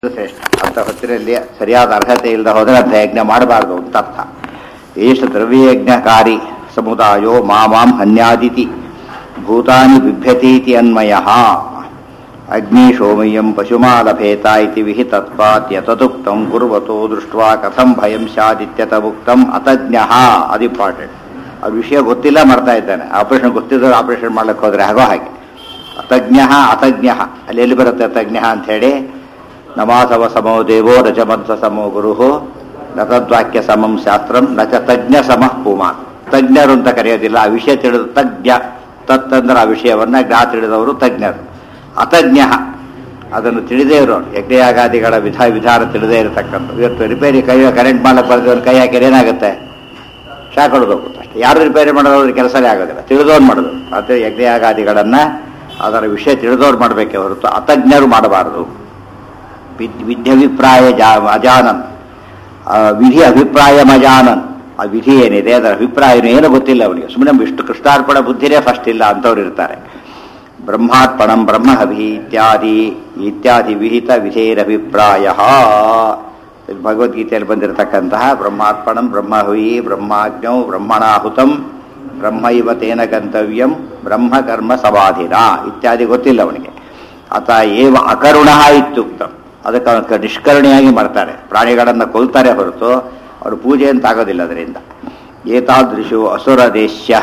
ಶ್ರೇಷ್ಠ ಅಂತ ಹೊತ್ತಿನಲ್ಲಿ ಸರಿಯಾದ ಅರ್ಹತೆ ಇಲ್ಲದೆ ಹೋದರೆ ಅಂತ ಯಜ್ಞ ಮಾಡಬಾರ್ದು ಅಂತ ಅರ್ಥ ಏಷ ದ್ರವ್ಯಯಜ್ಞಕಾರಿ ಸಮುದಾಯೋ ಮಾಮಾಂ ಹನ್ಯಾದಿತಿ ಭೂತಾನಿ ಬಿಭ್ಯತೀತಿ ಅನ್ವಯ ಅಗ್ನಿ ಸೋಮಯ್ಯಂ ಪಶುಮಾಲಭೇತ ಇತಿ ವಿಹಿತತ್ವಾತ್ ಯತದುಕ್ತಂ ಕುರ್ವತೋ ದೃಷ್ಟ್ವಾ ಕಥಂ ಭಯಂ ಸ್ಯಾದಿತ್ಯತ ಉಕ್ತಂ ಅತಜ್ಞ ಅದು ಇಂಪಾರ್ಟೆಂಟ್ ಆ ವಿಷಯ ಗೊತ್ತಿಲ್ಲ ಮಾಡ್ತಾ ಇದ್ದಾನೆ ಆಪರೇಷನ್ ಗೊತ್ತಿದ್ದವ್ರು ಆಪರೇಷನ್ ಮಾಡ್ಲಿಕ್ಕೆ ಹೋದ್ರೆ ಆಗೋ ಹಾಗೆ ಅತಜ್ಞ ಅತಜ್ಞ ಅಲ್ಲಿ ಎಲ್ಲಿ ಬರುತ್ತೆ ಅತಜ್ಞ ಅಂತ ಹೇಳಿ ನಮಾಸವ ಸಮೋ ದೇವೋ ರಜಮಂಸ ಸಮೋ ಗುರು ನ ತದ್ವಾಕ್ಯ ಸಮಂ ಶಾಸ್ತ್ರಂ ನ ಚ ತಜ್ಞ ಸಮಃ ಪುಮಾನ್ ತಜ್ಞರು ಅಂತ ಕರೆಯೋದಿಲ್ಲ ಆ ವಿಷಯ ತಿಳಿದ ತಜ್ಞ ತತ್ತಂದ್ರೆ ಆ ವಿಷಯವನ್ನ ಜ್ಞಾ ತಿಳಿದವರು ತಜ್ಞರು ಅತಜ್ಞ ಅದನ್ನು ತಿಳಿದೇ ಇರೋರು ಯಜ್ಞಯಾಗಾದಿಗಳ ವಿಧ ವಿಧಾನ ತಿಳಿದೇ ಇರತಕ್ಕಂಥ ಇವತ್ತು ರಿಪೇರಿ ಕೈ ಕರೆಂಟ್ ಮಾಡಕ್ಕೆ ಬರೆದವ್ರು ಕೈ ಹಾಕಿದ್ರೆ ಏನಾಗುತ್ತೆ ಶಾಕ್ ಹೊಡೆದೋಗುತ್ತೆ ಅಷ್ಟೇ ಯಾರು ರಿಪೇರಿ ಮಾಡೋದ್ರ ಕೆಲಸನೇ ಆಗೋದಿಲ್ಲ ತಿಳಿದವ್ರು ಮಾಡೋದು ಆದರೆ ಯಜ್ಞಯಾಗಾದಿಗಳನ್ನು ಅದರ ವಿಷಯ ತಿಳಿದವ್ರು ಮಾಡಬೇಕೆ ಹೊರತು ಅತಜ್ಞರು ಮಾಡಬಾರದು ವಿದ್- ವಿದ್ಯಭಿಪ್ರಾಯ ಜಾ ಅಜಾನನ್ ಆ, ವಿಧಿ ಅಭಿಪ್ರಾಯ ಮಜಾನನ್ ಆ ವಿಧಿ ಏನಿದೆ ಅದರ ಅಭಿಪ್ರಾಯ ಏನು ಗೊತ್ತಿಲ್ಲ ಅವನಿಗೆ ಸುಮ್ಮನೆ ವಿಷ್ಣು ಕೃಷ್ಣಾರ್ಪಣ ಬುದ್ಧಿನೇ ಫಸ್ಟ್ ಇಲ್ಲ ಅಂತವ್ರು ಇರ್ತಾರೆ ಬ್ರಹ್ಮಾರ್ಪಣಂ ಬ್ರಹ್ಮಹವಿ ಇತ್ಯಾದಿ ಇತ್ಯಾದಿ ವಿಹಿತ ವಿಧೇರಭಿಪ್ರಾಯ ಭಗವದ್ಗೀತೆಯಲ್ಲಿ ಬಂದಿರತಕ್ಕಂತಹ ಬ್ರಹ್ಮಾರ್ಪಣಂ ಬ್ರಹ್ಮಹವಿ ಬ್ರಹ್ಮಾಜ್ಞೌ ಬ್ರಹ್ಮಣಾಹುತಂ ಬ್ರಹ್ಮೈವ ತೇನ ಗಂತವ್ಯಂ ಬ್ರಹ್ಮಕರ್ಮ ಸಮಾಧಿನ ಇತ್ಯಾದಿ ಗೊತ್ತಿಲ್ಲ ಅವನಿಗೆ ಆತ ಏವ ಅಕರುಣ ಇತ್ಯುಕ್ತಂ ಅದಕ್ಕೆ ಅವನ ನಿಷ್ಕರುಣಿಯಾಗಿ ಮಾಡ್ತಾರೆ ಪ್ರಾಣಿಗಳನ್ನು ಕೊಲ್ತಾರೆ ಹೊರತು ಅವರು ಪೂಜೆ ಅಂತ ಆಗೋದಿಲ್ಲ ಅದರಿಂದ ಏತಾದೃಶೋ ಅಸುರ ದೇಶ್ಯ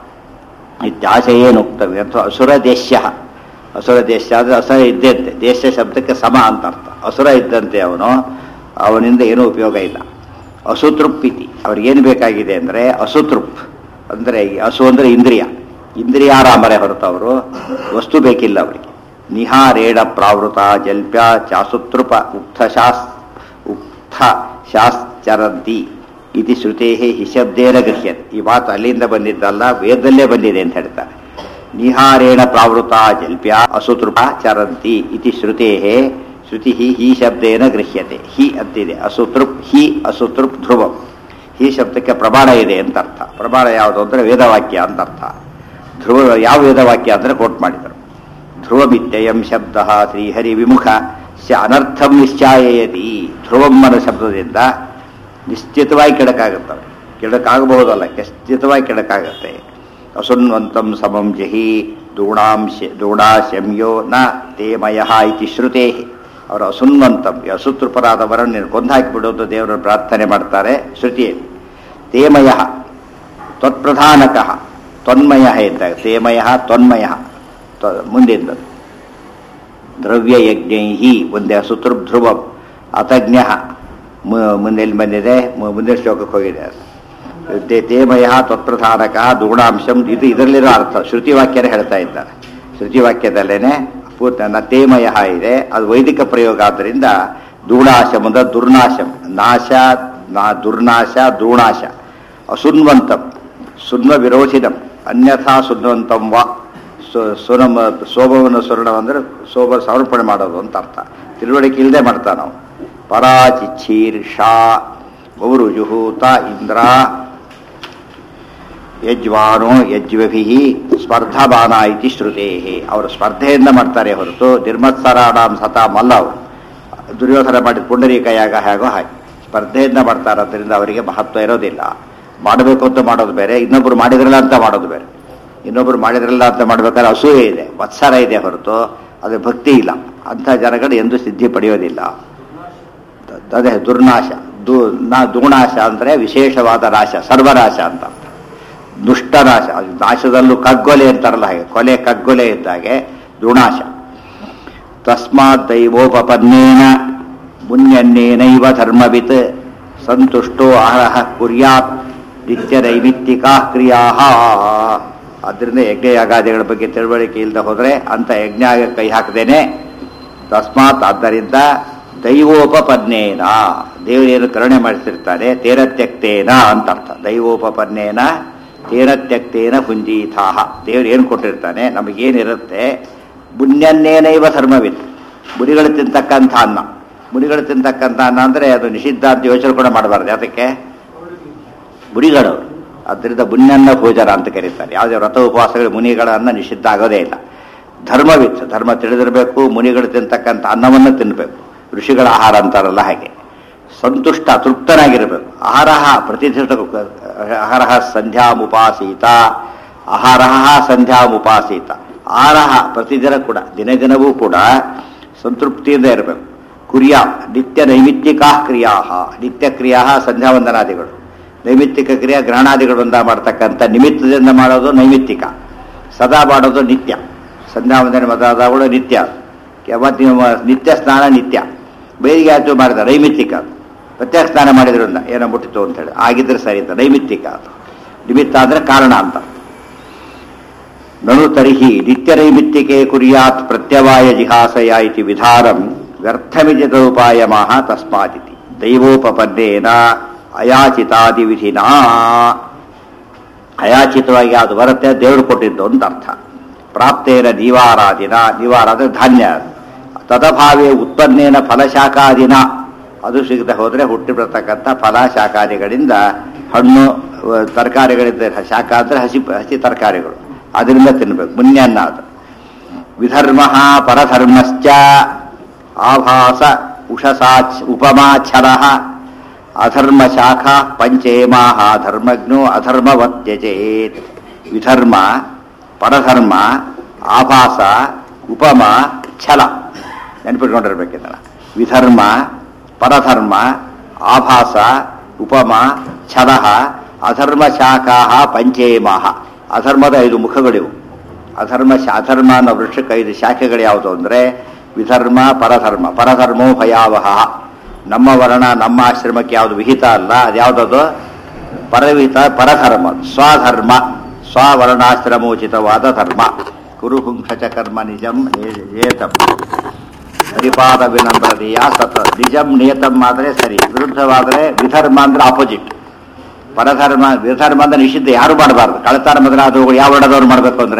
ಇತ್ಯಾಶಯೇನುಕ್ತವ್ಯ ಅಥವಾ ಅಸುರ ದೇಶ್ಯ ಅಸುರ ದೇಶ ಆದರೆ ಅಸುರ ಇದ್ದಂತೆ ದೇಶ ಶಬ್ದಕ್ಕೆ ಸಮ ಅಂತ ಅರ್ಥ ಅಸುರ ಇದ್ದಂತೆ ಅವನು ಅವನಿಂದ ಏನೂ ಉಪಯೋಗ ಇಲ್ಲ ಅಸುತೃಪ್ಪಿತಿ ಅವ್ರಿಗೇನು ಬೇಕಾಗಿದೆ ಅಂದರೆ ಅಸುತೃಪ್ ಅಂದರೆ ಈ ಹಸು ಅಂದರೆ ಇಂದ್ರಿಯ ಇಂದ್ರಿಯಾರಾಮರೆ ಹೊರತು ಅವರು ವಸ್ತು ಬೇಕಿಲ್ಲ ಅವರಿಗೆ ನಿಹಾರೇಣ ಪ್ರಾವೃತ ಜಲ್ಪ್ಯ ಚಾಸುತೃಪ ಉಕ್ತ ಶಾಸ್ ಉಕ್ತ ಶಾಶ್ಚರಂತಿ ಇತಿ ಶ್ರುತೇ ಹಿಶಬ್ದೇನ ಗೃಹ್ಯತೆ ಈ ಮಾತು ಅಲ್ಲಿಂದ ಬಂದಿದ್ದಲ್ಲ ವೇದದಲ್ಲೇ ಬಂದಿದೆ ಅಂತ ಹೇಳ್ತಾರೆ ನಿಹಾರೇಣ ಪ್ರಾವೃತ ಜಲ್ಪ್ಯ ಅಸುತೃಪ ಚರಂತಿ ಇತಿ ಶ್ರುತೇ ಶ್ರುತಿ ಹಿ ಶಬ್ದೇನ ಗೃಹ್ಯತೆ ಹಿ ಅಂತಿದೆ ಅಸುತೃಪ್ ಹಿ ಅಸುತೃಪ್ ಧ್ರುವಂ ಈ ಶಬ್ದಕ್ಕೆ ಪ್ರಮಾಣ ಇದೆ ಅಂತ ಅರ್ಥ ಪ್ರಮಾಣ ಯಾವುದು ಅಂದರೆ ವೇದವಾಕ್ಯ ಅಂತ ಅರ್ಥ ಧ್ರುವ ಯಾವ ವೇದವಾಕ್ಯ ಅಂದರೆ ಕೋಟ್ ಮಾಡಿದರು ಧ್ರುವಮಿತ್ಯಯಂ ಶಬ್ದ ಶ್ರೀಹರಿ ವಿಮುಖ ಶ ಅನರ್ಥಂ ನಿಶ್ಚಾಯಯತಿ ಧ್ರುವಂ ಅನ್ನೋ ಶಬ್ದದಿಂದ ನಿಶ್ಚಿತವಾಗಿ ಕೆಡಕಾಗುತ್ತವೆ ಕೆಡಕಾಗಬಹುದಲ್ಲ ನಿಶ್ಚಿತವಾಗಿ ಕೆಡಕಾಗುತ್ತೆ ಅಸುನ್ವಂತಂ ಸಮಂ ಜಹಿ ದೂಣಾಂಶ ದೂಣಾಶಮ್ಯೋ ನ ತೇಮಯ ಇತಿ ಶ್ರುತೇ ಅವರು ಅಸುನ್ವಂತಂ ಈ ಅಸುತೃಪರಾದವರನ್ನು ನೀನು ಕೊಂದು ಹಾಕಿಬಿಡೋದು ದೇವರ ಪ್ರಾರ್ಥನೆ ಮಾಡ್ತಾರೆ ಶ್ರುತಿಯಲ್ಲಿ ತೇಮಯ ತ್ವತ್ಪ್ರಧಾನಕಃ ತ್ವನ್ಮಯ ಇದ್ದಾಗ ತೇಮಯ ತ್ವನ್ಮಯ ತ್ವ- ಮುಂದಿದ್ದು ದ್ರವ್ಯಯಜ್ಞೈ ಒಂದೇ ಅಸುತೃಪ್ ಧ್ರುವಂ ಅತಜ್ಞ ಮುಂದೆ ಎಲ್ಲಿ ಬಂದಿದೆ ಮು- ಮುಂದಿನ ಶ್ಲೋಕಕ್ಕೆ ಹೋಗಿದೆ ಅದು ತೇ- ತೇಮಯ ತ್ವತ್ಪ್ರಧಾನಕ ದೂಣಾಂಶಂ ಇದು ಇದರಲ್ಲಿರೋ ಅರ್ಥ ಶ್ರುತಿವಾಕ್ಯನೇ ಹೇಳ್ತಾ ಇದ್ದಾರೆ ಶ್ರುತಿವಾಕ್ಯದಲ್ಲೇನೆ ಪೂರ್ತಿ ನ ತೇಮಯ ಇದೆ ಅದು ವೈದಿಕ ಪ್ರಯೋಗ ಆದ್ದರಿಂದ ದೂಣಾಶಂ ಅಂದ್ರೆ ದುರ್ನಾಶಂ ನಾಶ ನಾ ದುರ್ನಾಶ ದೂಣಾಶ ಅಸುನ್ವಂತಂ ಸುನ್ವ ವಿರೋಚಿನಂ ಅನ್ಯಥಾ ಸುನ್ವಂತಂ ವಾ ಸು- ಸುನಮ ಸೋಮವನ್ನು ಸುರ್ಣ ಅಂದರೆ ಸೋಮ ಸಮರ್ಪಣೆ ಮಾಡೋದು ಅಂತ ಅರ್ಥ ತಿಳುವಳಿಕೆ ಇಲ್ಲದೆ ಮಾಡ್ತಾ ನಾವು ಪರಾಚಿಚ್ಛೀರ್ಷಾ ಗೌರುಜುಹೂತ ಇಂದ್ರ ಯಜ್ವಾನೋ ಯಜ್ವಭಿ ಸ್ಪರ್ಧಾಬಾನ ಇತಿ ಶ್ರುತೇ ಅವರು ಸ್ಪರ್ಧೆಯಿಂದ ಮಾಡ್ತಾರೆ ಹೊರತು ನಿರ್ಮತ್ಸರಾಣಾಂ ಸತಾ ಮಲ್ಲ ಅವರು ದುರ್ಯೋಧನ ಮಾಡಿದ ಪುಂಡರೀಕ ಯಾಗ ಹೇಗೋ ಹಾಗೆ ಸ್ಪರ್ಧೆಯಿಂದ ಮಾಡ್ತಾರೆ ಅದರಿಂದ ಅವರಿಗೆ ಮಹತ್ವ ಇರೋದಿಲ್ಲ ಮಾಡಬೇಕು ಅಂತ ಮಾಡೋದು ಬೇರೆ ಇನ್ನೊಬ್ಬರು ಮಾಡಿದ್ರಲ್ಲ ಅಂತ ಮಾಡೋದು ಬೇರೆ ಇನ್ನೊಬ್ಬರು ಮಾಡಿದ್ರಲ್ಲ ಅಂತ ಮಾಡ್ಬೇಕಾದ್ರೆ ಅಸೂಯೆ ಇದೆ ಮತ್ಸರ ಇದೆ ಹೊರತು ಅದು ಭಕ್ತಿ ಇಲ್ಲ ಅಂಥ ಜನಗಳು ಎಂದೂ ಸಿದ್ಧಿ ಪಡೆಯೋದಿಲ್ಲ ಅದೇ ದುರ್ನಾಶ ದು ನಾ ದುರ್ನಾಶ ಅಂದರೆ ವಿಶೇಷವಾದ ನಾಶ ಸರ್ವನಾಶ ಅಂತ ದುಷ್ಟನಾಶ ಅದು ನಾಶದಲ್ಲೂ ಕಗ್ಗೊಲೆ ಅಂತಾರಲ್ಲ ಹಾಗೆ ಕೊಲೆ ಕಗ್ಗೊಲೆ ಇದ್ದಾಗೆ ದುರ್ನಾಶ ತಸ್ಮಾತ್ ದೈವೋಪಪನ್ನೇನ ಮುನ್ಯನ್ನೇನೈವ ಧರ್ಮವಿತ್ ಸಂತುಷ್ಟೋ ಅರ್ಹ ಕುರ್ಯಾತ್ ನಿತ್ಯ ನೈಮಿತ್ತಿಕಾ ಕ್ರಿಯಾ ಅದರಿಂದ ಯಜ್ಞಯಾಗಾದಿಗಳ ಬಗ್ಗೆ ತಿಳುವಳಿಕೆ ಇಲ್ಲದೆ ಹೋದರೆ ಅಂತ ಯಜ್ಞ ಕೈ ಹಾಕದೇನೆ ತಸ್ಮಾತ್ ಆದ್ದರಿಂದ ದೈವೋಪಪನ್ನೇನ ದೇವರೇನು ಕರುಣೆ ಮಾಡಿಸಿರ್ತಾನೆ ತೇನ ತ್ಯಕ್ತೇನ ಅಂತ ಅರ್ಥ ದೈವೋಪಪನ್ನೇನ ತೇನ ತ್ಯಕ್ತೇನ ಪುಂಜೀಥಾಹ ದೇವರು ಏನು ಕೊಟ್ಟಿರ್ತಾನೆ ನಮಗೇನಿರುತ್ತೆ ಪುಣ್ಯನ್ನೇನೈವ ಧರ್ಮವಿತ್ ಮುನಿಗಳು ತಿಂತಕ್ಕಂಥ ಅನ್ನ ಮುನಿಗಳು ತಿಂತಕ್ಕಂಥ ಅನ್ನ ಅಂದರೆ ಅದು ನಿಷಿದ್ಧ ಅಂತ ಯೋಚನೆ ಕೂಡ ಮಾಡಬಾರ್ದು ಯಾತಕ್ಕೆ ಮುನಿಗಳು ಅದರಿಂದ ಪುಣ್ಯನ್ನ ಭೋಜನ ಅಂತ ಕರೀತಾರೆ ಯಾವುದೇ ವ್ರತ ಉಪವಾಸಗಳು ಮುನಿಗಳನ್ನ ನಿಷಿದ್ಧ ಆಗೋದೇ ಇಲ್ಲ ಧರ್ಮವಿತ್ತು ಧರ್ಮ ತಿಳಿದಿರಬೇಕು ಮುನಿಗಳು ತಿಂತಕ್ಕಂಥ ಅನ್ನವನ್ನು ತಿನ್ನಬೇಕು ಋಷಿಗಳ ಆಹಾರ ಅಂತಾರಲ್ಲ ಹಾಗೆ ಸಂತುಷ್ಟ ತೃಪ್ತನಾಗಿರಬೇಕು ಆಹಾರ ಪ್ರತಿಷ್ಠಿತ ಆಹಾರ ಸಂಧ್ಯಾಮುಪಾಸೀತ ಆಹಾರ ಸಂಧ್ಯಾಮುಪಾಸೀತ ಆಹಾರ ಪ್ರತಿದಿನ ಕೂಡ ದಿನ ದಿನವೂ ಕೂಡ ಸಂತೃಪ್ತಿಯಿಂದ ಇರಬೇಕು ಕುರ್ಯ ನಿತ್ಯ ನೈಮಿತ್ತಿಕಾ ಕ್ರಿಯಾ ನಿತ್ಯ ಕ್ರಿಯಾ ಸಂಧ್ಯಾವಂದನಾದಿಗಳು ನೈಮಿತ್ತಿಕ ಕ್ರಿಯಾ ಗ್ರಹಣಾದಿಗಳಿಂದ ಮಾಡ್ತಕ್ಕಂಥ ನಿಮಿತ್ತದಿಂದ ಮಾಡೋದು ನೈಮಿತ್ತಿಕ ಸದಾ ಮಾಡೋದು ನಿತ್ಯ ಸಂಧ್ಯಾವಂದನೆ ಮದಾದಗಳು ನಿತ್ಯ ಮತ್ತು ನೀವು ನಿತ್ಯ ಸ್ನಾನ ನಿತ್ಯ ಬೇರಿಗೆ ಆಯ್ತು ಮಾಡಿದ ನೈಮಿತ್ತಿಕ ಅದು ಪ್ರತ್ಯೇಕ ಸ್ನಾನ ಮಾಡಿದ್ರಿಂದ ಏನೋ ಮುಟ್ಟಿತು ಅಂತೇಳಿ ಆಗಿದ್ರೆ ಸರಿ ಅಂತ ನೈಮಿತ್ತಿಕ ಅದು ನಿಮಿತ್ತ ಅಂದರೆ ಕಾರಣ ಅಂತ ನನು ತರ್ಹಿ ನಿತ್ಯನೈಮಿತ್ತಿಕೆ ಕುರ್ಯಾತ್ ಪ್ರತ್ಯವಾಯ ಜಿಹಾಸಯ ಇತಿ ವಿಧಾನಂ ವ್ಯರ್ಥಮಿಜಿತೋಪಾಯಮಃ ತಸ್ಮಾದಿತಿ ದೈವೋಪಪನ್ನೇನ ಅಯಾಚಿತಾದಿ ವಿಧಿನಾ ಅಯಾಚಿತವಾಗಿ ಅದು ಬರುತ್ತೆ ದೇವರು ಕೊಟ್ಟಿದ್ದು ಅಂತ ಅರ್ಥ ಪ್ರಾಪ್ತೇನ ನಿವಾರಾದಿನ ನಿವಾರ ಅಂದರೆ ಧಾನ್ಯ ತದಭಾವೇ ಉತ್ಪನ್ನೇನ ಫಲಶಾಖಾದಿನ ಅದು ಸಿಗದೆ ಹೋದರೆ ಹುಟ್ಟಿ ಬರ್ತಕ್ಕಂಥ ಫಲ ಶಾಖಾದಿಗಳಿಂದ ಹಣ್ಣು ಅಹ್, ತರಕಾರಿಗಳಿಂದ ಶಾಖ ಅಂದರೆ ಹಸಿ ಹಸಿ ತರಕಾರಿಗಳು ಅದರಿಂದ ತಿನ್ನಬೇಕು ಮುನ್ಯನ್ನ ಅದು ವಿಧರ್ಮ ಪರಧರ್ಮಶ್ಚ ಆಭಾಸ ಉಷಸಾಚ್ ಉಪಮಾಚರ ಅಧರ್ಮ ಶಾಖಾ ಪಂಚೇಮಾಹ ಧರ್ಮಜ್ಞೋ ಅಧರ್ಮವತ್ಯಜೇತ್ ವಿಧರ್ಮ ಪರಧರ್ಮ ಆಭಾಸ ಉಪಮ ಛಲ ನೆನಪಿಟ್ಕೊಂಡಿರ್ಬೇಕಿದ್ದಲ್ಲ ವಿಧರ್ಮ ಪರಧರ್ಮ ಆಭಾಸ ಉಪಮ ಛಲ ಅಧರ್ಮ ಶಾಖಾ ಪಂಚೇಮಾಹ ಅಧರ್ಮದ ಐದು ಮುಖಗಳಿವು ಅಧರ್ಮ ಶಾ- ಅಧರ್ಮ ಅನ್ನೋ ವೃಕ್ಷಕ್ಕೆ ಐದು ಶಾಖೆಗಳು ಯಾವುದು ಅಂದರೆ ವಿಧರ್ಮ ಪರಧರ್ಮ ಪರಧರ್ಮೋ ಭಯಾವಹ ನಮ್ಮ ವರ್ಣ ನಮ್ಮ ಆಶ್ರಮಕ್ಕೆ ಯಾವುದು ವಿಹಿತ ಅಲ್ಲ ಅದ್ಯಾವುದದು ಪರವಿಹಿತ ಪರಧರ್ಮ ಸ್ವಧರ್ಮ ಸ್ವವರ್ಣಾಶ್ರಮೋಚಿತವಾದ ಧರ್ಮ ಕುರುಹುಂಕ್ಷಚ ಕರ್ಮ ನಿಜಂ ಏತಂ ಹರಿಪಾದ ವಿನಮ್ರತೆಯ ಸತ ನಿಜಂ ನಿಯತಂ ಆದರೆ ಸರಿ ವಿರುದ್ಧವಾದರೆ ವಿಧರ್ಮ ಅಂದ್ರೆ ಆಪೋಸಿಟ್ ಪರಧರ್ಮ ವಿಧರ್ಮ ಅಂದ್ರೆ ನಿಷಿದ್ಧ ಯಾರು ಮಾಡಬಾರ್ದು ಕಳತಾರ ಮೊದಲಾದವುಗಳು ಯಾವ ವರ್ಣದವ್ರು ಮಾಡಬೇಕು ಅಂದ್ರೆ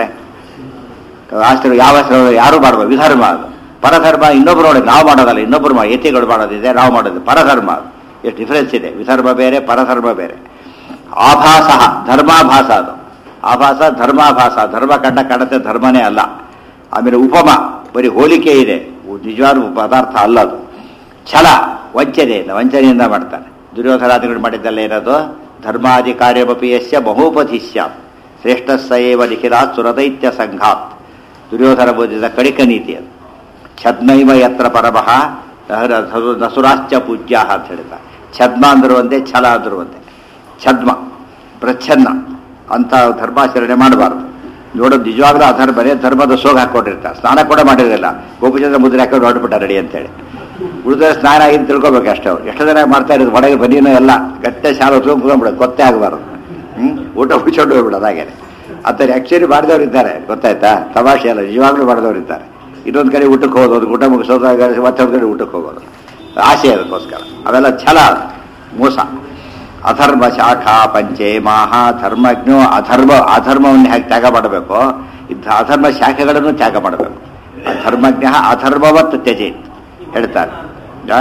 ಆಶ್ರಮ ಯಾವ ಆಶ್ರಮ ಯಾರು ಮಾಡಬಾರ್ದು ವಿಧರ್ಮ ಅದು ಪರಧರ್ಮ ಇನ್ನೊಬ್ರು ನೋಡಿ ನಾವು ಮಾಡೋದಲ್ಲ ಇನ್ನೊಬ್ರು ಮಾಡಿ ಯತಿಗಳು ಮಾಡೋದಿದೆ ನಾವು ಮಾಡೋದು ಪರಧರ್ಮ ಅದು ಎಷ್ಟು ಡಿಫರೆನ್ಸ್ ಇದೆ ವಿಧರ್ಮ ಬೇರೆ ಪರಧರ್ಮ ಬೇರೆ ಆಭಾಸ ಧರ್ಮಾಭಾಸ ಅದು ಆಭಾಸ ಧರ್ಮಾಭಾಸ ಧರ್ಮ ಕಂಡ ಕಡತೆ ಧರ್ಮನೇ ಅಲ್ಲ ಆಮೇಲೆ ಉಪಮ ಬರೀ ಹೋಲಿಕೆ ಇದೆ ನಿಜವಾದ ಪದಾರ್ಥ ಅಲ್ಲ ಅದು ಛಲ ವಂಚನೆಯಿಂದ ವಂಚನೆಯಿಂದ ಮಾಡ್ತಾನೆ ದುರ್ಯೋಧನಾದಿಗಳು ಮಾಡಿದ್ದಲ್ಲ ಏನದು ಧರ್ಮಾಧಿಕಾರ್ಯಮಪಿ ಯಸ್ಯ ಬಹುಪಧಿಸ್ಯ ಶ್ರೇಷ್ಠ ಸಯೇವ ನಿಖಿಲಾತ್ ಸುರದೈತ್ಯ ಸಂಘಾತ್ ದುರ್ಯೋಧನ ಬೋಧಿಸಿದ ಕಡಿಕ ನೀತಿ ಅದು ಛದ್ಮೈವ ಯತ್ರ ಪರಮಃ ನಹರ- ನಸುರಾಶ್ಚ ಪೂಜ್ಯ ಅಂತ ಹೇಳ್ತಾರೆ ಛದ್ಮ ಅಂದ್ರು ಒಂದೇ ಛಲ ಅಂದ್ರು ಒಂದೇ ಛದ್ಮ ಪ್ರಚ್ಛನ್ನ ಅಂತ ಧರ್ಮಾಚರಣೆ ಮಾಡಬಾರ್ದು ನೋಡೋದು ನಿಜವಾಗ್ಲೂ ಅಧರ್ಮನೇ ಧರ್ಮದ ಸೋಗ ಹಾಕೊಂಡಿರ್ತಾರೆ ಸ್ನಾನ ಕೂಡ ಮಾಡಿರೋದಿಲ್ಲ ಗೋಪಿಚಂದ್ರ ಮುದ್ರೆ ಹಾಕೊಂಡು ಹೊರಟುಬಿಟ್ಟ ರೆಡಿ ಅಂತೇಳಿ ಉಳಿದ ಸ್ನಾನ ಆಗಿ ತಿಳ್ಕೊಬೇಕು ಅಷ್ಟೇ ಅವ್ರು ಎಷ್ಟು ಜನ ಮಾಡ್ತಾ ಇರೋದು ಒಳಗೆ ಬನ್ನಿನೂ ಎಲ್ಲ ಗಟ್ಟೆ ಶಾಲೆ ಹೊತ್ಕೊಂಡ್ಬಿಡೋದು ಗೊತ್ತೇ ಆಗಬಾರ್ದು ಹ್ಮ್ ಊಟ ಮುಚ್ಕೊಂಡು ಹೋಗ್ಬಿಡೋದು ಹಾಗೇನೆ ಅಂತಾರೆ ಆಕ್ಚುಲಿ ಮಾಡಿದವ್ರು ಇದ್ದಾರೆ ಗೊತ್ತಾಯ್ತಾ ತಮಾಷೆ ಅಲ್ಲ ನಿಜವಾಗ್ಲೂ ಮಾಡಿದವ್ರು ಇದ್ದಾರೆ ಇನ್ನೊಂದು ಕಡೆ ಊಟಕ್ಕೆ ಹೋಗೋದು ಊಟ ಮುಗಿಸೋದಾಗ ಮತ್ತೊಂದು ಕಡೆ ಊಟಕ್ಕೆ ಹೋಗೋದು ಆಸೆ ಅದಕ್ಕೋಸ್ಕರ ಅವೆಲ್ಲ ಛಲ ಅದು, ಮೋಸ ಅಧರ್ಮ ಶಾಖಾ ಪಂಚೆ ಮಾಹ ಧರ್ಮಜ್ಞೋ ಅಧರ್ಮ ಅಧರ್ಮವನ್ನು ಹೇಗೆ ತ್ಯಾಗ ಮಾಡಬೇಕು ಇದ್ದ ಅಧರ್ಮ ಶಾಖೆಗಳನ್ನು ತ್ಯಾಗ ಮಾಡಬೇಕು ಧರ್ಮಜ್ಞ ಅಧರ್ಮವತ್ ತ್ಯಜೇತ್ ಹೇಳ್ತಾರೆ ಆ?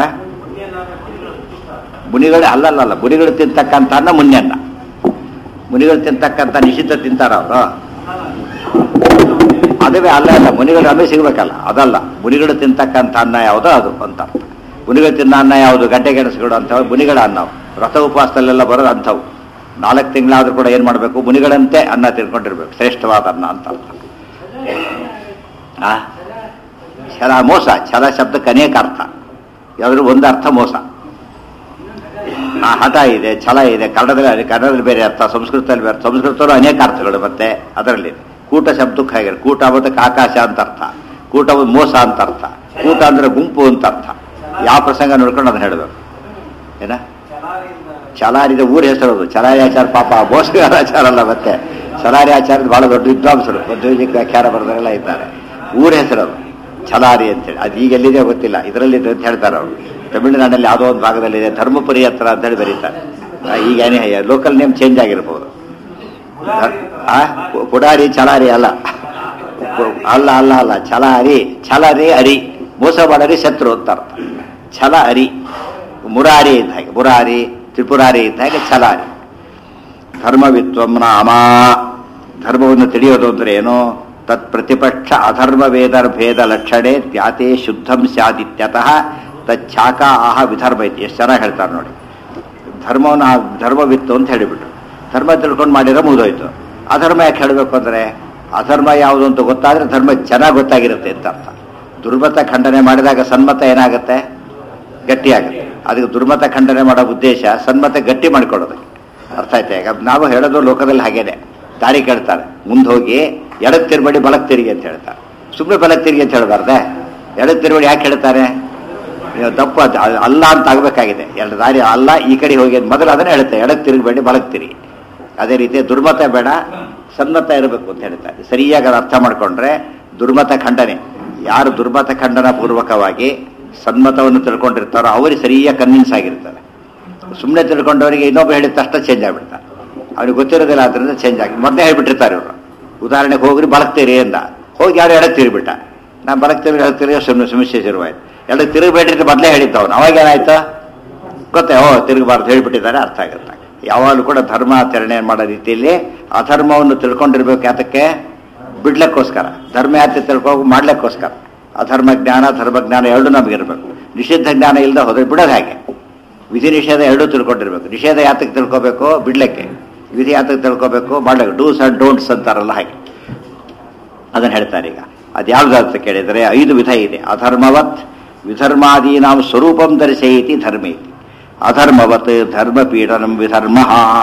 ಮುನಿಗಳು ಅಲ್ಲಲ್ಲ ಮುನಿಗಳು ತಿಂತಕ್ಕಂಥ ಅನ್ನ ಮುನ್ಯನ್ನ ಮುನಿಗಳು ತಿಂತಕ್ಕಂಥ ನಿಷಿದ್ಧ ತಿಂತಾರ ಅವರು ಅದುವೇ ಅಲ್ಲ ಅಲ್ಲ ಮುನಿಗಳು ಅನ್ನ ಸಿಗ್ಬೇಕಲ್ಲ ಅದಲ್ಲ ಮುನಿಗಳು ತಿಂತಕ್ಕಂಥ ಅನ್ನ ಯಾವುದೋ ಅದು ಅಂತ ಅರ್ಥ. ಮುನಿಗಳು ತಿನ್ನ ಅನ್ನ ಯಾವುದು ಗಡ್ಡೆ ಗೆಣಸುಗಳು ಅಂತವು ಮುನಿಗಳ ಅನ್ನ ಅವು. ವ್ರತ ಉಪವಾಸದಲ್ಲೆಲ್ಲ ಬರೋದು ಅಂಥವು ನಾಲ್ಕು ತಿಂಗಳಾದ್ರೂ ಕೂಡ ಏನು ಮಾಡಬೇಕು ಮುನಿಗಳಂತೆ ಅನ್ನ ತಿನ್ಕೊಂಡಿರ್ಬೇಕು ಶ್ರೇಷ್ಠವಾದ ಅನ್ನ ಅಂತ ಅರ್ಥ. ಆ ಛಲ ಮೋಸ ಛಲ ಶಬ್ದಕ್ಕೆ ಅನೇಕ ಅರ್ಥ ಯಾವ್ದಾದ್ರು ಒಂದು ಅರ್ಥ ಮೋಸ ಆ ಹಠ ಇದೆ ಛಲ ಇದೆ ಕನ್ನಡದಲ್ಲಿ ಕನ್ನಡದಲ್ಲಿ ಬೇರೆ ಅರ್ಥ ಸಂಸ್ಕೃತದಲ್ಲಿ ಬೇರೆ ಸಂಸ್ಕೃತದಲ್ಲೂ ಅನೇಕ ಅರ್ಥಗಳು ಮತ್ತೆ ಅದರಲ್ಲಿ ಕೂಟ ಶಬ್ದಕ್ಕೆ ಹಾಗೆ ಕೂಟ ಅವತ್ತಕ್ಕೆ ಆಕಾಶ ಅಂತ ಅರ್ಥ ಕೂಟ ಮೋಸ ಅಂತ ಅರ್ಥ ಕೂಟ ಅಂದ್ರೆ ಗುಂಪು ಅಂತ ಅರ್ಥ ಯಾವ ಪ್ರಸಂಗ ನೋಡ್ಕೊಂಡು ಅದನ್ನ ಹೇಳಬೇಕು ಏನ ಚಲಾರಿದ ಊರ ಹೆಸರು ಅದು ಚಲಾರಿ ಆಚಾರ ಪಾಪ ಮೋಸಗಾರ ಆಚಾರ ಅಲ್ಲ ಮತ್ತೆ ಚಲಾರಿ ಆಚಾರ್ಯ ಬಹಳ ದೊಡ್ಡ ವಿದ್ವಾಂಸರು ಮಧ್ವಜಿಕ್ ವ್ಯಾಖ್ಯಾನ ಬರೆದರೆಲ್ಲ ಇದ್ದಾರೆ ಊರ ಹೆಸರು ಅದು ಛಲಾರಿ ಅಂತೇಳಿ ಅದು ಈಗ ಎಲ್ಲಿದೆ ಗೊತ್ತಿಲ್ಲ ಇದರಲ್ಲಿ ಅಂತ ಹೇಳ್ತಾರೆ ಅವರು ತಮಿಳುನಾಡಲ್ಲಿ ಯಾವುದೋ ಒಂದು ಭಾಗದಲ್ಲಿದೆ ಧರ್ಮಪುರಿ ಹತ್ರ ಅಂತೇಳಿ ಬರೀತಾರೆ ಆ, ಈಗ ಏನೇ ಲೋಕಲ್ ನೇಮ್ ಚೇಂಜ್ ಆಗಿರ್ಬೋದು ಆ? ಪುಡಾರಿ ಛಲಾರಿ ಅಲ್ಲ ಅಲ್ಲ ಅಲ್ಲ ಅಲ್ಲ ಛಲಾರಿ ಛಲರಿ ಅರಿ ಮೋಸ ಮಾಡರಿ ಶತ್ರು ಅಂತ ಅರ್ಥ ಛಲ ಅರಿ ಮುರಾರಿ ಇದ್ದ ಹಾಗೆ ಮುರಾರಿ ತ್ರಿಪುರಾರಿ ಇದ್ದ ಹಾಗೆ ಛಲಾರಿ ಧರ್ಮವಿತ್ವಂ ನಾಮ ಧರ್ಮವನ್ನು ತಿಳಿಯೋದು ಅಂದ್ರೆ ಏನು ತತ್ ಪ್ರತಿಪಕ್ಷ ಅಧರ್ಮ ವೇದ ಭೇದ ಲಕ್ಷಣೆ ತ್ಯಾತೆ ಶುದ್ಧಂ ಸ್ಯಾದಿತ್ಯತಃ ತಚ್ಛಾಕ ಆಹ ವಿಧರ್ಮ ಐತಿ ಎಷ್ಟು ಚೆನ್ನಾಗಿ ಹೇಳ್ತಾರೆ ನೋಡಿ ಧರ್ಮವನ್ನು ಆ ಧರ್ಮವಿತ್ತು ಅಂತ ಹೇಳಿಬಿಟ್ರು ಧರ್ಮ ತಿಳ್ಕೊಂಡು ಮಾಡಿರೋ ಮುಗಿದೋಯ್ತು ಅಧರ್ಮ ಯಾಕೆ ಹೇಳಬೇಕು ಅಂದರೆ ಅಧರ್ಮ ಯಾವುದು ಅಂತ ಗೊತ್ತಾದರೆ ಧರ್ಮ ಚೆನ್ನಾಗಿ ಗೊತ್ತಾಗಿರುತ್ತೆ ಅಂತ ಅರ್ಥ ದುರ್ಮತ ಖಂಡನೆ ಮಾಡಿದಾಗ ಸನ್ಮತ ಏನಾಗುತ್ತೆ ಗಟ್ಟಿಯಾಗುತ್ತೆ ಅದಕ್ಕೆ ದುರ್ಮತ ಖಂಡನೆ ಮಾಡೋ ಉದ್ದೇಶ ಸನ್ಮತ ಗಟ್ಟಿ ಮಾಡಿಕೊಡೋದಕ್ಕೆ ಅರ್ಥ ಆಯ್ತಾ ಈಗ ನಾವು ಹೇಳೋದು ಲೋಕದಲ್ಲಿ ಹಾಗೇನೆ ದಾರಿ ಕೇಳ್ತಾರೆ ಮುಂದೆ ಹೋಗಿ ಎಡಕ್ಕೆ ತಿರುಗಬೇಡಿ ಬಲಕ್ಕೆ ತಿರುಗಿ ಅಂತ ಹೇಳ್ತಾರೆ ಸುಮ್ಮನೆ ಬಲಕ್ಕೆ ತಿರುಗಿ ಅಂತ ಹೇಳಬಾರ್ದೆ ಎಡಕ್ಕೆ ತಿರುಗಬೇಡಿ ಯಾಕೆ ಹೇಳ್ತಾರೆ ನೀವು ತಪ್ಪು ಅದು ಅ- ಅಲ್ಲ ಅಂತ ಆಗಬೇಕಾಗಿದೆ ಎರಡು ದಾರಿ ಅಲ್ಲ ಈ ಕಡೆ ಹೋಗಿ ಅಂತ ಮೊದಲು ಅದನ್ನೇ ಹೇಳುತ್ತೆ ಎಡಕ್ಕೆ ತಿರುಗಬೇಡಿ ಬಲಕ್ಕೆ ತಿರುಗಿ ಅದೇ ರೀತಿ ದುರ್ಮತ ಬೇಡ ಸನ್ಮತ ಇರಬೇಕು ಅಂತ ಹೇಳ್ತಾರೆ ಸರಿಯಾಗಿ ಅದು ಅರ್ಥ ಮಾಡಿಕೊಂಡ್ರೆ ದುರ್ಮತ ಖಂಡನೆ ಯಾರು ದುರ್ಮತ ಖಂಡನ ಪೂರ್ವಕವಾಗಿ ಸನ್ಮತವನ್ನು ತಿಳ್ಕೊಂಡಿರ್ತಾರೋ ಅವರಿಗೆ ಸರಿಯಾಗಿ ಕನ್ವಿನ್ಸ್ ಆಗಿರ್ತಾರೆ ಸುಮ್ಮನೆ ತಿಳ್ಕೊಂಡವರಿಗೆ ಇನ್ನೊಬ್ಬ ಹೇಳಿದ ತಕ್ಷಣ ಚೇಂಜ್ ಆಗಿಬಿಡ್ತಾರೆ ಅವ್ರಿಗೆ ಗೊತ್ತಿರೋದಿಲ್ಲ ಅದರಿಂದ ಚೇಂಜ್ ಆಗಿ ಮೊದಲೇ ಹೇಳ್ಬಿಟ್ಟಿರ್ತಾರೆ ಇವರು ಉದಾಹರಣೆಗೆ ಹೋಗ್ರಿ ಬಲಕ್ತೀರಿ ಅಂದ ಹೋಗಿ ಯಾರು ಎಡಕ್ಕೆ ತಿರುಗಿಬಿಟ್ಟ ನಾನು ಬಲಕ್ಕೆ ತಿರುಗಿ ಎಡಕ್ಕೆ ತಿರುಗಿ ಸುಮ್ಮನೆ ಸಮಸ್ಯೆ ಶುರುವಾಯ್ತು ಎಡಕ್ಕೆ ತಿರುಗಬೇಡ್ರಿ ಅಂತ ಮೊದಲೇ ಹೇಳಿದ್ದ ಅವನು ಅವಾಗ ಏನಾಯ್ತು ಗೊತ್ತೇ ಓ ತಿರುಗಬಾರ್ದು ಹೇಳ್ಬಿಟ್ಟಿದ್ದಾರೆ ಅರ್ಥ ಆಗುತ್ತೆ ಯಾವಾಗಲೂ ಕೂಡ ಧರ್ಮಾಚರಣೆ ಮಾಡೋ ರೀತಿಯಲ್ಲಿ ಅಧರ್ಮವನ್ನು ತಿಳ್ಕೊಂಡಿರ್ಬೇಕು ಯಾತಕ್ಕೆ ಬಿಡ್ಲಿಕ್ಕೋಸ್ಕರ ಧರ್ಮ ಯಾತ್ರೆ ತಿಳ್ಕೊ ಮಾಡ್ಲಿಕ್ಕೋಸ್ಕರ ಅಧರ್ಮ ಜ್ಞಾನ ಧರ್ಮ ಜ್ಞಾನ ಎರಡೂ ನಮಗಿರ್ಬೇಕು ನಿಷಿದ್ಧ ಜ್ಞಾನ ಇಲ್ಲದೆ ಹೋದ್ರೆ ಬಿಡೋದು ಹಾಗೆ ವಿಧಿ ನಿಷೇಧ ಎರಡೂ ತಿಳ್ಕೊಂಡಿರ್ಬೇಕು ನಿಷೇಧ ಯಾತಕ್ಕೆ ತಿಳ್ಕೊಬೇಕು ಬಿಡ್ಲಿಕ್ಕೆ ವಿಧಿ ಯಾತಕ್ಕೆ ತಿಳ್ಕೊಬೇಕು ಮಾಡ್ಲಿಕ್ಕೆ ಡೂಸ್ ಅಂಡ್ ಡೋಂಟ್ಸ್ ಅಂತಾರಲ್ಲ ಹಾಗೆ ಅದನ್ನು ಹೇಳ್ತಾರೆ ಈಗ ಅದು ಯಾವ್ದು ಅಂತ ಕೇಳಿದರೆ ಐದು ವಿಧ ಇದೆ ಅಧರ್ಮವತ್ ವಿಧರ್ಮಾದೀನಾಂ ಸ್ವರೂಪಂ ದರ್ಶಯತಿ ಧರ್ಮೇತಿ ಅಧರ್ಮವತ್ ಧರ್ಮಪೀಡನಂ ವಿಧರ್ಮ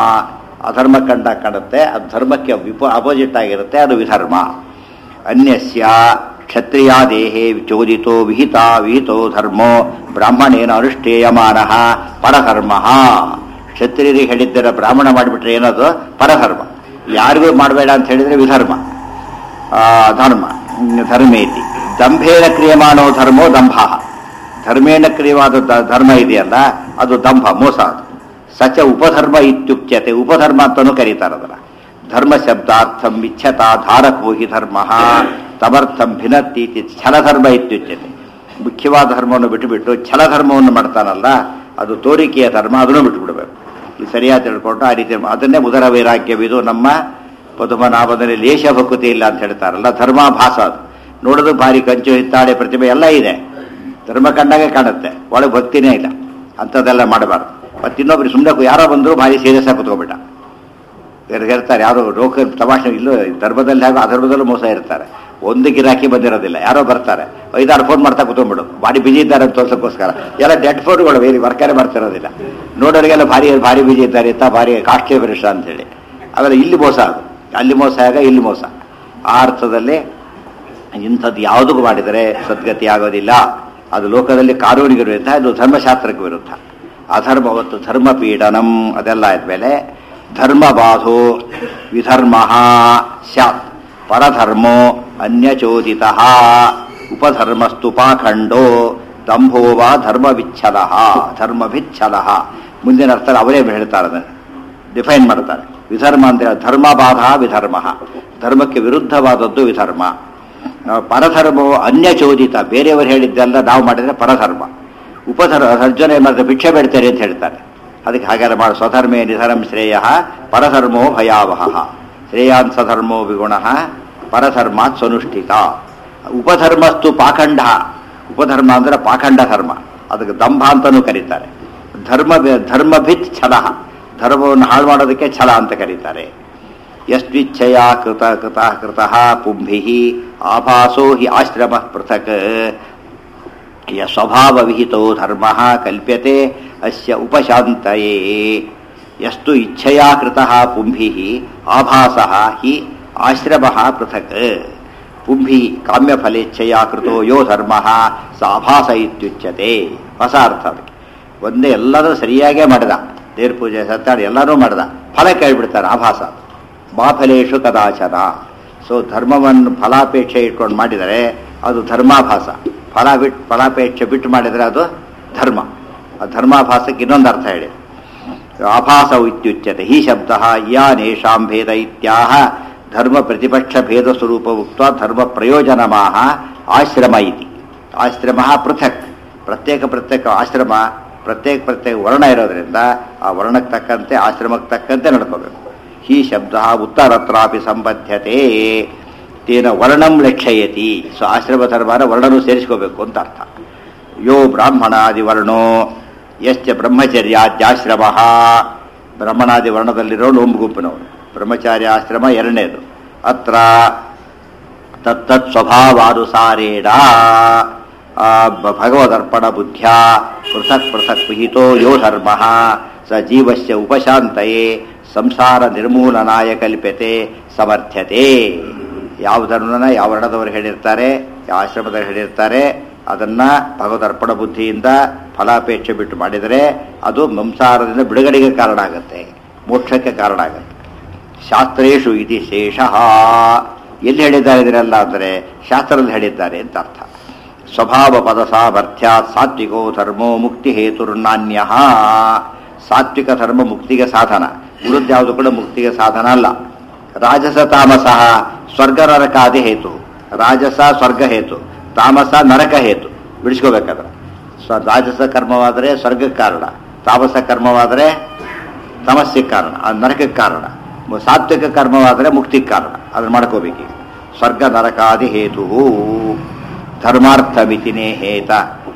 ಅಧರ್ಮ ಕಂಡ ಕಾಣುತ್ತೆ ಅದು ಧರ್ಮಕ್ಕೆ ವಿಪ ಅಪೋಸಿಟ್ ಆಗಿರುತ್ತೆ ಅದು ವಿಧರ್ಮ ಅನ್ಯಸ್ಯ ಕ್ಷತ್ರಿಯಾದೇಹೇ ಚೋದಿತೋ ವಿಹಿತ ವಿಹಿತೋ ಧರ್ಮೋ ಬ್ರಾಹ್ಮಣೇನ ಅನುಷ್ಠೇಯಮಾನ ಪರಧರ್ಮ ಕ್ಷತ್ರಿಯರಿಗೆ ಹೇಳಿದ್ದರ ಬ್ರಾಹ್ಮಣ ಮಾಡಿಬಿಟ್ರೆ ಏನದು ಪರಧರ್ಮ ಯಾರಿಗೂ ಮಾಡಬೇಡ ಅಂತ ಹೇಳಿದ್ರೆ ವಿಧರ್ಮ ಆ, ಧರ್ಮ ಹ್ಮ್, ಧರ್ಮೇತಿ ದಂಭೇನ ಕ್ರಿಯಮಾಣೋ ಧರ್ಮೋ ದಂಭ ಧರ್ಮೇಣ ಕ್ರಿಯವಾದ ದ- ಧರ್ಮ ಇದೆಯಲ್ಲ ಅದು ದಂಭ ಮೋಸ ಅದು ಸಚ ಉಪಧರ್ಮ ಇತ್ಯುಚ್ಯತೆ ಉಪಧರ್ಮ ಅಂತಲೂ ಕರೀತಾರೆ ಅದರ ಧರ್ಮ ಶಬ್ದಾರ್ಥಂ ಇಚ್ಛತಾ ಧಾರಕೋ ಹಿ ಧರ್ಮ ತಮರ್ಥಂ ಭಿನ್ನತ್ತೀತಿ ಛಲಧರ್ಮ ಇತ್ಯುಚ್ಯತೆ ಮುಖ್ಯವಾದ ಧರ್ಮವನ್ನು ಬಿಟ್ಟುಬಿಟ್ಟು ಛಲಧರ್ಮವನ್ನು ಮಾಡ್ತಾನಲ್ಲ ಅದು ತೋರಿಕೆಯ ಧರ್ಮ ಅದನ್ನು ಬಿಟ್ಟುಬಿಡಬೇಕು ಇದು ಸರಿಯಾಗಿ ತಿಳ್ಕೊಂಡು ಆ ರೀತಿ ಅದನ್ನೇ ಉದರ ವೈರಾಗ್ಯವಿದು ನಮ್ಮ ಪದುಮನಾಭದಲ್ಲಿ ಲೇಷ ಭಕುತಿ ಇಲ್ಲ ಅಂತ ಹೇಳ್ತಾರಲ್ಲ ಧರ್ಮಾಭಾಸ ಅದು ನೋಡೋದು ಭಾರಿ ಕಂಚು ಹಿತ್ತಾಳೆ ಪ್ರತಿಭೆ ಎಲ್ಲ ಇದೆ ಧರ್ಮ ಕಂಡಾಗೆ ಕಾಣುತ್ತೆ ಒಳಗೆ ಭಕ್ತಿನೇ ಇಲ್ಲ ಅಂಥದ್ದೆಲ್ಲ ಮಾಡಬಾರ್ದು ಮತ್ತೆ ಇನ್ನೊಬ್ರು ಸುಮ್ಮನೆ ಯಾರೋ ಬಂದರು ಭಾರಿ ಸೀರಿಯಸ್ ಆಗಿ ಕುತ್ಕೊಬಿಟ್ಟ ಇವ್ರು ಹೇಳ್ತಾರೆ ಯಾರು ಲೋಕ ತಮಾಷೆ ಇಲ್ಲೂ ಧರ್ಮದಲ್ಲಿ ಹಾಗೂ ಅಧರ್ಮದಲ್ಲೂ ಮೋಸ ಇರ್ತಾರೆ ಒಂದು ಗಿರಾಕಿ ಬಂದಿರೋದಿಲ್ಲ ಯಾರೋ ಬರ್ತಾರೆ ಐದಾರು ಫೋನ್ ಮಾಡ್ತಾ ಕುತ್ಕೊಂಡ್ಬಿಡು ಭಾರಿ ಬಿಜಿ ಇದ್ದಾರೆ ಅಂತ ತೋರ್ಸೋಕ್ಕೋಸ್ಕರ ಎಲ್ಲ ಡೆಡ್ ಫೋನ್ಗಳು ಬೇರೆ ವರ್ಕರೇ ಮಾಡ್ತಿರೋದಿಲ್ಲ ನೋಡೋರಿಗೆಲ್ಲ ಭಾರಿ ಭಾರಿ ಬಿಜಿ ಇದ್ದಾರೆ ಇತ್ತ ಭಾರಿ ಕಾಸ್ಟ್ಲಿ ಬರಿಷ್ಠ ಅಂತೇಳಿ ಆಮೇಲೆ ಇಲ್ಲಿ ಮೋಸ ಅದು ಅಲ್ಲಿ ಮೋಸ ಆಗ ಇಲ್ಲಿ ಮೋಸ ಆ ಅರ್ಥದಲ್ಲಿ ಇಂಥದ್ದು ಯಾವುದಕ್ಕೂ ಮಾಡಿದರೆ ಸದ್ಗತಿ ಆಗೋದಿಲ್ಲ ಅದು ಲೋಕದಲ್ಲಿ ಕಾನೂನಿಗೆ ವಿರುದ್ಧ ಅದು ಧರ್ಮಶಾಸ್ತ್ರಕ್ಕೆ ವಿರುದ್ಧ ಅಧರ್ಮ ಮತ್ತು ಧರ್ಮ ಪೀಡನಂ ಅದೆಲ್ಲ ಆದ್ಮೇಲೆ ಧರ್ಮಬಾಧೋ ವಿಧರ್ಮ ಸ್ಯಾತ್ ಪರಧರ್ಮೋ ಅನ್ಯಚೋದಿತ ಉಪಧರ್ಮಸ್ತು ಪಾಖಂಡೋ ದಂಭೋ ವಾ ಧರ್ಮವಿಚ್ಛಲ ಧರ್ಮವಿಚ್ಛಲ ಮುಂದಿನ ಅರ್ಥ ಅವರೇ ಹೇಳ್ತಾರೆ ಅದನ್ನು ಡಿಫೈನ್ ಮಾಡ್ತಾರೆ ವಿಧರ್ಮ ಅಂದ್ರೆ ಧರ್ಮಬಾಧ ವಿಧರ್ಮ ಧರ್ಮಕ್ಕೆ ವಿರುದ್ಧವಾದದ್ದು ವಿಧರ್ಮ ನಾವು ಪರಧರ್ಮವು ಅನ್ಯಚೋದಿತ ಬೇರೆಯವರು ಹೇಳಿದ್ದೆಲ್ಲ ನಾವು ಮಾಡಿದ್ರೆ ಪರಧರ್ಮ ಉಪಧರ್ಮ ಅರ್ಜುನ ಏನ್ ಮಾಡ್ತಾರೆ ಭಿಕ್ಷೆ ಬೇಡ್ತಾರೆ ಅಂತ ಹೇಳ್ತಾರೆ ಅದಕ್ಕೆ ಹಾಗೆಲ್ಲ ಮಾಡಿ ಸ್ವಧರ್ಮೇ ನಿಧರ್ಮ ಶ್ರೇಯ ಪರಧರ್ಮೋ ಭಯಾವಹ ಶ್ರೇಯಾನ್ ಸಧರ್ಮೋ ವಿಗುಣ ಪರಧರ್ಮಾತ್ ಸ್ವನುಷ್ಠಿತ ಉಪಧರ್ಮಸ್ತು ಪಾಖಂಡ ಉಪಧರ್ಮ ಅಂದ್ರೆ ಪಾಖಂಡ ಧರ್ಮ ಅದಕ್ಕೆ ದಂಭ ಅಂತಲೂ ಕರೀತಾರೆ ಧರ್ಮ ಧರ್ಮಭಿತ್ ಛಲ ಧರ್ಮವನ್ನು ಹಾಳು ಮಾಡೋದಕ್ಕೆ ಛಲ ಅಂತ ಕರೀತಾರೆ ಯಸ್ವಿಚ್ಛಯ ಕೃತ ಕೃತ ಕೃತಃ ಪುಂಭಿ ಆಭಾಸೋ ಹಿ ಆಶ್ರಮ ಪೃಥಕ್ ಯ ಸ್ವಭಾವ ವಿಹಿತೋ ಧರ್ಮ ಕಲ್ಪ್ಯತೆ ಅಸ್ಯ ಉಪಶಾಂತಯೇ ಯಸ್ತು ಇಚ್ಛೆಯ ಕೃತಃ ಪುಂಭಿ ಆಭಾಸ ಹಿ ಆಶ್ರಮ ಪೃಥಕ್ ಪುಂಭಿ ಕಾಮ್ಯಫಲೇಚ್ಛೆಯ ಕೃತೋ ಯೋ ಧರ್ಮ ಸ ಆಭಾಸ ಇತ್ಯುಚ್ಯತೆ ಹೊಸ ಅರ್ಥ ಅದಕ್ಕೆ ಒಂದೇ ಎಲ್ಲರೂ ಸರಿಯಾಗೇ ಮಾಡಿದ ದೇವ್ರ ಪೂಜೆ ಸತ್ತಾಡಿ ಎಲ್ಲರೂ ಮಾಡಿದ ಫಲ ಕೇಳ್ಬಿಡ್ತಾರೆ ಆಭಾಸ ಮಾಫಲೇಶು ಕದಾಚನ ಸೊ ಧರ್ಮವನ್ನು ಫಲಾಪೇಕ್ಷೆ ಇಟ್ಕೊಂಡು ಮಾಡಿದರೆ ಅದು ಧರ್ಮಾಭಾಸ ಫಲ ಬಿಟ್ಟು ಫಲಾಪೇಕ್ಷೆ ಬಿಟ್ಟು ಮಾಡಿದರೆ ಅದು ಧರ್ಮ ಆ ಧರ್ಮಾಭಾಸಕ್ಕೆ ಇನ್ನೊಂದು ಅರ್ಥ ಹೇಳಿ ಆಭಾಸ ಇತ್ಯುಚ್ಯತೆ ಈ ಶಬ್ದ ಯಾನೇಷಾಂ ಭೇದ ಇತ್ಯಾಹ ಧರ್ಮ ಪ್ರತಿಪಕ್ಷ ಭೇದ ಸ್ವರೂಪ ಉಕ್ತ ಧರ್ಮ ಪ್ರಯೋಜನಮಾಹ ಆಶ್ರಮ ಇತಿ ಆಶ್ರಮ ಪೃಥಕ್ ಪ್ರತ್ಯೇಕ ಪ್ರತ್ಯೇಕ ಆಶ್ರಮ ಪ್ರತ್ಯೇಕ ಪ್ರತ್ಯೇಕ ವರ್ಣ ಇರೋದ್ರಿಂದ ಆ ವರ್ಣಕ್ಕೆ ತಕ್ಕಂತೆ ಆಶ್ರಮಕ್ಕೆ ತಕ್ಕಂತೆ ನಡ್ಕೋಬೇಕು ಈ ಶಬ್ದ ಉತ್ತರತ್ರಾಪಿ ಸಂಬದ್ಧತೆ ತೇನ ವರ್ಣಂ ಲಕ್ಷಯತಿ ಸೊ ಆಶ್ರಮ ಧರ್ಮನ ವರ್ಣನೂ ಸೇರಿಸ್ಕೋಬೇಕು ಅಂತ ಅರ್ಥ ಯೋ ಬ್ರಾಹ್ಮಣಾದಿವರ್ಣೋ ಯಶ್ಚ ಬ್ರಹ್ಮಚರ್ಯಾದ್ಯಾಶ್ರಮ ಬ್ರಹ್ಮಣಾದಿ ವರ್ಣದಲ್ಲಿರೋ ಒಂದು ಗುಂಪಿನವರು ಬ್ರಹ್ಮಚಾರ್ಯ ಆಶ್ರಮ ಎರಡನೇದು ಅತ್ರ ತತ್ತತ್ ಸ್ವಭಾವಾನುಸಾರೇಣ ಆ, ಬ- ಭಗವದರ್ಪಣ ಬುದ್ಧ್ಯ ಪೃಥಕ್ ಪೃಥಕ್ ವಿಹಿತೋ ಯೋ ಧರ್ಮ ಸ ಜೀವಸ್ಯ ಉಪಶಾಂತಯೇ ಸಂಸಾರ ನಿರ್ಮೂಲನಾಯ ಕಲ್ಪ್ಯತೆ ಸಮರ್ಥ್ಯತೆ ಯಾವ ಧರ್ಮನ ಯಾವ ವರ್ಣದವರು ಹೇಳಿರ್ತಾರೆ ಯಾವ ಆಶ್ರಮದವರು ಹೇಳಿರ್ತಾರೆ ಅದನ್ನ ಭಗವದರ್ಪಣ ಬುದ್ಧಿಯಿಂದ ಫಲಾಪೇಕ್ಷೆ ಬಿಟ್ಟು ಮಾಡಿದರೆ ಅದು ಸಂಸಾರದಿಂದ ಬಿಡುಗಡೆಗೆ ಕಾರಣ ಆಗುತ್ತೆ ಮೋಕ್ಷಕ್ಕೆ ಕಾರಣ ಆಗುತ್ತೆ ಶಾಸ್ತ್ರೇಶು ಇತಿ ಶೇಷ ಎಲ್ಲಿ ಹೇಳಿದ್ದಾರೆ ಇದನ್ನೆಲ್ಲ ಅಂದರೆ ಶಾಸ್ತ್ರದಲ್ಲಿ ಹೇಳಿದ್ದಾರೆ ಅಂತ ಅರ್ಥ ಸ್ವಭಾವ ಪದ ಸಾಮರ್ಥ್ಯ ಸಾತ್ವಿಕೋ ಧರ್ಮೋ ಮುಕ್ತಿ ಹೇತುರ್ನಾನ್ಯ ಸಾತ್ವಿಕ ಧರ್ಮ ಮುಕ್ತಿಗೆ ಸಾಧನ ಉಳಿದ ಯಾವುದು ಕೂಡ ಮುಕ್ತಿಗೆ ಸಾಧನ ಅಲ್ಲ ರಾಜಸ ತಾಮಸ ಸ್ವರ್ಗ ನರಕಾದಿ ಹೇತು ರಾಜಸ ಸ್ವರ್ಗ ಹೇತು ತಾಮಸ ನರಕ ಹೇತು ಬಿಡಿಸ್ಕೋಬೇಕಾದ್ರೆ ಸ್ವ ರಾಜಸ ಕರ್ಮವಾದರೆ ಸ್ವರ್ಗಕ್ಕೆ ಕಾರಣ ತಾಮಸ ಕರ್ಮವಾದರೆ ತಮಸ್ಸಿಗೆ ಕಾರಣ ಅದು ನರಕಕ್ಕೆ ಕಾರಣ ಮು- ಸಾತ್ವಿಕ ಕರ್ಮವಾದರೆ ಮುಕ್ತಿಗೆ ಕಾರಣ ಅದನ್ನ ಮಾಡ್ಕೋಬೇಕೀಗ ಸ್ವರ್ಗ ನರಕಾದಿ ಹೇತು ಧರ್ಮಾರ್ಥಮಿತಿನೇ ಹೇತ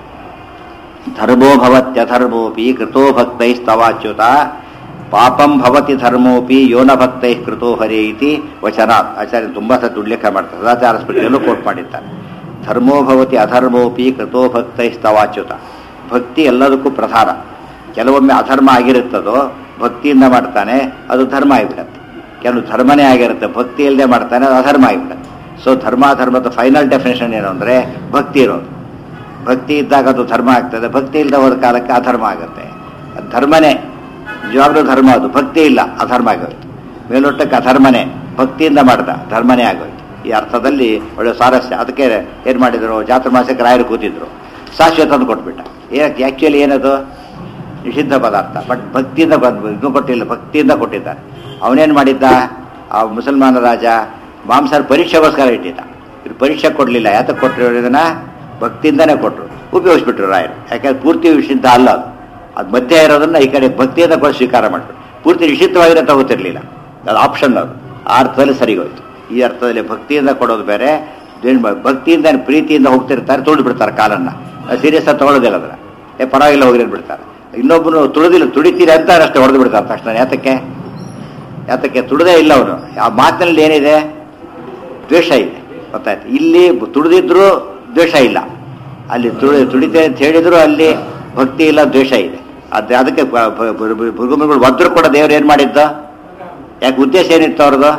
ಧರ್ಮೋ ಭವತ್ಯಧರ್ಮೋಪಿ ಕೃತೋ ಭಕ್ತೈಸ್ತವಾಚ್ಯುತ ಪಾಪಂ ಭವತಿ ಧರ್ಮೋಪಿ ಯೋನ ಭಕ್ತೈ ಕೃತೋ ಹರೇ ಇತಿ ವಚನಾತ್ ಆಚಾರ್ಯ ತುಂಬಾ ಸತಿ ಉಲ್ಲೇಖ ಮಾಡ್ತಾರೆ ಸದಾಚಾರ ಸ್ಮೃತಿಯಲ್ಲೂ ಕೋಟ್ ಮಾಡಿದ್ದಾರೆ ಧರ್ಮೋ ಭವತಿ ಅಧರ್ಮೋಪಿ ಕೃತೋ ಭಕ್ತೈಸ್ತವಾಚ್ಯುತ ಭಕ್ತಿ ಎಲ್ಲದಕ್ಕೂ ಪ್ರಧಾನ ಕೆಲವೊಮ್ಮೆ ಅಧರ್ಮ ಆಗಿರುತ್ತದೋ ಭಕ್ತಿಯಿಂದ ಮಾಡ್ತಾನೆ ಅದು ಧರ್ಮ ಆಗಿಬಿಡುತ್ತೆ ಕೆಲವು ಧರ್ಮನೇ ಆಗಿರುತ್ತೆ ಭಕ್ತಿ ಇಲ್ಲದೆ ಮಾಡ್ತಾನೆ ಅದು ಅಧರ್ಮ ಆಗಿಬಿಡುತ್ತೆ ಸೊ ಧರ್ಮ ಧರ್ಮದ ಫೈನಲ್ ಡೆಫಿನೇಷನ್ ಏನು ಅಂದರೆ ಭಕ್ತಿ ಇರೋದು ಭಕ್ತಿ ಇದ್ದಾಗ ಅದು ಧರ್ಮ ಆಗ್ತದೆ ಭಕ್ತಿ ಇಲ್ಲದ ಹೋದ ಕಾಲಕ್ಕೆ ಅಧರ್ಮ ಆಗುತ್ತೆ ಅದು ಧರ್ಮನೇ ನಿಜವಾಗ್ಲೂ ಧರ್ಮ ಅದು ಭಕ್ತಿ ಇಲ್ಲ ಅಧರ್ಮ ಆಗೋಯ್ತು ಮೇಲೊಟ್ಟಕ್ಕೆ ಅಧರ್ಮನೇ ಭಕ್ತಿಯಿಂದ ಮಾಡ್ದ ಧರ್ಮನೇ ಆಗೋಯ್ತು ಈ ಅರ್ಥದಲ್ಲಿ ಒಳ್ಳೆ ಸ್ವಾರಸ್ಯ ಅದಕ್ಕೆ ಏನು ಮಾಡಿದ್ರು ಜಾತಮಾಸಕ್ಕೆ ರಾಯರು ಕೂತಿದ್ರು ಸಾಕ್ಷ್ಯ ತಂದು ಕೊಟ್ಬಿಟ್ಟ ಏನಕ್ಕೆ ಆ್ಯಕ್ಚುಲಿ ಏನದು ನಿಷಿದ್ಧ ಪದಾರ್ಥ ಬಟ್ ಭಕ್ತಿಯಿಂದ ಬಂದ್- ಇದು ಕೊಟ್ಟಿಲ್ಲ ಭಕ್ತಿಯಿಂದ ಕೊಟ್ಟಿದ್ದಾರೆ ಅವನೇನು ಮಾಡಿದ್ದ ಆ ಮುಸಲ್ಮಾನ ರಾಜ ಮಾಂಸರ ಪರೀಕ್ಷೆಗೋಸ್ಕರ ಇಟ್ಟಿದ್ದ ಇದು ಪರೀಕ್ಷೆ ಕೊಡಲಿಲ್ಲ ಯಾತಕ್ಕೆ ಕೊಟ್ಟರು ಇದನ್ನ ಭಕ್ತಿಯಿಂದನೇ ಕೊಟ್ಟರು ಉಪಯೋಗಿಸ್ಬಿಟ್ರು ರಾಯರು ಯಾಕಂದ್ರೆ ಪೂರ್ತಿ ನಿಷಿದ್ಧ ಅಲ್ಲ ಅದು ಅದು ಮಧ್ಯ ಇರೋದನ್ನ ಈ ಕಡೆ ಭಕ್ತಿಯಿಂದ ಕೂಡ ಸ್ವೀಕಾರ ಮಾಡಿಬಿಟ್ರು ಪೂರ್ತಿ ನಿಷಿದ್ಧವಾಗಿರೋ ತಗೋತಿರ್ಲಿಲ್ಲ ಅದು ಆಪ್ಷನ್ ಅದು ಆ ಅರ್ಥದಲ್ಲಿ ಸರಿಗೋಯ್ತು ಈ ಅರ್ಥದಲ್ಲಿ ಭಕ್ತಿಯಿಂದ ಕೊಡೋದು ಬೇರೆ ಏನ್ ಬ- ಭಕ್ತಿಯಿಂದ ಪ್ರೀತಿಯಿಂದ ಹೋಗ್ತಿರ್ತಾರೆ ತುಳಿದು ಬಿಡ್ತಾರೆ ಕಾಲನ್ನ ಸೀರಿಯಸ್ ಆಗಿ ತಗೊಳ್ಳೋದಿಲ್ಲ ಅದನ್ನ ಏ ಪರವಾಗಿಲ್ಲ ಹೋಗಿರಿ ಬಿಡ್ತಾರೆ ಇನ್ನೊಬ್ಬನು ತುಳಿದಿಲ್ಲ ತುಳಿತೀರಿ ಅಂತ ಅಷ್ಟೇ ಹೊಡೆದು ಬಿಡ್ತಾರೆ ತಕ್ಷಣ ಯಾತಕ್ಕೆ ಯಾತಕ್ಕೆ ತುಳಿದೇ ಇಲ್ಲ ಅವನು ಆ ಮಾತಿನಲ್ಲಿ ಏನಿದೆ ದ್ವೇಷ ಇದೆ ಗೊತ್ತಾಯ್ತು ಇಲ್ಲಿ ತುಳಿದಿದ್ರು ದ್ವೇಷ ಇಲ್ಲ ಅಲ್ಲಿ ತುಳಿ ತುಳಿತೆ ಅಂತ ಹೇಳಿದ್ರು ಅಲ್ಲಿ ಭಕ್ತಿ ಇಲ್ಲ ದ್ವೇಷ ಇದೆ ಅದ್ ಅದಕ್ಕೆ ಭೃಗುಮಗಳು ಒದ್ರು ಕೂಡ ದೇವ್ರು ಏನ್ ಮಾಡಿದ್ದ ಯಾಕೆ ಉದ್ದೇಶ ಏನಿತ್ತು ಅವ್ರದ್ದು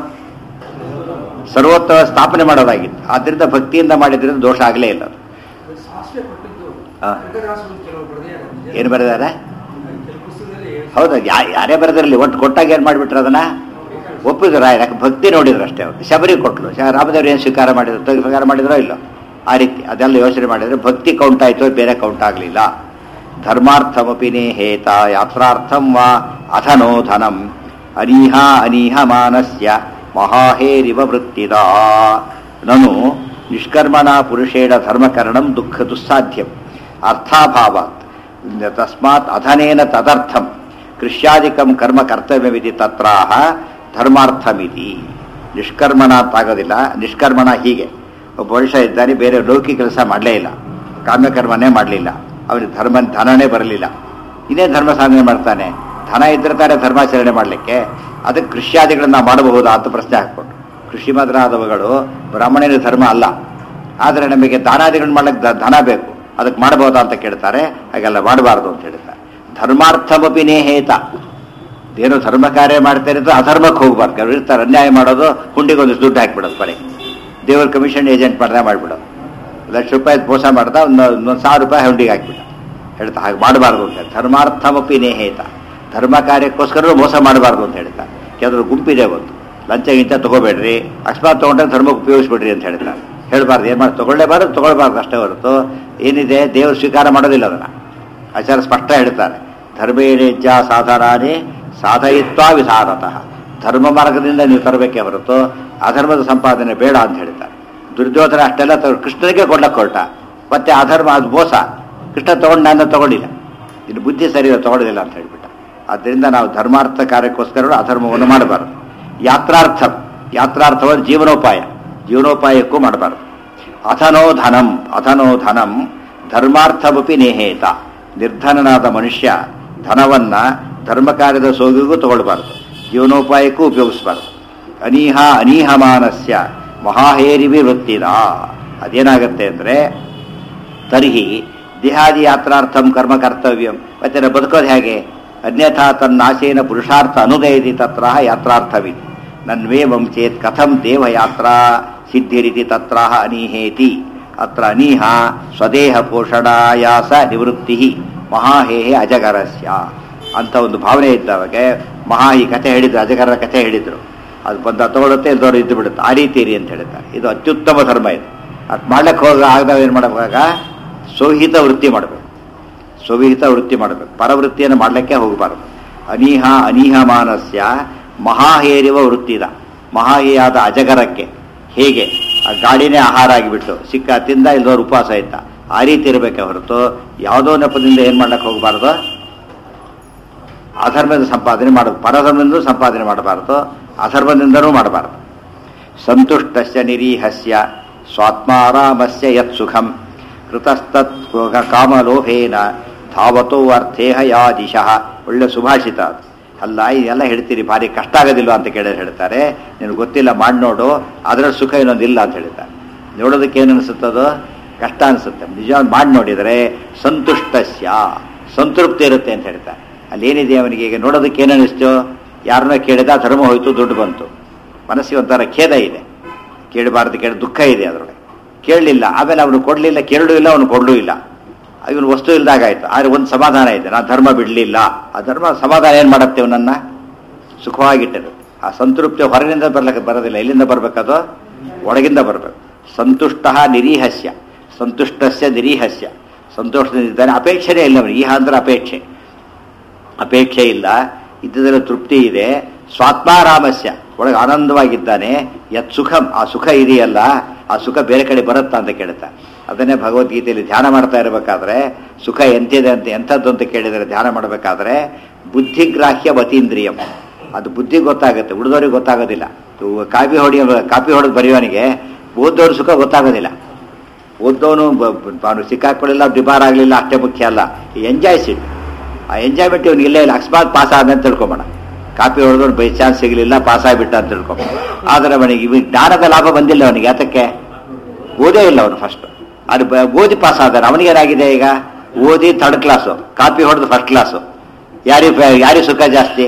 ಸರ್ವೋತ್ತಮ ಸ್ಥಾಪನೆ ಮಾಡೋದಾಗಿತ್ತು ಆದ್ರಿಂದ ಭಕ್ತಿಯಿಂದ ಮಾಡಿದ್ರಿಂದ ದೋಷ ಆಗಲೇ ಇಲ್ಲ ಅದು. ಸಾಸಿವೆ ಕೊಟ್ಟಿದ್ದು ಹಾ. ಕನಕದಾಸರು ಕೆಲವು ಬರೆದಿದ್ದಾರೆ ನಿಜ. ಏನು ಬರೆದಾರೆ ಕೆಲವು ಪುಸ್ತಕದಲ್ಲಿ ಹೌದು ಯಾ- ಯಾರೇ ಬರೆದಿರಲಿ ಒಟ್ಟು ಕೊಟ್ಟಾಗ ಏನು ಮಾಡಿಬಿಟ್ರು ಅದನ್ನ ಒಪ್ಪಿದ್ರು ರಾಯರ್ ಯಾಕೆ ಭಕ್ತಿ ನೋಡಿದ್ರು ಅಷ್ಟೇ ಅವ್ರು ಶಬರಿ ಕೊಟ್ಲು ಶ- ರಾಮದೇವ್ರು ಏನು ಸ್ವೀಕಾರ ಮಾಡಿದ್ರು ತ- ಸ್ವೀಕಾರ ಮಾಡಿದ್ರೋ ಇಲ್ಲೋ ಆ ರೀತಿ ಅದೆಲ್ಲ ಯೋಚನೆ ಮಾಡಿದ್ರೆ ಭಕ್ತಿ ಕೌಂಟ್ ಆಯ್ತು ಬೇರೆ ಕೌಂಟ್ ಆಗಲಿಲ್ಲ ಧರ್ಮಾರ್ಥಮಪಿ ನೇಹೇತ ಯಾತ್ರಾರ್ಥಂ ವಾ ಅಥನೋ ಧನಂ ಅನೀಹ ಅನೀಹ ಮಾನಸ್ಯ ಮಹಾಹೇರಿವ ವೃತ್ತಿದ ನನು ನಿಷ್ಕರ್ಮಣ ಪುರುಷೇಣ ಧರ್ಮಕರಣಂ ದುಃಖ ದುಸ್ಸಾಧ್ಯಂ ಅರ್ಥಾಭಾವಾತ್ ತಸ್ಮಾತ್ ಅಧನೇನ ತದರ್ಥಂ ಕೃಷ್ಯಾದಿಕಂ ಕರ್ಮ ಕರ್ತವ್ಯವಿತಿ ತತ್ರಾಹ ಧರ್ಮಾರ್ಥಮಿತಿ ನಿಷ್ಕರ್ಮಣ ಅಂತಾಗೋದಿಲ್ಲ ನಿಷ್ಕರ್ಮಣ ಹೀಗೆ ಒಬ್ಬ ಮನುಷ್ಯ ಇದ್ದಾನೆ ಬೇರೆ ಲೌಕಿಕ ಕೆಲಸ ಮಾಡಲೇ ಇಲ್ಲ ಕಾಮ್ಯಕರ್ಮನೇ ಮಾಡಲಿಲ್ಲ ಅವನಿಗೆ ಧರ್ಮ ಧನನೇ ಬರಲಿಲ್ಲ ಇನ್ನೇ ಧರ್ಮ ಸಾಧನೆ ಮಾಡ್ತಾನೆ ಧನ ಇದ್ರೆ ತಾನೇ ಧರ್ಮಾಚರಣೆ ಮಾಡಲಿಕ್ಕೆ ಅದಕ್ಕೆ ಕೃಷ್ಯಾದಿಗಳನ್ನ ಮಾಡಬಹುದಾ ಅಂತ ಪ್ರಶ್ನೆ ಹಾಕ್ಕೊಂಡು ಕೃಷಿ ಮೊದಲಾದವುಗಳು ಬ್ರಾಹ್ಮಣನ ಧರ್ಮ ಅಲ್ಲ ಆದರೆ ನಮಗೆ ದಾನಾದಿಗಳನ್ನ ಮಾಡ್ಲಿಕ್ಕೆ ದ- ಧನ ಬೇಕು ಅದಕ್ಕೆ ಮಾಡಬಹುದಾ ಅಂತ ಕೇಳ್ತಾರೆ ಹಾಗೆಲ್ಲ ಮಾಡಬಾರ್ದು ಅಂತ ಹೇಳ್ತಾರೆ ಧರ್ಮಾರ್ಥಮಪಿ ನೇಹೇತ ಏನೋ ಧರ್ಮ ಕಾರ್ಯ ಮಾಡ್ತಾ ಇರೋದು ಅಧರ್ಮಕ್ಕೆ ಹೋಗ್ಬಾರ್ದು ಕೆಲವ್ರು ಇರ್ತಾರೆ ಅನ್ಯಾಯ ಮಾಡೋದು ಹುಂಡಿಗೆ ಒಂದಿಷ್ಟು ದುಡ್ಡು ಹಾಕ್ಬಿಡೋದು ಬರೀ ದೇವ್ರ ಕಮಿಷನ್ ಏಜೆಂಟ್ ಮಾಡ್ದೆ ಮಾಡ್ಬಿಡೋದು ಲಕ್ಷ ರೂಪಾಯಿ ಮೋಸ ಮಾಡ್ದ ಒಂದು ಒಂದು ಸಾವಿರ ರೂಪಾಯಿ ಹುಂಡಿಗೆ ಹಾಕ್ಬಿಡ ಹೇಳ್ತಾ ಹಾಗೆ ಮಾಡಬಾರ್ದು ಅಂತ ಹೇಳಿ ಧರ್ಮಾರ್ಥಮಪಿ ನೇಹೇತ ಧರ್ಮ ಕಾರ್ಯಕ್ಕೋಸ್ಕರ ಮೋಸ ಮಾಡಬಾರ್ದು ಅಂತ ಹೇಳ್ತಾರೆ ಕೆಲವರು ಗುಂಪಿದೆ ಒಂದು ಲಂಚ ಗಿಂಚ ತಗೋಬೇಡ್ರಿ ಅಕಸ್ಮಾತ್ ತಗೊಂಡ್ರೆ ಧರ್ಮಕ್ಕೆ ಉಪಯೋಗಿಸ್ಬಿಡ್ರಿ ಅಂತ ಹೇಳ್ತಾರೆ ಹೇಳ್ಬಾರ್ದು ಏನು ಮಾಡಿ ತಗೊಳ್ಳೇಬಾರ್ದು ತಗೊಳ್ಬಾರ್ದು ಅಷ್ಟೇ ಹೊರತು ಏನಿದೆ ದೇವರು ಸ್ವೀಕಾರ ಮಾಡೋದಿಲ್ಲ ಅದನ್ನ ಆಚಾರ ಸ್ಪಷ್ಟ ಹೇಳ್ತಾರೆ ಧರ್ಮೇಣಿಜ್ಜ ಸಾಧನಾನಿ ಸಾಧಯಿತ್ವ ವಿಧಾನತಃ ಧರ್ಮ ಮಾರ್ಗದಿಂದ ನೀವು ತರಬೇಕೇ ಹೊರತು ಅಧರ್ಮದ ಸಂಪಾದನೆ ಬೇಡ ಅಂತ ಹೇಳ್ತಾರೆ ದುರ್ಯೋಧನ ಅಷ್ಟೆಲ್ಲ ತಗೊಂಡು ಕೃಷ್ಣನಿಗೆ ಕೊಡ್ಲಕ್ಕೆ ಹೊರಟ ಮತ್ತೆ ಅಧರ್ಮ ಅದು ಮೋಸ ಕೃಷ್ಣ ತಗೊಂಡು ನಾನು ತಗೊಂಡಿಲ್ಲ ಇನ್ನು ಬುದ್ಧಿ ಸರಿ ಇಲ್ಲ, ತಗೊಳ್ಳೋದಿಲ್ಲ ಅಂತ ಹೇಳ್ಬಿಟ್ಟ ಆದ್ದರಿಂದ ನಾವು ಧರ್ಮಾರ್ಥ ಕಾರ್ಯಕ್ಕೋಸ್ಕರ ಅಧರ್ಮವನ್ನು ಮಾಡಬಾರದು ಯಾತ್ರಾರ್ಥ ಯಾತ್ರಾರ್ಥವನ್ನು ಜೀವನೋಪಾಯ ಜೀವನೋಪಾಯಕ್ಕೂ ಮಾಡಬಾರದು ಅಥನೋ ಧನಂ ಅಥನೋ ಧನಂ ಧರ್ಮಾರ್ಥಮಪಿ ನೇಹೇತ ನಿರ್ಧನನಾದ ಮನುಷ್ಯ ಧನವನ್ನ ಧರ್ಮ ಕಾರ್ಯದ ಸೋಗಿಗೂ ತಗೊಳ್ಬಾರ್ದು ಜೀವನೋಪಾಯಕ್ಕೂ ಉಪಯೋಗಿಸಬಾರ್ದು ಅನೀಹ ಅನೀಹಮಾನಸ್ಯ ಮಹಾಹೇರಿವಿ ವೃತ್ತಿದ ಅದೇನಾಗತ್ತೆ ಅಂದರೆ ತರ್ಹಿ ದೇಹಾದಿ ಯಾತ್ರಾರ್ಥಂ ಕರ್ಮ ಕರ್ತವ್ಯಂ ಮತ್ತೆ ನಾವು ಬದುಕೋದು ಹೇಗೆ ಅನ್ಯಥಾ ತನ್ನಾಶೇನ ಪುರುಷಾರ್ಥ ಅನುದಯತಿ ತತ್ರ ಯಾತ್ರಾರ್ಥವಿ ನನ್ವೇವಂ ಚೇತ್ ಕಥಂ ದೇವಯಾತ್ರಾ ಸಿದ್ಧಿರಿತಿ ತತ್ರ ಅನೀಹೇತಿ ಅತ್ರ ಅನೀಹ ಸ್ವದೇಹ ಪೋಷಣಾಯಾಸ ನಿವೃತ್ತಿ ಮಹಾಹೇಹೆ ಅಜಗರಸ್ಯ ಅಂತ ಒಂದು ಭಾವನೆ ಇದ್ದವಾಗ ಮಹಾ ಈ ಕಥೆ ಹೇಳಿದ್ರು ಅಜಗರರ ಕಥೆ ಹೇಳಿದ್ರು ಅದು ಬಂದ ತಗೊಳುತ್ತೆ ಇಲ್ದವ್ರು ಇದ್ದು ಬಿಡುತ್ತೆ ಆ ರೀತಿ ಇರಿ ಅಂತ ಹೇಳ್ತಾರೆ ಇದು ಅತ್ಯುತ್ತಮ ಧರ್ಮ ಇದು ಅದು ಮಾಡ್ಲಿಕ್ಕೆ ಹೋಗ ಆಗದಾಗ ಏನು ಮಾಡಬೇಕಾಗ ಸೋಹಿತ ವೃತ್ತಿ ಮಾಡಬೇಕು ಸ್ವವಿಹಿತ ವೃತ್ತಿ ಮಾಡಬೇಕು ಪರವೃತ್ತಿಯನ್ನು ಮಾಡಲಿಕ್ಕೆ ಹೋಗಬಾರದು ಅನೀಹ ಅನೀಹ ಮಾನಸ್ಯ ಮಹಾಹೇರಿವ ವೃತ್ತಿದ ಮಹಾಹಿಯಾದ ಅಜಗರಕ್ಕೆ ಹೇಗೆ ಆ ಗಾಡಿನೇ ಆಹಾರ ಆಗಿಬಿಟ್ಟು ಸಿಕ್ಕ ತಿಂದ ಇಲ್ದವ್ರು ಉಪವಾಸ ಇದ್ದ ಆ ರೀತಿ ಇರಬೇಕೆ ಹೊರತು ಯಾವುದೋ ನೆಪದಿಂದ ಏನು ಮಾಡ್ಲಿಕ್ಕೆ ಹೋಗಬಾರ್ದು ಅಧರ್ಮದ ಸಂಪಾದನೆ ಮಾಡಬೇಕು ಪರಧರ್ಮದಿಂದ ಸಂಪಾದನೆ ಮಾಡಬಾರದು ಅಧರ್ಮದಿಂದನೂ ಮಾಡಬಾರದು ಸಂತುಷ್ಟಸ್ಯ ನಿರೀಹಸ್ಯ ಸ್ವಾತ್ಮಾರಾಮಸ್ಯ ಯತ್ ಸುಖಂ ಕೃತಸ್ತತ್ ಕಾಮಲೋಭೇನ ಧಾವತೋ ಅರ್ಥೇಹ ಯಾ ದಿಶಃ ಒಳ್ಳೆ ಸುಭಾಷಿತ ಅದು ಅಲ್ಲ ಇದೆಲ್ಲ ಹೇಳ್ತೀರಿ ಭಾರಿ ಕಷ್ಟ ಆಗೋದಿಲ್ಲ ಅಂತ ಕೇಳಿದ್ರೆ ಹೇಳ್ತಾರೆ ನಿನಗೆ ಗೊತ್ತಿಲ್ಲ ಮಾಡಿ ನೋಡು ಅದರ ಸುಖ ಇನ್ನೊಂದಿಲ್ಲ ಅಂತ ಹೇಳ್ತಾರೆ ನೋಡೋದಕ್ಕೆ ಏನು ಅನಿಸುತ್ತದೋ ಕಷ್ಟ ಅನಿಸುತ್ತೆ ನಿಜ ಮಾಡಿ ನೋಡಿದರೆ ಸಂತುಷ್ಟಸ್ಯ ಸಂತೃಪ್ತಿ ಇರುತ್ತೆ ಅಂತ ಹೇಳ್ತಾರೆ ಅಲ್ಲಿ ಏನಿದೆ ಅವನಿಗೆ ಈಗ ನೋಡೋದಕ್ಕೆ ಏನು ಅನಿಸ್ತು ಯಾರನ್ನ ಕೇಳಿದ ಧರ್ಮ ಹೋಯ್ತು ದುಡ್ಡು ಬಂತು ಮನಸ್ಸಿಗೆ ಒಂಥರ ಖೇದ ಇದೆ ಕೇಳಬಾರ್ದು ಕೇಳಿ ದುಃಖ ಇದೆ ಅದರೊಳಗೆ ಕೇಳಲಿಲ್ಲ ಆಮೇಲೆ ಅವನು ಕೊಡಲಿಲ್ಲ ಕೇಳಲೂ ಇಲ್ಲ ಅವನು ಕೊಡಲೂ ಇಲ್ಲ ಇವನು ವಸ್ತು ಇಲ್ದಾಗಾಯ್ತು ಆದರೆ ಒಂದು ಸಮಾಧಾನ ಇದೆ ನಾನು ಧರ್ಮ ಬಿಡಲಿಲ್ಲ ಆ ಧರ್ಮ ಸಮಾಧಾನ ಏನು ಮಾಡುತ್ತೆ ಇವನನ್ನ ಸುಖವಾಗಿಟ್ಟಿರುತ್ತೆ ಆ ಸಂತೃಪ್ತಿ ಹೊರಗಿನಿಂದ ಬರ್ಲಿಕ್ಕೆ ಬರೋದಿಲ್ಲ ಎಲ್ಲಿಂದ ಬರಬೇಕದು ಒಳಗಿಂದ ಬರಬೇಕು ಸಂತುಷ್ಟ ನಿರೀಹಸ್ಯ ಸಂತುಷ್ಟಸ್ಯ ನಿರೀಹಸ್ಯ ಸಂತೋಷದಿಂದಿದ್ದಾನೆ ಅಪೇಕ್ಷೆನೇ ಇಲ್ಲ ಅವನು ಈ ಅಂದ್ರೆ ಅಪೇಕ್ಷೆ ಅಪೇಕ್ಷೆ ಇಲ್ಲ ಇದ್ದದರಲ್ಲಿ ತೃಪ್ತಿ ಇದೆ ಸ್ವಾತ್ಮಾರಾಮಸ್ಯ ಒಳಗೆ ಆನಂದವಾಗಿದ್ದಾನೆ ಯತ್ ಸುಖಂ ಆ ಸುಖ ಇದೆಯಲ್ಲ ಆ ಸುಖ ಬೇರೆ ಕಡೆ ಬರುತ್ತಾ ಅಂತ ಕೇಳುತ್ತಾ ಅದನ್ನೇ ಭಗವದ್ಗೀತೆಯಲ್ಲಿ ಧ್ಯಾನ ಮಾಡ್ತಾ ಇರಬೇಕಾದ್ರೆ ಸುಖ ಎಂತಿದೆ ಅಂತ ಎಂಥದ್ದು ಅಂತ ಕೇಳಿದರೆ ಧ್ಯಾನ ಮಾಡಬೇಕಾದ್ರೆ ಬುದ್ಧಿಗ್ರಾಹ್ಯ ವತೀಂದ್ರಿಯಂ ಅದು ಬುದ್ಧಿ ಗೊತ್ತಾಗುತ್ತೆ ಉಳಿದವ್ರಿಗೆ ಗೊತ್ತಾಗೋದಿಲ್ಲ ಇವು ಕಾಪಿ ಹೊಡಿ ಕಾಪಿ ಹೊಡೆದು ಬರೆಯೋನಿಗೆ ಓದೋರು ಸುಖ ಗೊತ್ತಾಗೋದಿಲ್ಲ ಓದೋನು ಅವನು ಸಿಕ್ಕಾಕೊಳ್ಳಿಲ್ಲ ಡಿಬಾರ್ ಆಗಲಿಲ್ಲ ಅಷ್ಟೇ ಮುಖ್ಯ ಅಲ್ಲ ಎಂಜಾಯ್ಸ್ ಇಟ್ ಆ ಎಂಜಾಯ್ಮೆಂಟ್ ಇವನಿಗೆ ಇಲ್ಲೇ ಇಲ್ಲ ಅಕಸ್ಮಾತ್ ಪಾಸ್ ಆದ ಅಂತ ತಿಳ್ಕೊಬೋಣ ಕಾಪಿ ಹೊಡೆದವ್ನು ಬೈ ಚಾನ್ಸ್ ಸಿಗಲಿಲ್ಲ ಪಾಸ್ ಆಗಿಬಿಟ್ಟ ಅಂತ ತಿಳ್ಕೊಬೋಣ ಆದರೆ ಅವನಿಗೆ ಇವ ಜ್ಞಾನದ ಲಾಭ ಬಂದಿಲ್ಲ ಅವನಿಗೆ ಯಾತಕ್ಕೆ ಓದೇ ಇಲ್ಲ ಅವನು ಫಸ್ಟ್ ಅದು ಬ- ಓದಿ ಪಾಸ್ ಆದಾನೆ ಅವನಿಗೇನಾಗಿದೆ ಈಗ ಓದಿ ಥರ್ಡ್ ಕ್ಲಾಸು ಕಾಪಿ ಹೊಡೆದು ಫಸ್ಟ್ ಕ್ಲಾಸು ಯಾರಿಗೆ ಯಾರಿಗೆ ಸುಖ ಜಾಸ್ತಿ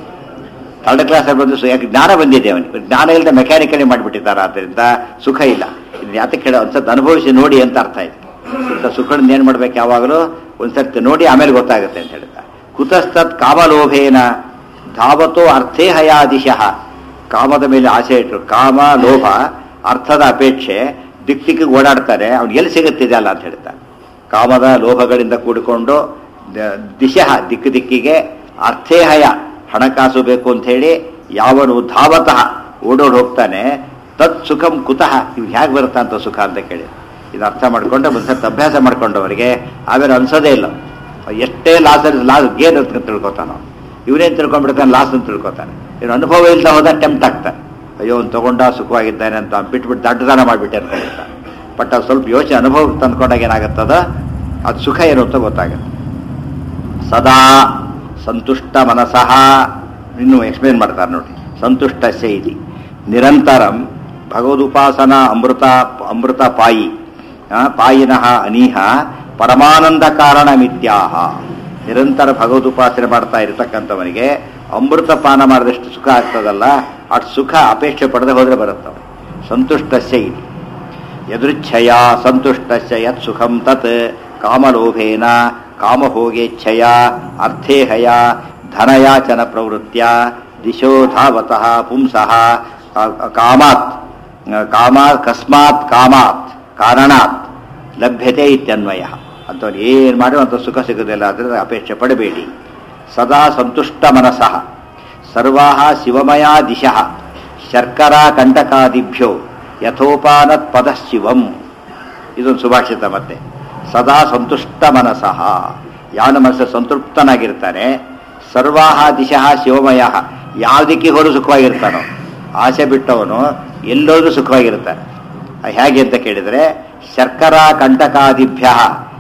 ಥರ್ಡ್ ಕ್ಲಾಸ್ ಬಂದು ಸು- ಯಾಕೆ ಜ್ಞಾನ ಬಂದಿದೆ ಅವನಿಗೆ ಜ್ಞಾನ ಇಲ್ಲದೆ ಮೆಕ್ಯಾನಿಕಲಿ ಮಾಡಿಬಿಟ್ಟಿದ್ದಾರೆ ಆದ್ದರಿಂದ ಸುಖ ಇಲ್ಲ ಇದು ಯಾತಕ್ಕೆ ಹೇಳೋ ಒಂದ್ಸತಿ ಅನುಭವಿಸಿ ನೋಡಿ ಅಂತ ಅರ್ಥ ಇದೆ ಇಂಥ ಸುಖದಿಂದ ಏನು ಮಾಡ್ಬೇಕು ಯಾವಾಗಲೂ ಒಂದ್ಸರ್ತಿ ನೋಡಿ ಆಮೇಲೆ ಗೊತ್ತಾಗುತ್ತೆ ಅಂತ ಹೇಳ್ತಾ ಕುತಸ್ತತ್ ಕಾಮಲೋಭೇನ ಧಾವತೋ ಅರ್ಥೇ ಹಯಾದಿಶಃ ಕಾಮದ ಮೇಲೆ ಆಸೆ ಇಟ್ಟರು ಕಾಮ ಲೋಭ ಅರ್ಥದ ಅಪೇಕ್ಷೆ ದಿಕ್ ದಿಕ್ಕಿಗೆ ಓಡಾಡ್ತಾರೆ ಅವ್ನು ಎಲ್ಲಿ ಸಿಗುತ್ತಿದೆ ಅಲ್ಲ ಅಂತ ಹೇಳ್ತಾರೆ ಕಾಮದ ಲೋಭಗಳಿಂದ ಕೂಡಿಕೊಂಡು ದ- ದಿಶಃ ದಿಕ್ಕು ದಿಕ್ಕಿಗೆ ಅರ್ಥೇಹಯ ಹಣಕಾಸು ಬೇಕು ಅಂತ ಹೇಳಿ ಯಾವನು ಧಾವತಃ ಓಡೋಡ್ ಹೋಗ್ತಾನೆ ತತ್ ಸುಖಂ ಕುತಃ ಇವ್ ಹೇಗೆ ಬರುತ್ತಾ ಅಂತ ಸುಖ ಅಂತ ಕೇಳಿ ಇದು ಅರ್ಥ ಮಾಡ್ಕೊಂಡು ಒಂದ್ಸತಿ ಅಭ್ಯಾಸ ಮಾಡ್ಕೊಂಡವರಿಗೆ ಆಮೇಲೆ ಅನ್ಸೋದೇ ಇಲ್ಲ ಎಷ್ಟೇ ಲಾಸ್ ಲಾಸ್ ಗೇನ್ ಅಂತ ತಿಳ್ಕೊತಾನ ಇವನೇನು ತಿಳ್ಕೊಂಡ್ಬಿಡ್ತಾನೆ ಲಾಸ್ ಅಂತ ತಿಳ್ಕೊತಾನೆ ಇವ್ನು ಅನುಭವ ಇಲ್ಲದ ಹೋದ ಟೆಂಪ್ಟ್ ಆಗ್ತಾನೆ ಅಯ್ಯೋ ಅವ್ನು ತಗೊಂಡ ಸುಖವಾಗಿದ್ದಾನೆ ಅಂತ ಅವ್ನು ಬಿಟ್ಬಿಟ್ಟು ದಡ್ಡದಾನ ಮಾಡಿಬಿಟ್ಟೆ ಅಂತ ಹೇಳ್ತಾನೆ ಬಟ್ ಅದು ಸ್ವಲ್ಪ ಯೋಚನೆ ಅನುಭವ ತಂದ್ಕೊಂಡಾಗ ಏನಾಗುತ್ತದ ಅದು ಸುಖ ಏನು ಅಂತ ಗೊತ್ತಾಗುತ್ತೆ ಸದಾ ಸಂತುಷ್ಟ ಮನಸಃ ಇನ್ನು ಎಕ್ಸ್ಪ್ಲೇನ್ ಮಾಡ್ತಾರೆ ನೋಡಿ ಸಂತುಷ್ಟಸ್ಯ ಇತಿ ನಿರಂತರಂ ಭಗವದುಪಾಸನ ಅಮೃತ ಅಮೃತ ಪಾಯಿ ಆ, ಪಾಯಿನಃ ಅನೀಹ ಪರಮಾನಂದ ಕಾರಣ ಮಿಥ್ಯಾಹ ನಿರಂತರ ಭಗವದುಪಾಸನೆ ಮಾಡ್ತಾ ಇರತಕ್ಕಂಥವನಿಗೆ ಅಮೃತ ಪಾನ ಮಾಡಿದಷ್ಟು ಸುಖ ಆಗ್ತದಲ್ಲ ಅಷ್ಟು ಸುಖ ಅಪೇಕ್ಷೆ ಪಡೆದೇ ಹೋದ್ರೆ ಬರುತ್ತವೆ ಸಂತುಷ್ಟಸ್ಯ ಇತಿ ಯದೃಚ್ಛಯ ಸಂತುಷ್ಟಸ್ಯ ಯತ್ ಸುಖಂ ತತ್ ಕಾಮಲೋಭೇನ ಕಾಮಭೋಗೇಚ್ಛಯ ಅರ್ಥೇಹಯ ಧನಯಾಚನ ಪ್ರವೃತ್ಯ ದಿಶೋ ಧಾವತಃ ಪುಂಸಃ ಕಾ- ಕಾಮಾತ್ ಕಾಮ ಕಸ್ಮಾತ್ ಕಾಮಾತ್ ಕಾರಣಾತ್ ಲಭ್ಯತೆ ಇತ್ಯನ್ವಯ ಅಂಥವ್ರು ಏನು ಮಾಡಿ ಅಂತ ಸುಖ ಸಿಗೋದಿಲ್ಲ ಅದರಿಂದ ಅಪೇಕ್ಷೆ ಪಡಬೇಡಿ ಸದಾ ಸಂತುಷ್ಟ ಮನಸಃ ಸರ್ವಾ ಶಿವಮಯಾ ದಿಶಃ ಶರ್ಕರಾ ಕಂಟಕಾದಿಭ್ಯೋ ಯಥೋಪಾನತ್ ಪದ ಶಿವಂ ಇದೊಂದು ಸುಭಾಷಿತ ಮತ್ತೆ ಸದಾ ಸಂತುಷ್ಟ ಮನಸಃ ಯಾವನ ಮನಸ್ಸು ಸಂತೃಪ್ತನಾಗಿರ್ತಾನೆ ಸರ್ವಾಹ ದಿಶಃ ಶಿವಮಯ ಯಾವುದಕ್ಕೆ ಹೋರು ಸುಖವಾಗಿರ್ತಾನೋ ಆಸೆ ಬಿಟ್ಟವನು ಎಲ್ಲೋದ್ರೂ ಸುಖವಾಗಿರ್ತಾನೆ ಅದ್ ಹೇಗೆ ಅಂತ ಕೇಳಿದರೆ ಶರ್ಕರಾ ಕಂಟಕಾದಿಭ್ಯ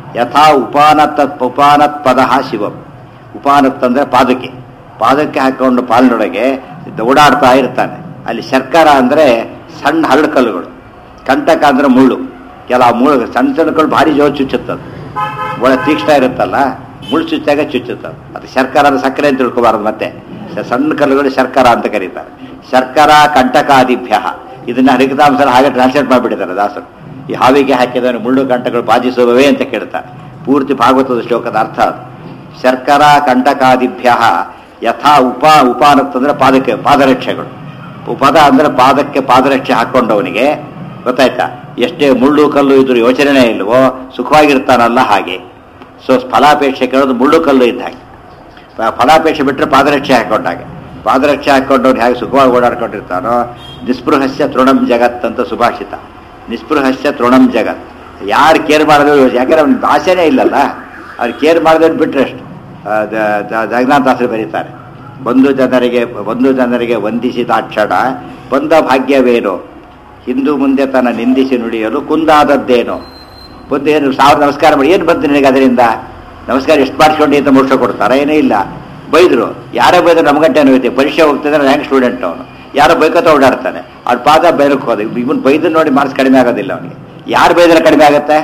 ಯಥಾ ಉಪಾನತ್ ಉಪಾನತ್ ಪದ ಶಿವಂ ಉಪಾನತ್ ಅಂದ್ರೆ ಪಾದಕ್ಕೆ ಪಾದಕ್ಕೆ ಹಾಕೊಂಡು ಪಾಲಿನೊಳಗೆ ಓಡಾಡ್ತಾ ಇರ್ತಾನೆ ಅಲ್ಲಿ ಶರ್ಕರ ಅಂದ್ರೆ ಸಣ್ಣ ಹರಳು ಕಲ್ಲುಗಳು ಕಂಟಕ ಅಂದ್ರೆ ಮುಳ್ಳು ಕೆಲವು ಮುಳ್ಳು ಸಣ್ಣ ಸಣ್ಣ ಕಲ್ಲು ಭಾರಿ ಜೋರು ಚುಚ್ಚುತ್ತದು ಒಳ ತೀಕ್ಷ್ಣ ಇರುತ್ತಲ್ಲ ಮುಳ್ಳು ಚುಚ್ಚಾಗ ಚುಚ್ಚುತ್ತದು ಅದು ಶರ್ಕರ ಅಂದ್ರೆ ಸಕ್ಕರೆ ಅಂತ ತಿಳ್ಕೊಬಾರದು ಮತ್ತೆ ಸಣ್ಣ ಕಲ್ಲುಗಳು ಶರ್ಕರ ಅಂತ ಕರೀತಾರೆ ಶರ್ಕರ ಕಂಟಕಾದಿಭ್ಯ ಇದನ್ನ ಹರಿಕತಾಂಸರ ಹಾಗೆ ಟ್ರಾನ್ಸ್ಲೇಟ್ ಮಾಡಿಬಿಟ್ಟಿದ್ದಾರೆ ದಾಸರು ಈ ಹಾವಿಗೆ ಹಾಕಿದವನು ಮುಳ್ಳು ಕಂಟಗಳು ಬಾಧಿಸುವವೇ ಅಂತ ಕೇಳ್ತಾರೆ ಪೂರ್ತಿ ಭಾಗವತದ ಶ್ಲೋಕದ ಅರ್ಥ ಅದು ಶರ್ಕರ ಕಂಟಕಾದಿಭ್ಯ ಯಥಾ ಉಪ ಉಪಾನತ್ತಂದ್ರೆ ಪಾದಕ್ಕೆ ಪಾದರಕ್ಷೆಗಳು ಪದ ಅಂದ್ರೆ ಪಾದಕ್ಕೆ ಪಾದರಕ್ಷೆ ಹಾಕೊಂಡವನಿಗೆ ಗೊತ್ತಾಯ್ತಾ ಎಷ್ಟೇ ಮುಳ್ಳು ಕಲ್ಲು ಇದ್ರು ಯೋಚನೆ ಇಲ್ವೋ ಸುಖವಾಗಿರ್ತಾನಲ್ಲ ಹಾಗೆ ಸೊ ಫಲಾಪೇಕ್ಷೆ ಕೇಳೋದು ಮುಳ್ಳು ಕಲ್ಲು ಇದ್ದ ಹಾಗೆ ಪ- ಫಲಾಪೇಕ್ಷೆ ಬಿಟ್ಟರೆ ಪಾದರಕ್ಷೆ ಹಾಕೊಂಡಾಗೆ ಪಾದರಕ್ಷೆ ಹಾಕೊಂಡವ್ನು ಹೇಗೆ ಸುಖವಾಗಿ ಓಡಾಡ್ಕೊಂಡಿರ್ತಾನೋ ನಿಸ್ಪೃಹಸ್ಯ ತೃಣಂ ಜಗತ್ ಅಂತ ಸುಭಾಷಿತ ನಿಸ್ಪೃಹಸ್ಯ ತೃಣಂ ಜಗತ್ ಯಾರು ಕೇರ್ ಮಾಡಿದ್ರು ಯಾಕಂದ್ರೆ ಅವ್ನ ಆಸೆನೇ ಇಲ್ಲಲ್ಲ ಅವ್ರು ಕೇರ್ ಮಾಡಿದ್ರೆ ಬಿಟ್ರೆ ಅಷ್ಟು ಆ, ದ- ದ- ಜಗನ್ನಾಥಾಸರು ಬರೀತಾರೆ ಬಂಧು ಜನರಿಗೆ ಬಂಧು ಜನರಿಗೆ ವಂದಿಸಿದ ಕ್ಷಣ ಬಂದ ಭಾಗ್ಯವೇನೋ ಹಿಂದೂ ಮುಂದೆ ತನ್ನ ನಿಂದಿಸಿ ನುಡಿಯಲು ಕುಂದಾದದ್ದೇನೋ ಬಂದು ಏನು ಸಾವಿರ ನಮಸ್ಕಾರ ಮಾಡಿ ಏನು ಬಂತು ನಿನಗೆ ಅದರಿಂದ ನಮಸ್ಕಾರ ಎಷ್ಟು ಮಾಡಿಸ್ಕೊಂಡು ಅಂತ ಮೋಕ್ಷ ಕೊಡ್ತಾರ ಏನೇ ಇಲ್ಲ ಬೈದ್ರು ಯಾರೇ ಬೈದ್ರು ನಮಗಂಟೆ ಅನುಭವಿತೆ ಪರೀಕ್ಷೆ ಹೋಗ್ತಿದ್ರೆ ರ್ಯಾಂಕ್ ಸ್ಟೂಡೆಂಟ್ ಅವನು ಯಾರೋ ಬೈಕೋತ ಓಡಾಡ್ತಾನೆ ಅವ್ರ ಪಾದ ಬೈರಕ್ಕೆ ಹೋದ ಇವನ್ ಬೈದು ನೋಡಿ ಮಾರ್ಕ್ಸ್ ಕಡಿಮೆ ಆಗೋದಿಲ್ಲ ಅವನಿಗೆ ಯಾರು ಬೈದ್ರೆ ಕಡಿಮೆ ಆಗುತ್ತೆ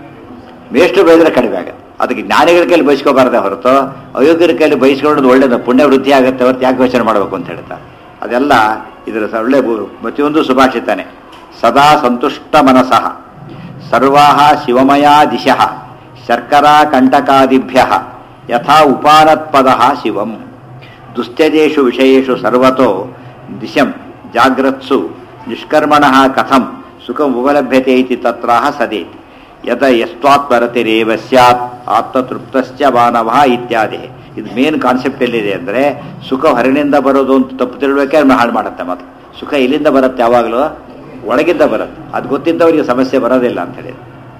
ಮೇಷ್ಟು ಬೈದ್ರೆ ಕಡಿಮೆ ಆಗುತ್ತೆ ಅದಕ್ಕೆ ಜ್ಞಾನಿಗಳ ಕೈಲಿ ಬಯಸ್ಕೋಬಾರ್ದೆ ಹೊರತು ಅಯೋಗ್ಯರ ಕೈಲಿ ಬಯಸ್ಕೊಳ್ಳೋದು ಒಳ್ಳೇದು ಪುಣ್ಯ ವೃದ್ಧಿ ಆಗುತ್ತೆ ಹೊರತು ಯಾಕೆ ಯೋಚನೆ ಮಾಡಬೇಕು ಅಂತ ಹೇಳ್ತಾರೆ ಅದೆಲ್ಲ ಇದರ ಸ- ಒಳ್ಳೆ ಬು- ಪ್ರತಿಯೊಂದು ಸುಭಾಷಿತಾನೆ ಸದಾ ಸಂತುಷ್ಟ ಮನಸಃ ಸರ್ವಾಹ ಶಿವಮಯಾ ದಿಶಃ ಶರ್ಕರಾ ಕಂಟಕಾದಿಭ್ಯ ಯಥಾ ಉಪಾನತ್ಪದ ಶಿವಂ ದುಸ್ತ್ಯಜೇಷು ವಿಷಯೇಷು ಸರ್ವತೋ ದಿಶಂ ಜಾಗ್ರತ್ಸು ನಿಷ್ಕರ್ಮಣ ಕಥಂ ಸುಖಂ ಉಪಲಭ್ಯತೆ ಇತಿ ತತ್ರಾಹ ಸದೇತಿ ಯದ ಯಸ್ತ್ವಾತ್ಮರತಿರೇವ ಸ್ಯಾತ್ ಆತ್ಮತೃಪ್ತಶ್ಚ ಮಾನವ ಇತ್ಯಾದಿ ಇದು ಮೇನ್ ಕಾನ್ಸೆಪ್ಟ್ ಎಲ್ಲಿದೆ ಅಂದರೆ ಸುಖ ಹೊರಗಿನಿಂದ ಬರೋದು ಅಂತ ತಪ್ಪು ತಿಳುವಳಿಕೆ ಅದನ್ನ ಹಾಳು ಮಾಡುತ್ತೆ ಮತ್ತೆ ಸುಖ ಇಲ್ಲಿಂದ ಬರುತ್ತೆ ಯಾವಾಗಲೂ ಒಳಗಿಂದ ಬರುತ್ತೆ ಅದು ಗೊತ್ತಿದ್ದವರಿಗೆ ಸಮಸ್ಯೆ ಬರೋದಿಲ್ಲ ಅಂತ ಹೇಳಿ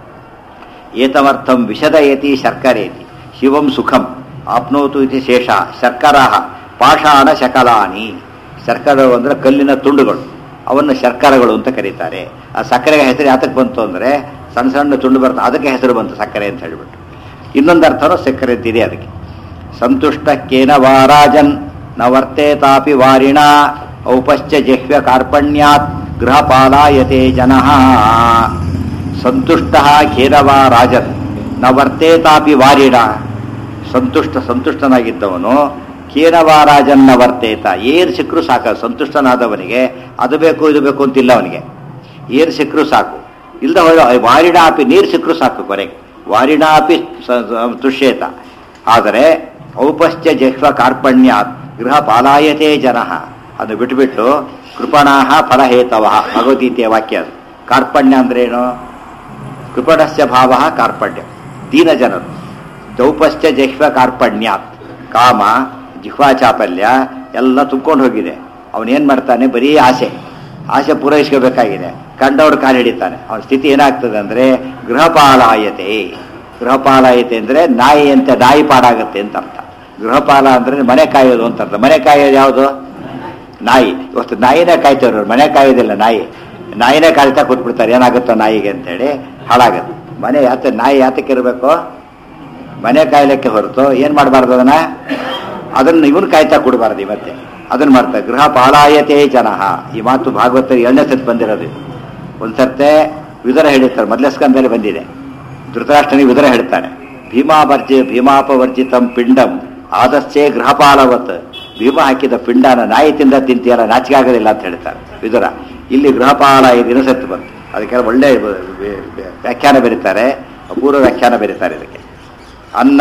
ಏತಮರ್ಥಂ ವಿಷದಯತಿ ಶರ್ಕರೇತಿ ಶಿವಂ ಸುಖಂ ಆಪ್ನೋತು ಇತಿ ಶೇಷ ಶರ್ಕರಾ ಪಾಷಾಣ ಶಕಲಾನಿ ಶರ್ಕರಗಳು ಅಂದ್ರೆ ಕಲ್ಲಿನ ತುಂಡುಗಳು ಅವನ್ನು ಶರ್ಕರಗಳು ಅಂತ ಕರೀತಾರೆ ಆ ಸಕ್ಕರೆಗೆ ಹೆಸರು ಯಾತಕ್ಕೆ ಬಂತು ಅಂದ್ರೆ ಸಣ್ಣ ಸಣ್ಣ ತುಂಡು ಬರ್ತದೆ ಅದಕ್ಕೆ ಹೆಸರು ಬಂತು ಸಕ್ಕರೆ ಅಂತ ಹೇಳಿಬಿಟ್ಟು ಇನ್ನೊಂದು ಅರ್ಥನೂ ಸಕ್ಕರೆ ಅಂತಿದೆ ಅದಕ್ಕೆ ಸಂತುಷ್ಟಕ್ಕೇನ ವಾರಾಜನ್ ನ ವರ್ತೇತಾಪಿ ವಾರಿಣ ಔಪಶ್ಚ ಜಹ್ವ್ಯ ಕಾರ್ಪಣ್ಯಾತ್ ಗೃಹಪಾಲಾಯತೆ ಜನಃ ಸಂತುಷ್ಟ ಖೇನವ ರಾಜನ್ ನ ವರ್ತೇತಾಪಿ ವಾರಿಣ ಸಂತುಷ್ಟ ಸಂತುಷ್ಟನಾಗಿದ್ದವನು ಕೇನವ ರಾಜನ್ನ ವರ್ತೇತ ಏರ್ ಸಿಕ್ಕರೂ ಸಾಕ ಸಂತುಷ್ಟನಾದವನಿಗೆ ಅದು ಬೇಕು ಇದು ಬೇಕು ಅಂತಿಲ್ಲ ಅವನಿಗೆ ಏರ್ ಸಿಕ್ಕರೂ ಸಾಕು ಇಲ್ದ ಹೋದ ವಾರಿಣಾಪಿ ನೀರು ಸಿಕ್ಕರೂ ಸಾಕು ಕೊನೆಗೆ ವಾರಿಣಾಪಿ ಸ- ಸ- ತುಷ್ಯೇತ ಆದರೆ ಔಪಶ್ಚ ಜಹ್ವ ಕಾರ್ಪಣ್ಯಾತ್ ಗೃಹ ಪಾಲಾಯತೆ ಜನಃ ಅದು ಬಿಟ್ಟುಬಿಟ್ಟು ಕೃಪಣಾಹ ಫಲಹೇತವ ಭಗವದ್ಗೀತೆಯ ವಾಕ್ಯ ಅದು ಕಾರ್ಪಣ್ಯ ಅಂದ್ರೇನು ಕೃಪಣಸ್ಯ ಭಾವ ಕಾರ್ಪಣ್ಯ ದೀನ ಜನರು ದೌಪಶ್ಚ ಜಹ್ವ ಕಾರ್ಪಣ್ಯಾತ್ ಕಾಮ ಜಿಹ್ವಾ ಚಾಪಲ್ಯ ಎಲ್ಲ ತುಂಬ್ಕೊಂಡು ಹೋಗಿದೆ ಅವನೇನ್ ಮಾಡ್ತಾನೆ ಬರೀ ಆಸೆ ಆಸೆ ಪೂರೈಸ್ಕೋಬೇಕಾಗಿದೆ ಕಂಡವ್ರ ಕಾಲು ಹಿಡಿತಾನೆ ಅವನ ಸ್ಥಿತಿ ಏನಾಗ್ತದೆ ಅಂದ್ರೆ ಗೃಹಪಾಲಾಯತೆ ಗೃಹಪಾಲಾಯತೆ ಅಂದ್ರೆ ನಾಯಿ ಅಂತ ನಾಯಿ ಪಾಡಾಗತ್ತೆ ಅಂತ ಅರ್ಥ ಗೃಹಪಾಲ ಅಂದ್ರೆ ಮನೆ ಕಾಯೋದು ಅಂತ ಅರ್ಥ ಮನೆ ಕಾಯೋದು ಯಾವುದು ನಾಯಿ ಇವತ್ತು ನಾಯಿನೇ ಕಾಯ್ತವ್ರು ಅವ್ರು. ಮನೆ ಕಾಯೋದಿಲ್ಲ ನಾಯಿ ನಾಯಿನೇ ಕಾಯ್ತಾ ಕೂತ್ಬಿಡ್ತಾರೆ ಏನಾಗುತ್ತೋ ನಾಯಿಗೆ ಅಂತೇಳಿ ಹಾಳಾಗತ್ತೆ ಮನೆ ಯಾತ ನಾಯಿ ಯಾತಕ್ಕೆ ಇರಬೇಕು ಮನೆ ಕಾಯ್ಲಿಕ್ಕೆ ಹೊರತು ಏನ್ ಮಾಡಬಾರ್ದು ಅದನ್ನ ಅದನ್ನ ಇವನ್ ಕಾಯ್ತಾ ಕೊಡಬಾರ್ದು ಇವತ್ತೆ ಅದನ್ನ ಮಾಡ್ತಾರೆ ಗೃಹ ಪಾಲಾಯತೆ ಜನಃ ಈ ಮಾತು ಭಾಗವತ ಎರಡನೇ ಸತಿ ಬಂದಿರೋದು ಇದು. ಒಂದ್ಸರ್ತೆ ವಿದುರ ಹೇಳಿರ್ತಾರೆ ಮೊದಲ ಸ್ಕಂದಲ್ಲಿ ಬಂದಿದೆ ಧೃತರಾಷ್ಟ್ರನಿಗೆ ವಿದುರ ಹೇಳ್ತಾನೆ ಭೀಮಾಪರ್ಜಿ ಭೀಮಾಪವರ್ಜಿತಂ ಪಿಂಡಂ ಆದಶ್ಚೇ ಗೃಹಪಾಲವತ್ ಭೀಮ ಹಾಕಿದ ಪಿಂಡನ ನಾಯಿ ತಿಂದ ತಿಂತೀಯಲ್ಲ ನಾಚಿಕೆ ಆಗೋದಿಲ್ಲ ಅಂತ ಹೇಳ್ತಾರೆ ವಿದುರ ಇಲ್ಲಿ ಗೃಹಪಾಲ ಇದು ಇನ್ನೊಂದ್ಸತಿ ಬಂತು ಅದಕ್ಕೆ ಒಳ್ಳೆ ವ- ವ- ವ- ವ್ಯಾಖ್ಯಾನ ಬರೀತಾರೆ ಅಪೂರ್ವ ವ್ಯಾಖ್ಯಾನ ಬರೀತಾರೆ ಇದಕ್ಕೆ ಅನ್ನ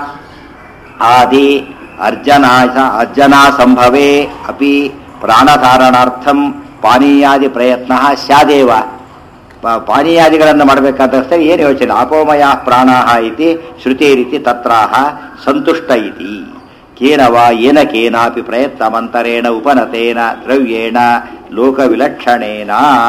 ಆದಿ ಅರ್ಜನಾ ಅರ್ಜನಾ ಸಂಭವೇ ಅಪಿ ಪ್ರಾಣಧಾರಣಾರ್ಥಂ ಪಾನೀಯಾದಿ ಪ್ರಯತ್ನ ಸ್ಯಾದೇವ ಪ- ಪಾನೀಯಾದಿಗಳನ್ನು ಮಾಡಬೇಕಾದ್ರೆ ಏನು ಯೋಚನೆ ಅಪೋಮಯ ಪ್ರಾಣಾಹ ಇತಿ ಶ್ರುತಿ ರೀತಿ ತತ್ರಾಹ ಸಂತುಷ್ಟ ಇತಿ ಕೇನವ ಏನ ಕೇನಾಪಿ ಪ್ರಯತ್ನಮಂತರೇಣ ಉಪನತೇನ ದ್ರವ್ಯೇಣ ಲೋಕವಿಲಕ್ಷಣೇನ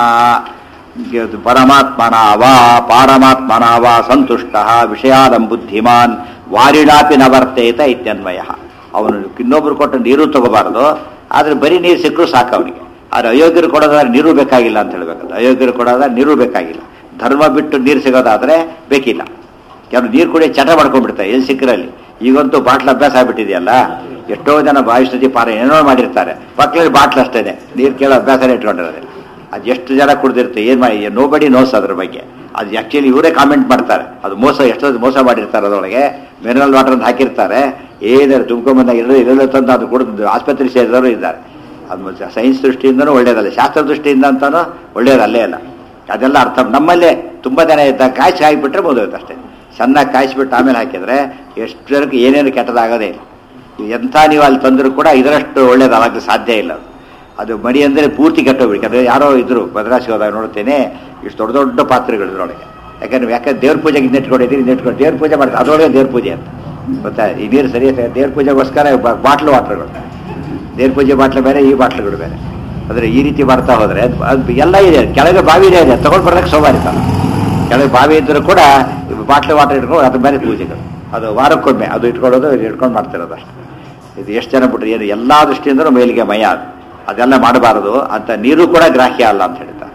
ಪರಮಾತ್ಮನ ವಾ ಪಾರಮಾತ್ಮನ ವಾ ಸಂತುಷ್ಟ ವಿಷಯಾದಂ ಬುದ್ಧಿಮಾನ್ ವಾರಿಣಾಪಿ ನ ವರ್ತೇತ ಇತ್ಯನ್ವಯ ಅವನು ಇನ್ನೊಬ್ರು ಕೊಟ್ಟು ನೀರು ತಗೋಬಾರದು ಆದ್ರೆ ಬರೀ ನೀರು ಸಿಕ್ಕರೂ ಸಾಕು ಅವನಿಗೆ ಆದ್ರೆ ಅಯೋಗ್ಯರು ಕೊಡೋದಾದ್ರೆ ನೀರು ಬೇಕಾಗಿಲ್ಲ ಅಂತ ಹೇಳ್ಬೇಕಲ್ಲ ಅಯೋಗ್ಯರು ಕೊಡೋದಾದ್ರೆ ನೀರು ಬೇಕಾಗಿಲ್ಲ ಧರ್ಮ ಬಿಟ್ಟು ನೀರು ಸಿಗೋದಾದ್ರೆ ಬೇಕಿಲ್ಲ ಕೆಲವು ನೀರು ಕುಡಿಯೋ ಚಟ ಮಾಡ್ಕೊಂಡ್ಬಿಡ್ತಾರೆ ಎಲ್ಲಿ ಸಿಕ್ಕರಲ್ಲಿ ಈಗಂತೂ ಬಾಟ್ಲ್ ಅಭ್ಯಾಸ ಆಗ್ಬಿಟ್ಟಿದೆಯಲ್ಲ ಎಷ್ಟೋ ಜನ ಬಾವಿಸ್ತತಿ ಪಾರ ಏನೋ ಮಾಡಿರ್ತಾರೆ ಮಕ್ಕಳಲ್ಲಿ ಬಾಟ್ಲ್ ಅಷ್ಟೇನೆ ನೀರು ಕೇಳೋ ಅಭ್ಯಾಸನೇ ಇಟ್ಕೊಂಡಿರೋದು ಅದು ಎಷ್ಟು ಜನ ಕುಡ್ದಿರುತ್ತೆ ಏನು ಮಾಡಿ ನೋ ಬಡಿ ನೋಸ್ ಅದ್ರ ಬಗ್ಗೆ ಅದು ಆ್ಯಕ್ಚುಲಿ ಇವರೇ ಕಾಮೆಂಟ್ ಮಾಡ್ತಾರೆ ಅದು ಮೋಸ ಎಷ್ಟೊಂದು ಮೋಸ ಮಾಡಿರ್ತಾರೆ ಅದರೊಳಗೆ ಮಿನರಲ್ ವಾಟರ್ ಅಂತ ಹಾಕಿರ್ತಾರೆ ಏನಾರು ತುಂಬ್ಕೊಂಬಂದಾಗ ಇರೋ ಇರಲ್ಲ ತಂದು ಅದು ಕುಡಿದು ಆಸ್ಪತ್ರೆ ಸೇರಿದವರು ಇದ್ದಾರೆ ಅದು ಸೈನ್ಸ್ ದೃಷ್ಟಿಯಿಂದನೂ ಒಳ್ಳೇದಲ್ಲ ಶಾಸ್ತ್ರ ದೃಷ್ಟಿಯಿಂದ ಅಂತಾನೂ ಒಳ್ಳೇದಲ್ಲೇ ಅಲ್ಲ ಅದೆಲ್ಲ ಅರ್ಥ ನಮ್ಮಲ್ಲೇ ತುಂಬ ಜನ ಇದ್ದಾಗ ಕಾಯಿಸಿ ಹಾಕಿಬಿಟ್ರೆ ಮುಗಿದೋಯ್ತು ಅಷ್ಟೇ ಚೆನ್ನಾಗಿ ಕಾಯಿಸ್ಬಿಟ್ಟು ಆಮೇಲೆ ಹಾಕಿದ್ರೆ ಎಷ್ಟು ಜನಕ್ಕೆ ಏನೇನು ಕೆಟ್ಟದಾಗೋದೇ ಇಲ್ಲ ಎಂಥ ನೀವು ಅಲ್ಲಿ ತಂದರೂ ಕೂಡ ಇದರಷ್ಟು ಒಳ್ಳೇದಾಗಕ್ಕೆ ಸಾಧ್ಯ ಇಲ್ಲ ಅದು. ಅದು ಮಡಿ ಅಂದರೆ ಪೂರ್ತಿ ಕೆಟ್ಟೋಗ್ಬಿಡಿ ಯಾಕಂದರೆ ಯಾರೋ ಇದ್ರು ಮದ್ರಾಸಿಗೆ ಹೋದಾಗ ನೋಡ್ತೇನೆ ಇಷ್ಟು ದೊಡ್ಡ ದೊಡ್ಡ ಪಾತ್ರೆಗಳು ಇದ್ರೊಳಗೆ ಯಾಕಂದ್ರೆ ಯಾಕಂದ್ರೆ ದೇವ್ರ ಪೂಜೆಗೆ ನೆಟ್ಕೊಂಡಿದ್ದೀರಿ ನೆಟ್ಕೊಂಡು ದೇವ್ರ ಪೂಜೆ ಮಾಡ್ತಾರೆ ಅದರೊಳಗೆ ದೇವ್ರ ಪೂಜೆ ಅಂತ ಗೊತ್ತಾ ಈ ನೀರು ಸರಿ ದೇವ್ರ ಪೂಜೆಗೋಸ್ಕರ ಬಾಟ್ಲು ವಾಟ್ರುಗಳು ದೇವ್ರ ಪೂಜೆ ಬಾಟ್ಲು ಬೇರೆ ಈ ಬಾಟ್ಲುಗಳು ಬೇರೆ ಆದರೆ ಈ ರೀತಿ ಮಾಡ್ತಾ ಹೋದರೆ ಅದು ಅದು ಎಲ್ಲ ಇದೆ ಕೆಳಗೆ ಬಾವಿ ಇದೆ ಇದೆ ತಗೊಂಡು ಬರೋದಕ್ಕೆ ಸೋಮಾರಿತಲ್ಲ ಕೆಳಗೆ ಬಾವಿ ಇದ್ದರೂ ಕೂಡ ಬಾಟ್ಲು ವಾಟರ್ ಇಟ್ಕೊಂಡು ಅದು ಬೇರೆ ಪೂಜೆಗಳು ಅದು ವಾರಕ್ಕೊಮ್ಮೆ ಅದು ಇಟ್ಕೊಳ್ಳೋದು ಇದು ಇಟ್ಕೊಂಡು ಮಾಡ್ತಿರೋದು ಅಷ್ಟೇ ಇದು ಎಷ್ಟು ಜನ ಬಿಟ್ರೆ ಏನು ಎಲ್ಲ ದೃಷ್ಟಿಯಿಂದಲೂ ಮೇಲಿಗೆ ಮಯ ಅದು ಅದೆಲ್ಲ ಮಾಡಬಾರದು ಅಂತ ನೀರು ಕೂಡ ಗ್ರಾಹ್ಯ ಅಲ್ಲ ಅಂತ ಹೇಳ್ತಾರೆ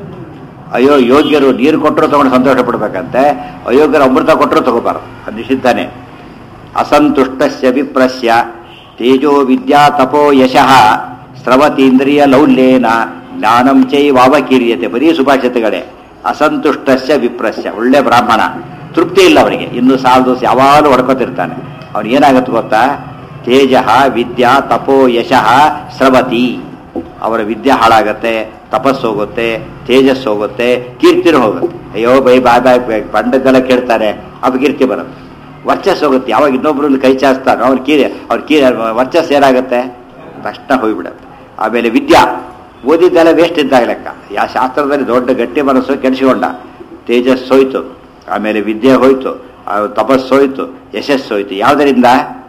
ಅಯ್ಯೋ ಯೋಗ್ಯರು ನೀರು ಕೊಟ್ಟರು ತಗೊಂಡು ಸಂತೋಷ ಪಡ್ಬೇಕಂತೆ ಅಯೋಗ್ಯರು ಅಮೃತ ಕೊಟ್ಟರು ತಗೋಬಾರದು ಅದು ನಿಷಿದ್ಧನೇ ಅಸಂತುಷ್ಟಸ್ಯ ವಿಪ್ರಸ್ಯ ತೇಜೋ ವಿದ್ಯಾ ತಪೋ ಯಶಃ ಸ್ರವತೀಂದ್ರಿಯ ಲೌಲ್ಯೇನ ಜ್ಞಾನಂ ಚೈವಾವಕೀರ್ಯತೆ ಬರೀ ಸುಭಾಷಿತಗಳೇ ಅಸಂತುಷ್ಟಸ್ಯ ವಿಪ್ರಸ್ಯ ಒಳ್ಳೆ ಬ್ರಾಹ್ಮಣ ತೃಪ್ತಿ ಇಲ್ಲ ಅವನಿಗೆ ಇನ್ನು ಸಾಲದು ಯಾವಾಗಲೂ ಹೊಡ್ಕೋತಿರ್ತಾನೆ ಅವ್ನಿಗೆ ಏನಾಗುತ್ತೆ ಗೊತ್ತಾ ತೇಜ ವಿದ್ಯಾ ತಪೋ ಯಶಃ ಸ್ರವತಿ ಅವರ ವಿದ್ಯೆ ಹಾಳಾಗತ್ತೆ ತಪಸ್ಸು ಹೋಗುತ್ತೆ ತೇಜಸ್ ಹೋಗುತ್ತೆ ಕೀರ್ತಿನೂ ಹೋಗುತ್ತೆ ಅಯ್ಯೋ ಬೈ ಬಾಯ್ ಬಾಯ್ ಪಂಡದ್ದೆಲ್ಲ ಕೇಳ್ತಾರೆ ಅಪಕೀರ್ತಿ ಬರುತ್ತೆ ವರ್ಚಸ್ ಹೋಗುತ್ತೆ ಯಾವಾಗ ಇನ್ನೊಬ್ರಲ್ಲಿ ಕೈ ಚಾಸ್ತಾನೋ ಅವ್ರ ಕೀರೆ ಅವ್ರ ಕೀರೆ ವರ್ಚಸ್ ಏನಾಗುತ್ತೆ ತಕ್ಷಣ ಹೋಗ್ಬಿಡುತ್ತೆ ಆಮೇಲೆ ವಿದ್ಯಾ ಓದಿದ್ದೆಲ್ಲ ವೇಸ್ಟ್ ಇದ್ದಾಗ ಲೆಕ್ಕ ಯಾವ ಶಾಸ್ತ್ರದಲ್ಲಿ ದೊಡ್ಡ ಗಟ್ಟಿ ಮನಸ್ಸು ಕೆಡಿಸಿಕೊಂಡ ತೇಜಸ್ ಹೋಯ್ತು ಆಮೇಲೆ ವಿದ್ಯೆ ಹೋಯ್ತು ಆ ತಪಸ್ಸು ಹೋಯ್ತು ಯಶಸ್ಸು ಹೋಯ್ತು ಯಾವುದರಿಂದ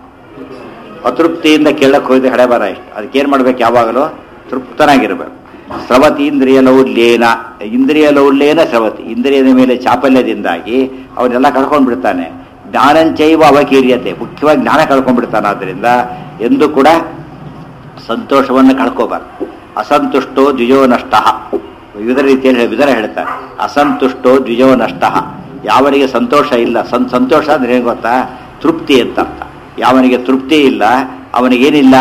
ಅತೃಪ್ತಿಯಿಂದ ಕೇಳಕ್ಕೆ ಹೋಯ್ತು ಹಣೆ ಬರ ಇಷ್ಟು ಅದಕ್ಕೇನು ಮಾಡ್ಬೇಕು ಯಾವಾಗಲೂ ತೃಪ್ತನಾಗಿರ್ಬೇಕು ಸ್ರವತಿ ಇಂದ್ರಿಯ ಲೌಲ್ಯೇನ ಇಂದ್ರಿಯ ಲೌಲ್ಯೇನ ಸ್ರವತಿ ಇಂದ್ರಿಯದ ಮೇಲೆ ಚಾಪಲ್ಯದಿಂದಾಗಿ ಅವನ್ನೆಲ್ಲ ಕಳ್ಕೊಂಡು ಬಿಡ್ತಾನೆ ಜ್ಞಾನಂಚೈವ ಅವಕೀರ್ಯತೆ ಮುಖ್ಯವಾಗಿ ಜ್ಞಾನ ಕಳ್ಕೊಂಡ್ಬಿಡ್ತಾನೆ ಆದ್ದರಿಂದ ಎಂದು ಕೂಡ ಸಂತೋಷವನ್ನು ಕಳ್ಕೋಬಾರ್ದು ಅಸಂತುಷ್ಟೋ ದ್ವಿಜೋ ನಷ್ಟ ವಿವಿಧ ರೀತಿಯಲ್ಲಿ ಹೇಳಿ- ವಿವರ ಹೇಳ್ತಾರೆ ಅಸಂತುಷ್ಟೋ ದ್ವಿಜೋ ನಷ್ಟ ಯಾವನಿಗೆ ಸಂತೋಷ ಇಲ್ಲ ಸಂ ಸಂತೋಷ ಅಂದ್ರೆ ಏನು ಗೊತ್ತಾ ತೃಪ್ತಿ ಅಂತ ಅರ್ಥ ಯಾವನಿಗೆ ತೃಪ್ತಿ ಇಲ್ಲ ಅವನಿಗೇನಿಲ್ಲ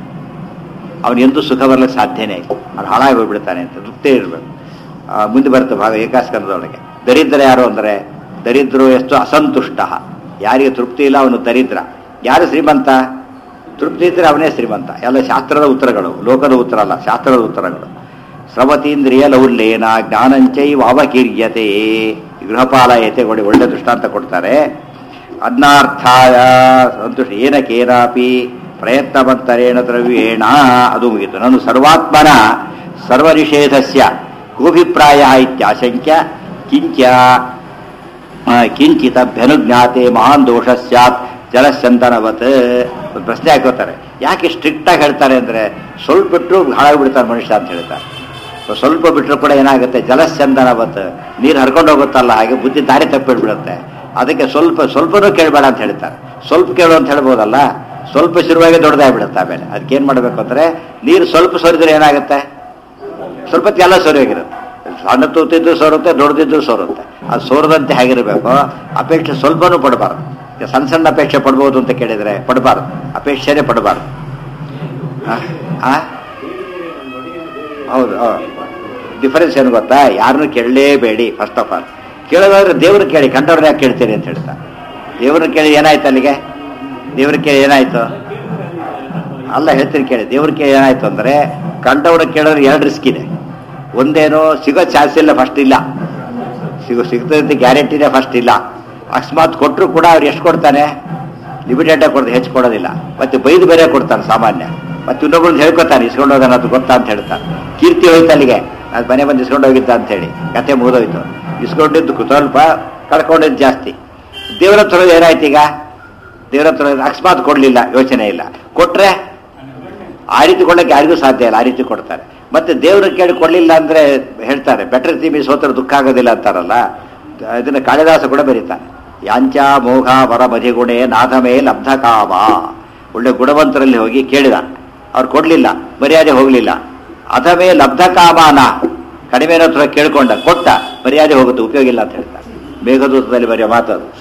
ಅವನೆಂದೂ ಸುಖ ಬರ್ಲಿಕ್ಕೆ ಸಾಧ್ಯನೇ ಇಲ್ಲ ಅವ್ನು ಹಾಳಾಗಿ ಹೋಗ್ಬಿಡ್ತಾನೆ ಅಂತ ತೃಪ್ತಿ ಇರಬೇಕು ಮುಂದೆ ಬರುತ್ತೆ ಭಾಗ ಏಕಾಸ್ಕಂದದೊಳಗೆ ದರಿದ್ರ ಯಾರು ಅಂದರೆ ದರಿದ್ರು ಎಷ್ಟು ಅಸಂತುಷ್ಟ ಯಾರಿಗೆ ತೃಪ್ತಿ ಇಲ್ಲ ಅವನು ದರಿದ್ರ ಯಾರು ಶ್ರೀಮಂತ ತೃಪ್ತಿ ಇದ್ರೆ ಅವನೇ ಶ್ರೀಮಂತ ಎಲ್ಲ ಶಾಸ್ತ್ರದ ಉತ್ತರಗಳು ಲೋಕದ ಉತ್ತರ ಅಲ್ಲ ಶಾಸ್ತ್ರದ ಉತ್ತರಗಳು ಸ್ರವತೀಂದ್ರಿಯ ಲೌಲ್ಯೇನ ಜ್ಞಾನಂಚೈವ ಅವಕೀರ್ಯತೆ ಗೃಹಪಾಲಯತೆ ಕೊಡಿ ಒಳ್ಳೆ ದೃಷ್ಟಾಂತ ಕೊಡ್ತಾರೆ ಅನ್ನಾರ್ಥಾಯ ಸಂತುಷ್ಟ ಏನಕೇನಾಪಿ ಪ್ರಯತ್ನವಂತರೇಣ ದ್ರವ್ಯೇಣ ಅದು ಮುಗಿತು ನಾನು ಸರ್ವಾತ್ಮನ ಸರ್ವನಿಷೇಧಸ್ಯ ಗೋಭಿಪ್ರಾಯ ಇತ್ಯಾಶಂಕ್ಯ ಕಿಂಚ ಆ, ಕಿಂಚಿತಭ್ಯನುಜ್ಞಾತೆ ಮಹಾನ್ ದೋಷ ಸ್ಯಾತ್ ಜಲಸಂತನವತ್ ಒಂದು ಪ್ರಶ್ನೆ ಹಾಕೋತಾರೆ ಯಾಕೆ ಸ್ಟ್ರಿಕ್ಟ್ ಆಗಿ ಹೇಳ್ತಾರೆ ಅಂದ್ರೆ ಸ್ವಲ್ಪ ಬಿಟ್ಟರು ಹಾಳಾಗ್ಬಿಡ್ತಾರೆ ಮನುಷ್ಯ ಅಂತ ಹೇಳ್ತಾರೆ ಸ್ವಲ್ಪ ಬಿಟ್ಟರು ಕೂಡ ಏನಾಗುತ್ತೆ ಜಲಸಂದನವತ್ ನೀರು ಹರ್ಕೊಂಡು ಹೋಗುತ್ತಲ್ಲ ಹಾಗೆ ಬುದ್ಧಿ ದಾರಿ ತಪ್ಪಿಡ್ಬಿಡುತ್ತೆ ಅದಕ್ಕೆ ಸ್ವಲ್ಪ ಸ್ವಲ್ಪನೂ ಕೇಳಬೇಡ ಅಂತ ಹೇಳ್ತಾರೆ ಸ್ವಲ್ಪ ಕೇಳು ಅಂತ ಹೇಳ್ಬೋದಲ್ಲ ಸ್ವಲ್ಪ ಶುರುವಾಗಿ ದೊಡ್ಡದಾಗ್ಬಿಡುತ್ತೆ ಆಮೇಲೆ ಅದಕ್ಕೆ ಏನು ಮಾಡಬೇಕು ಅಂದ್ರೆ ನೀರು ಸ್ವಲ್ಪ ಸೋರಿದ್ರೆ ಏನಾಗುತ್ತೆ ಸ್ವಲ್ಪ ಹೊತ್ತಿಗೆ ಎಲ್ಲ ಸೋರಿಯಾಗಿರುತ್ತೆ ಸಣ್ಣ ತೂತಿದ್ದು ಸೋರುತ್ತೆ ದೊಡ್ಡದಿದ್ದು ಸೋರುತ್ತೆ ಅದು ಸೋರದಂತೆ ಹೇಗಿರಬೇಕು ಅಪೇಕ್ಷೆ ಸ್ವಲ್ಪನೂ ಪಡಬಾರ್ದು ಈಗ ಸಣ್ಣ ಸಣ್ಣ ಅಪೇಕ್ಷೆ ಪಡ್ಬೋದು ಅಂತ ಕೇಳಿದರೆ ಪಡಬಾರ್ದು ಅಪೇಕ್ಷೆನೇ ಪಡಬಾರ್ದು ಆ? ಆ? ಹೌದು ಡಿಫರೆನ್ಸ್ ಏನು ಗೊತ್ತಾ ಯಾರನ್ನು ಕೇಳಲೇಬೇಡಿ ಫಸ್ಟ್ ಆಫ್ ಆಲ್ ಕೇಳೋದಾದ್ರೆ ದೇವ್ರನ್ನ ಕೇಳಿ ಕಂಡವ್ರನ್ನ ಯಾಕೆ ಕೇಳ್ತೀರಿ ಅಂತ ಹೇಳ್ತಾರೆ ದೇವ್ರನ್ನ ಕೇಳಿ ಏನಾಯ್ತು ಅಲ್ಲಿಗೆ ದೇವ್ರ ಕೇಳಿ ಏನಾಯ್ತು ಅಲ್ಲ ಹೇಳ್ತೀನಿ ಕೇಳಿ ದೇವ್ರ ಕೇಳಿ ಏನಾಯ್ತು ಅಂದ್ರೆ ಕಂಡವ್ರ ಕೇಳೋರು ಎರಡು ರಿಸ್ಕ್ ಇದೆ ಒಂದೇನು ಸಿಗೋ ಚಾನ್ಸ್ ಇಲ್ಲ ಫಸ್ಟ್ ಇಲ್ಲ ಸಿಗೋ ಸಿಗ್ತದೆ ಗ್ಯಾರಂಟಿನೇ ಫಸ್ಟ್ ಇಲ್ಲ ಅಕಸ್ಮಾತ್ ಕೊಟ್ಟರು ಕೂಡ ಅವ್ರು ಎಷ್ಟು ಕೊಡ್ತಾನೆ ಲಿಮಿಟೆಡ್ ಆಗಿ ಕೊಡ್ತಾರೆ ಹೆಚ್ಚು ಕೊಡೋದಿಲ್ಲ ಮತ್ತೆ ಬೈದು ಬೇರೆ ಕೊಡ್ತಾನೆ ಸಾಮಾನ್ಯ ಮತ್ತೆ ಇನ್ನೊಬ್ರು ಹೇಳ್ಕೊತಾನೆ ಇಸ್ಕೊಂಡು ಹೋಗೋಣ ಅದು ಗೊತ್ತಾ ಅಂತ ಹೇಳ್ತಾನೆ ಕೀರ್ತಿ ಹೋಯ್ತು ಅಲ್ಲಿಗೆ ಅದು ಮನೆ ಬಂದು ಇಸ್ಕೊಂಡು ಹೋಗಿದ್ದ ಅಂತ ಹೇಳಿ ಕತೆ ಮುಗಿದೋಯ್ತು ಇಸ್ಕೊಂಡಿದ್ದು ಸ್ವಲ್ಪ ಕಳ್ಕೊಂಡಿದ್ದು ಜಾಸ್ತಿ ದೇವ್ರ ಹತ್ರ ಏನಾಯ್ತು ಈಗ ದೇವ್ರ ಹತ್ರ ಅಕಸ್ಮಾತ್ ಕೊಡ್ಲಿಲ್ಲ ಯೋಚನೆ ಇಲ್ಲ ಕೊಟ್ರೆ ಆ ರೀತಿ ಕೊಡ್ಲಿಕ್ಕೆ ಯಾರಿಗೂ ಸಾಧ್ಯ ಇಲ್ಲ ಆ ರೀತಿ ಕೊಡ್ತಾರೆ ಮತ್ತೆ ದೇವ್ರ ಕೇಳಿ ಕೊಡ್ಲಿಲ್ಲ ಅಂದ್ರೆ ಹೇಳ್ತಾರೆ ಬೆಟರ್ ತಿಮಿ ಸೋತ್ರ ದುಃಖ ಆಗೋದಿಲ್ಲ ಅಂತಾರಲ್ಲ ಇದನ್ನ ಕಾಳಿದಾಸ ಕೂಡ ಬರೀತಾನೆ ಯಾಂಚ ಮೋಘ ವರ ಮಧಿಗುಣೆ ನಾಥಮೇ ಲಬ್ಧ ಕಾಮ ಒಳ್ಳೆ ಗುಣವಂತರಲ್ಲಿ ಹೋಗಿ ಕೇಳಿದ ಅವ್ರು ಕೊಡ್ಲಿಲ್ಲ ಮರ್ಯಾದೆ ಹೋಗ್ಲಿಲ್ಲ ಅಥಮೇ ಲಬ್ಧ ಕಾಮಾನ ಕಡಿಮೆ ಹತ್ರ ಕೇಳ್ಕೊಂಡ ಕೊಟ್ಟ ಮರ್ಯಾದೆ ಹೋಗುತ್ತೆ ಉಪಯೋಗ ಇಲ್ಲ ಅಂತ ಹೇಳ್ತಾರೆ ಮೇಘದೂತದಲ್ಲಿ ಬರೆಯೋ ಮಾತದು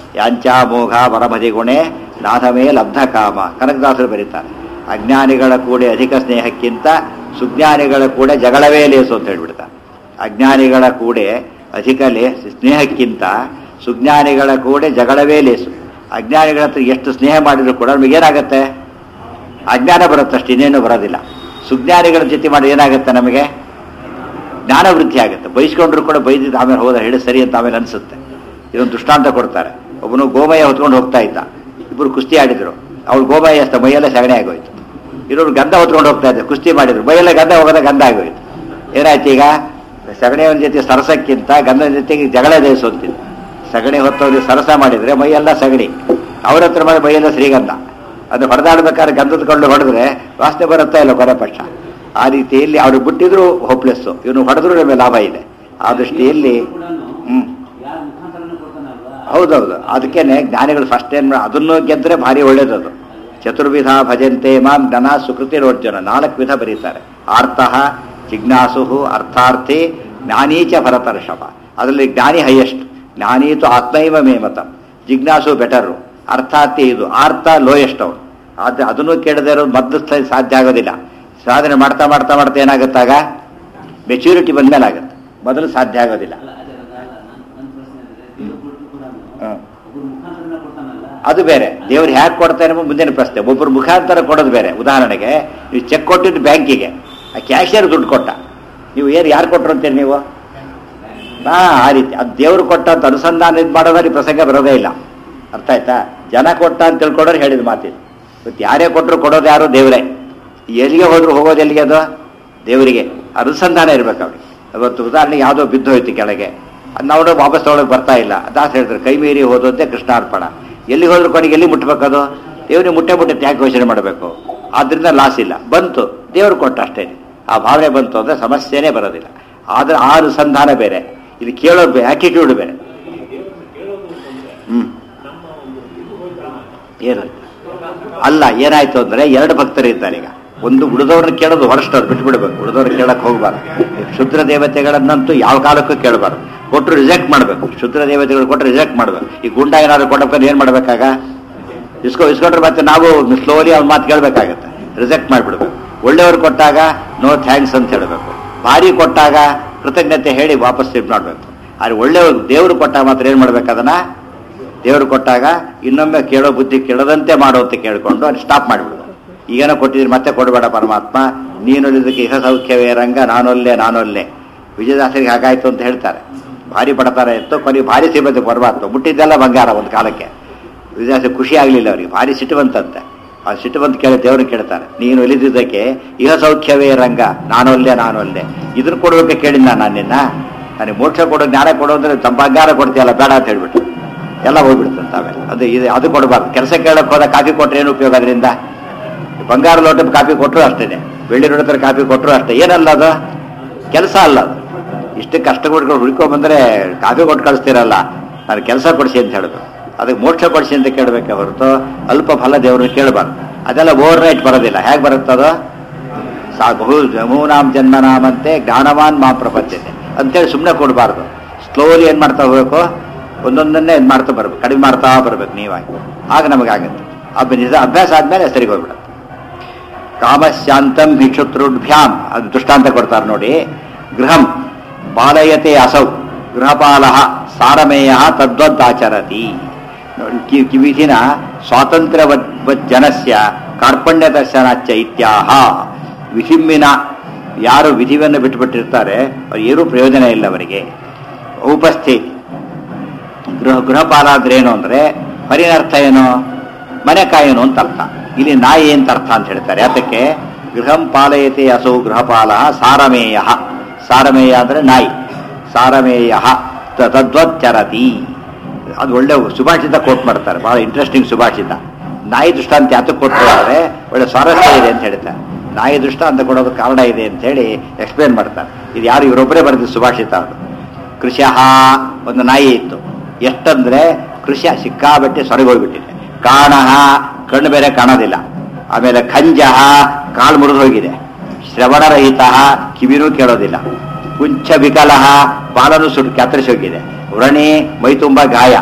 ಯಾಂಚಾಮೋಘ ವರಮಧಿ ಗುಣೆ ನಾಥಮೇ ಲಬ್ಧ ಕಾಮ ಕನಕದಾಸರು ಬರೀತಾರೆ ಅಜ್ಞಾನಿಗಳ ಕೂಡೆ ಅಧಿಕ ಸ್ನೇಹಕ್ಕಿಂತ ಸುಜ್ಞಾನಿಗಳ ಕೂಡೆ ಜಗಳವೇ ಲೇಸು ಅಂತ ಹೇಳ್ಬಿಡ್ತಾರೆ ಅಜ್ಞಾನಿಗಳ ಕೂಡೆ ಅಧಿಕ ಲೇ ಸ್ನೇಹಕ್ಕಿಂತ ಸುಜ್ಞಾನಿಗಳ ಕೂಡೆ ಜಗಳವೇ ಲೇಸು ಅಜ್ಞಾನಿಗಳ ಹತ್ರ ಎಷ್ಟು ಸ್ನೇಹ ಮಾಡಿದ್ರು ಕೂಡ ನಮಗೇನಾಗತ್ತೆ ಅಜ್ಞಾನ ಬರುತ್ತಷ್ಟು ಇನ್ನೇನು ಬರೋದಿಲ್ಲ ಸುಜ್ಞಾನಿಗಳ ಜೊತೆ ಮಾಡಿ ಏನಾಗುತ್ತೆ ನಮಗೆ ಜ್ಞಾನ ವೃದ್ಧಿ ಆಗುತ್ತೆ ಬೈಸ್ಕೊಂಡ್ರು ಕೂಡ ಬೈದಿದ್ದು ಆಮೇಲೆ ಹೋದ ಹೇಳಿ ಸರಿ ಅಂತ ಆಮೇಲೆ ಅನ್ಸುತ್ತೆ ಇದೊಂದು ದೃಷ್ಟಾಂತ ಕೊಡ್ತಾರೆ ಒಬ್ಬನು ಗೋಮಯ ಹೊತ್ಕೊಂಡು ಹೋಗ್ತಾ ಇದ್ದ ಇಬ್ಬರು ಕುಸ್ತಿ ಆಡಿದ್ರು ಅವ್ಳು ಗೋಮಯ ಅಷ್ಟ ಮೈಯೆಲ್ಲ ಸಗಣಿ ಆಗೋಯ್ತು ಇನ್ನೊಬ್ರು ಗಂಧ ಹೊತ್ಕೊಂಡು ಹೋಗ್ತಾ ಇದ್ದೆ ಕುಸ್ತಿ ಮಾಡಿದ್ರು ಮೈಯೆಲ್ಲ ಗಂಧ ಹೋಗೋದ ಗಂಧ ಆಗೋಯ್ತು ಏನಾಯ್ತು ಈಗ ಸಗಣಿಯವನ ಜೊತೆ ಸರಸಕ್ಕಿಂತ ಗಂಧದ ಜೊತೆಗೆ ಜಗಳ ದೇಸೋತಿದ್ದು ಸಗಣಿ ಹೊತ್ತೋಗಿ ಸರಸ ಮಾಡಿದ್ರೆ ಮೈಯೆಲ್ಲ ಸಗಣಿ ಅವ್ರ ಹತ್ರ ಮಾಡಿ ಮೈಯೆಲ್ಲ ಶ್ರೀಗಂಧ ಅದು ಹೊಡೆದಾಡ್ಬೇಕಾದ್ರೆ ಗಂಧದ ಕೊಂಡು ಹೊಡೆದ್ರೆ ವಾಸನೆ ಬರುತ್ತಾ ಇಲ್ಲ ಕೊನೆ ಪಕ್ಷ ಆ ರೀತಿಯಲ್ಲಿ ಅವ್ರು ಬಿಟ್ಟಿದ್ರು ಹೋಪ್ಲೆಸ್ಸು ಇವನು ಹೊಡೆದ್ರು ನಮಗೆ ಲಾಭ ಇದೆ ಆ ದೃಷ್ಟಿಯಲ್ಲಿ ಹ್ಮ್ ಯಾರ ಮುಖಾಂತರನೂ ಕೊಡ್ತಾನಲ್ವಾ ಹೌದೌದು ಅದಕ್ಕೇನೆ ಜ್ಞಾನಿಗಳು ಫಸ್ಟ್ ಏನ್ ಮಾ- ಅದನ್ನು ಗೆದ್ರೆ ಭಾರಿ ಒಳ್ಳೇದದು ಚತುರ್ವಿಧ ಭಜಂತೆ ಮಾಂ ಜ್ಞಾನ ಸುಕೃತಿ ರೋರ್ಜನ ನಾಲ್ಕು ವಿಧ ಬರೀತಾರೆ ಆರ್ತಃ ಜಿಜ್ಞಾಸು ಅರ್ಥಾರ್ಥಿ ಜ್ಞಾನೀಚ ಭರತರ್ಷಭ ಅದರಲ್ಲಿ ಜ್ಞಾನಿ ಹೈಯೆಸ್ಟ್ ಜ್ಞಾನೀತು ಆತ್ಮೈವ ಮೇಮತಂ ಜಿಜ್ಞಾಸು ಬೆಟರು ಅರ್ಥಾರ್ಥಿ ಇದು ಆರ್ಥ ಲೋಯೆಸ್ಟ್ ಅವನು ಅದು ಅದನ್ನು ಕೇಳದೇ ಇರೋದು ಮೊದಲು ಸ- ಸಾಧ್ಯ ಆಗೋದಿಲ್ಲ ಸಾಧನೆ ಮಾಡ್ತಾ ಮಾಡ್ತಾ ಮಾಡ್ತಾ ಏನಾಗುತ್ತಾಗ ಮೆಚ್ಯೂರಿಟಿ ಬಂದ್ಮೇಲೆ ಆಗುತ್ತೆ ಮೊದಲು ಸಾಧ್ಯ ಆಗೋದಿಲ್ಲ ಅಲ್ಲ ಅದೇ ಅಲ್ಲ ಅಲ್ಲ ನನ್ನ ನನ್ನ ಪ್ರಶ್ನೆ ಅಂದ್ರೆ ದೇವ್ರು ಕೊಟ್ಟರು ಕೂಡ ಹ್ಮ್. ಒಬ್ಬರು ಮುಖಾಂತರನ ಕೊಡ್ತಾನಲ್ಲ ಅದು ಬೇರೆ ದೇವ್ರು ಹ್ಯಾಕ್ ಕೊಡ್ತಾರೆ ಎಂಬ ಮುಂದಿನ ಪ್ರಶ್ನೆ ಒಬ್ಬರು ಮುಖಾಂತರ ಕೊಡೋದು ಬೇರೆ ಉದಾಹರಣೆಗೆ ನೀವು ಚೆಕ್ ಕೊಟ್ಟಿದ್ದು ಬ್ಯಾಂಕಿಗೆ ಆ ಕ್ಯಾಶಿಯರ್ ದುಡ್ಡು ಕೊಟ್ಟ ನೀವು ಏನು ಯಾರು ಕೊಟ್ಟರು ಅಂತೀರಿ ನೀವು ಹಾ ಆ ರೀತಿ ಅದು ದೇವ್ರು ಕೊಟ್ಟ ಅಂತ ಅನುಸಂಧಾನ ಇದು ಮಾಡೋದ್ರೆ ಈ ಪ್ರಸಂಗ ಬರೋದೇ ಇಲ್ಲ ಅರ್ಥ ಆಯ್ತಾ ಜನ ಕೊಟ್ಟ ಅಂತ ತಿಳ್ಕೊಂಡ್ರೆ ಹೇಳಿದ ಮಾತಿದು ಇವತ್ತು ಯಾರೇ ಕೊಟ್ಟರು ಕೊಡೋದು ಯಾರು ದೇವರೇ ಎಲ್ಲಿಗೆ ಹೋದ್ರು ಹೋಗೋದು ಎಲ್ಲಿಗೆ ಅದು ದೇವರಿಗೆ ಅನುಸಂಧಾನ ಇರ್ಬೇಕು ಅವ್ರಿಗೆ ಇವತ್ತು ಉದಾಹರಣೆಗೆ ಯಾವುದೋ ಬಿದ್ದೋಯ್ತು ಕೆಳಗೆ ಅದ್ ನಾವು ವಾಪಸ್ ತಗೊಳಕ್ ಬರ್ತಾ ಇಲ್ಲ ದಾಸ ಹೇಳ್ತಾರೆ ಕೈ ಮೀರಿ ಹೋದಂತೆ ಕೃಷ್ಣಾರ್ಪಣ ಎಲ್ಲಿ ಹೋದ್ರು ಕೊನೆಗೆ ಎಲ್ಲಿ ಮುಟ್ಬೇಕದು ದೇವರಿಗೆ ಮುಟ್ಟೆ ಮುಟ್ಟೆ ತ್ಯಾಗ ಘೋಷಣೆ ಮಾಡಬೇಕು ಆದ್ರಿಂದ ಲಾಸ್ ಇಲ್ಲ ಬಂತು ದೇವರು ಕೊಟ್ಟ ಅಷ್ಟೇ ಆ ಭಾವನೆ ಬಂತು ಅಂದ್ರೆ ಸಮಸ್ಯೆನೇ ಬರೋದಿಲ್ಲ ಆದ್ರೆ ಆ ಅನುಸಂಧಾನ ಬೇರೆ ಇದು ಕೇಳೋದು ಬೇರೆ ಆಟಿಟ್ಯೂಡ್ ಬೇರೆ ಹ್ಮ್ ಏನು ಅಲ್ಲ ಏನಾಯ್ತು ಅಂದ್ರೆ ಎರಡು ಭಕ್ತರು ಇದ್ದಾರೆ ಈಗ ಒಂದು ಉಳಿದವ್ರನ್ನ ಕೇಳೋದು ಹೊರಷ್ಟವ್ರು ಬಿಟ್ಟು ಬಿಡ್ಬೇಕು ಉಳಿದವ್ರು ಕೇಳಕ್ ಹೋಗ್ಬಾರ್ದು ಶುದ್ರ ದೇವತೆಗಳನ್ನಂತೂ ಯಾವ ಕಾಲಕ್ಕೂ ಕೇಳಬಾರ್ದು ಕೊಟ್ಟರು ರಿಜೆಕ್ಟ್ ಮಾಡ್ಬೇಕು ಶುದ್ರ ದೇವತೆಗಳು ಕೊಟ್ಟರೆ ರಿಜೆಕ್ಟ್ ಮಾಡ್ಬೇಕು ಈ ಗುಂಡ ಏನಾದ್ರು ಕೊಡಬೇಕಾದ್ರೆ ಏನ್ ಮಾಡ್ಬೇಕಾಗ ಇಸ್ಕೊ ಇಸ್ಕೊಂಡ್ರೆ ಮತ್ತೆ ನಾವು ಸ್ಲೋಲಿ ಅವ್ನ ಮಾತು ಕೇಳಬೇಕಾಗತ್ತೆ ರಿಜೆಕ್ಟ್ ಮಾಡಿಬಿಡ್ಬೇಕು ಒಳ್ಳೆಯವ್ರು ಕೊಟ್ಟಾಗ ನೋ ಥ್ಯಾಂಕ್ಸ್ ಅಂತ ಹೇಳಬೇಕು ಭಾರಿ ಕೊಟ್ಟಾಗ ಕೃತಜ್ಞತೆ ಹೇಳಿ ವಾಪಸ್ ಇದು ಮಾಡಬೇಕು ಆದ್ರೆ ಒಳ್ಳೆಯವ್ರು ದೇವರು ಕೊಟ್ಟಾಗ ಮಾತ್ರ ಏನು ಮಾಡ್ಬೇಕು ಅದನ್ನ ದೇವರು ಕೊಟ್ಟಾಗ ಇನ್ನೊಮ್ಮೆ ಕೇಳೋ ಬುದ್ಧಿ ಕೇಳದಂತೆ ಮಾಡು ಅಂತ ಕೇಳ್ಕೊಂಡು ಅದು ಸ್ಟಾಪ್ ಮಾಡಿಬಿಡು ಈಗೇನೋ ಕೊಟ್ಟಿದ್ರೆ ಮತ್ತೆ ಕೊಡಬೇಡ ಪರಮಾತ್ಮ ನೀನೊಲಿದಕ್ಕೆ ಇಹ ಸೌಖ್ಯವೇ ರಂಗ ನಾನೊಲ್ಲೆ ನಾನೊಲ್ಲೆ ವಿಜಯದಾಸರಿಗೆ ಹಾಗಾಯ್ತು ಅಂತ ಹೇಳ್ತಾರೆ ಭಾರಿ ಬಡತಾರ ಇತ್ತು ಕೊನೆಗೆ ಭಾರಿ ಸಿಬ್ಬಂದಿ ಪರಮಾತ್ಮ ಮುಟ್ಟಿದ್ದೆಲ್ಲ ಬಂಗಾರ ಒಂದು ಕಾಲಕ್ಕೆ ವಿಜಯದಾಸ ಖುಷಿ ಆಗಲಿಲ್ಲ ಅವರಿಗೆ ಭಾರಿ ಸಿಟ್ಟುವಂತಂತೆ ಆ ಸಿಟ್ಟುವಂತ ಕೇಳಿ ದೇವರು ಕೇಳ್ತಾರೆ ನೀನು ಒಲಿದಿದ್ದಕ್ಕೆ ಇಹ ಸೌಖ್ಯವೇ ರಂಗ ನಾನೊಲ್ಲೆ ನಾನೊಲ್ಲೆ ಇದನ್ನ ಕೊಡೋಕೆ ಕೇಳಿದ್ದ ನಾನು ನಿನ್ನ ನನಗೆ ಮೋಕ್ಷ ಕೊಡೋ ಜ್ಞಾನ ಕೊಡೋ ಅಂದ್ರೆ ತಮ್ಮ ಬಂಗಾರ ಕೊಡ್ತೀಯಲ್ಲ ಬೇಡ ಅಂತ ಹೇಳ್ಬಿಟ್ಟು ಎಲ್ಲ ಹೋಗ್ಬಿಡ್ತಂತ ಆಮೇಲೆ ಅದು ಇದು ಅದು ಕೊಡಬಾರ್ದು ಕೆಲಸ ಕೇಳಕ್ ಹೋದ ಕಾಫಿ ಕೊಟ್ರೆ ಏನು ಉಪಯೋಗ ಅದರಿಂದ ಬಂಗಾರ ಲೋಟ ಕಾಫಿ ಕೊಟ್ಟರು ಅಷ್ಟೇ ಬೆಳ್ಳಿ ಲೋಟದ ಕಾಫಿ ಕೊಟ್ಟರು ಅಷ್ಟೇ ಏನಲ್ಲ ಅದು ಕೆಲಸ ಅಲ್ಲ ಅದು ಇಷ್ಟು ಕಷ್ಟ ಕೊಟ್ಕೊಂಡು ಹುಡ್ಕೊಂಡ್ ಬಂದ್ರೆ ಕಾಫಿ ಕೊಟ್ಟು ಕಳಿಸ್ತೀರಲ್ಲ ನಾನು ಕೆಲಸ ಕೊಡಿಸಿ ಅಂತ ಹೇಳಬೇಕು ಅದಕ್ಕೆ ಮೋಕ್ಷ ಕೊಡಿಸಿ ಅಂತ ಕೇಳಬೇಕೆ ಹೊರತು ಅಲ್ಪ ಫಲ ದೇವ್ರನ್ನ ಕೇಳಬಾರ್ದು ಅದೆಲ್ಲ ಓವರ್ ನೈಟ್ ಬರೋದಿಲ್ಲ ಹೇಗೆ ಬರುತ್ತದು ಸಾ ಬಹು ಜಮೂನಾಂ ಜನ್ಮನಾಮಂತೆ ಜ್ಞಾನವಾನ್ ಮಾ ಪ್ರಪಂಚತೆ ಅಂತೇಳಿ ಸುಮ್ಮನೆ ಕೊಡಬಾರ್ದು ಸ್ಲೋಲಿ ಏನು ಮಾಡ್ತಾ ಹೋಗ್ಬೇಕು ಒಂದೊಂದನ್ನೇ ಇದು ಮಾಡ್ತಾ ಬರ್ಬೇಕು ಕಡಿಮೆ ಮಾಡ್ತಾ ಬರ್ಬೇಕು ನೀವಾಗಿ ಆಗ ನಮಗಾಗುತ್ತೆ ಅಭ್ಯ ನಿಜ ಅಭ್ಯಾಸ ಆದ್ಮೇಲೆ ಸರಿಗೆ ಹೋಗ್ಬಿಡುತ್ತೆ ಕಾಮಶಾಂತಂ ಭಿಕ್ಷುತೃಭ್ಯಾಂ ಅದು ದೃಷ್ಟಾಂತ ಕೊಡ್ತಾರೆ ನೋಡಿ ಗೃಹಂ ಪಾಲಯತೆ ಅಸೌ ಗೃಹಪಾಲ ಸಾರಮೇಯ ತದ್ವದ್ದಾಚರತಿ ನೋಡಿ, ಕಿ- ಕಿವಿಧಿನ ಸ್ವಾತಂತ್ರ್ಯ ಜನಸ್ಯ ಕಾರ್ಪಣ್ಯ ದರ್ಶನಾಚ ಇತ್ಯಾಹ ವಿಧಿಮ್ಮಿನ ಯಾರು ವಿಧಿವನ್ನು ಬಿಟ್ಟುಬಿಟ್ಟಿರ್ತಾರೆ ಅವ್ರು ಏನೂ ಪ್ರಯೋಜನ ಇಲ್ಲ ಅವರಿಗೆ ಉಪಸ್ಥಿತಿ ಗೃಹ ಗೃಹಪಾಲ ಅಂದ್ರೆ ಏನು ಅಂದ್ರೆ ಪರಿನರ್ಥ ಏನು ಮನೆ ಕಾಯನು ಅಂತ ಅರ್ಥ ಇಲ್ಲಿ ನಾಯಿ ಅಂತ ಅರ್ಥ ಅಂತ ಹೇಳ್ತಾರೆ ಅದಕ್ಕೆ ಗೃಹಂ ಪಾಲಯತೆ ಅಸೌ ಗೃಹಪಾಲ ಸಾರಮೇಯ ಸಾರಮೇಯ ಅಂದ್ರೆ ನಾಯಿ ಸಾರಮೇಯ ತದ್ವಚ್ಚರತಿ ಅದು ಒಳ್ಳೆ ಸುಭಾಷಿತ ಕೋಟ್ ಮಾಡ್ತಾರೆ ಬಹಳ ಇಂಟ್ರೆಸ್ಟಿಂಗ್ ಸುಭಾಷಿತ ನಾಯಿ ದೃಷ್ಟಾಂತ ಯಾತಕ್ಕೆ ಕೊಟ್ಟಿದ್ದಾರೆ ಒಳ್ಳೆ ಸ್ವಾರಸ್ಯ ಇದೆ ಅಂತ ಹೇಳ್ತಾರೆ ನಾಯಿ ದೃಷ್ಟಾಂತ ಕೊಡೋದು ಕಾರಣ ಇದೆ ಅಂತ ಹೇಳಿ ಎಕ್ಸ್ಪ್ಲೇನ್ ಮಾಡ್ತಾರೆ ಇದು ಯಾರು ಇವರೊಬ್ಬರೇ ಬರೆದ ಸುಭಾಷಿತ ಅದು ಕೃಷಃ ಒಂದು ನಾಯಿ ಇತ್ತು ಎಷ್ಟಂದ್ರೆ ಕೃಷಿ ಸಿಕ್ಕಾಬಟ್ಟೆ ಸೊರಗೋಗ್ಬಿಟ್ಟಿದೆ ಕಾಣಃ ಕಣ್ಣು ಬೇರೆ ಕಾಣೋದಿಲ್ಲ ಆಮೇಲೆ ಖಂಜಃ ಕಾಲು ಮುರಿದು ಹೋಗಿದೆ ಶ್ರವಣರಹಿತ ಕಿವಿನೂ ಕೇಳೋದಿಲ್ಲ ಕುಂಚ ವಿಕಲಃ ಬಾಲನು ಸುಟ್ಟು ಕತ್ತರಿಸಿ ಹೋಗಿದೆ ವ್ರಣಿ ಮೈ ತುಂಬ ಗಾಯ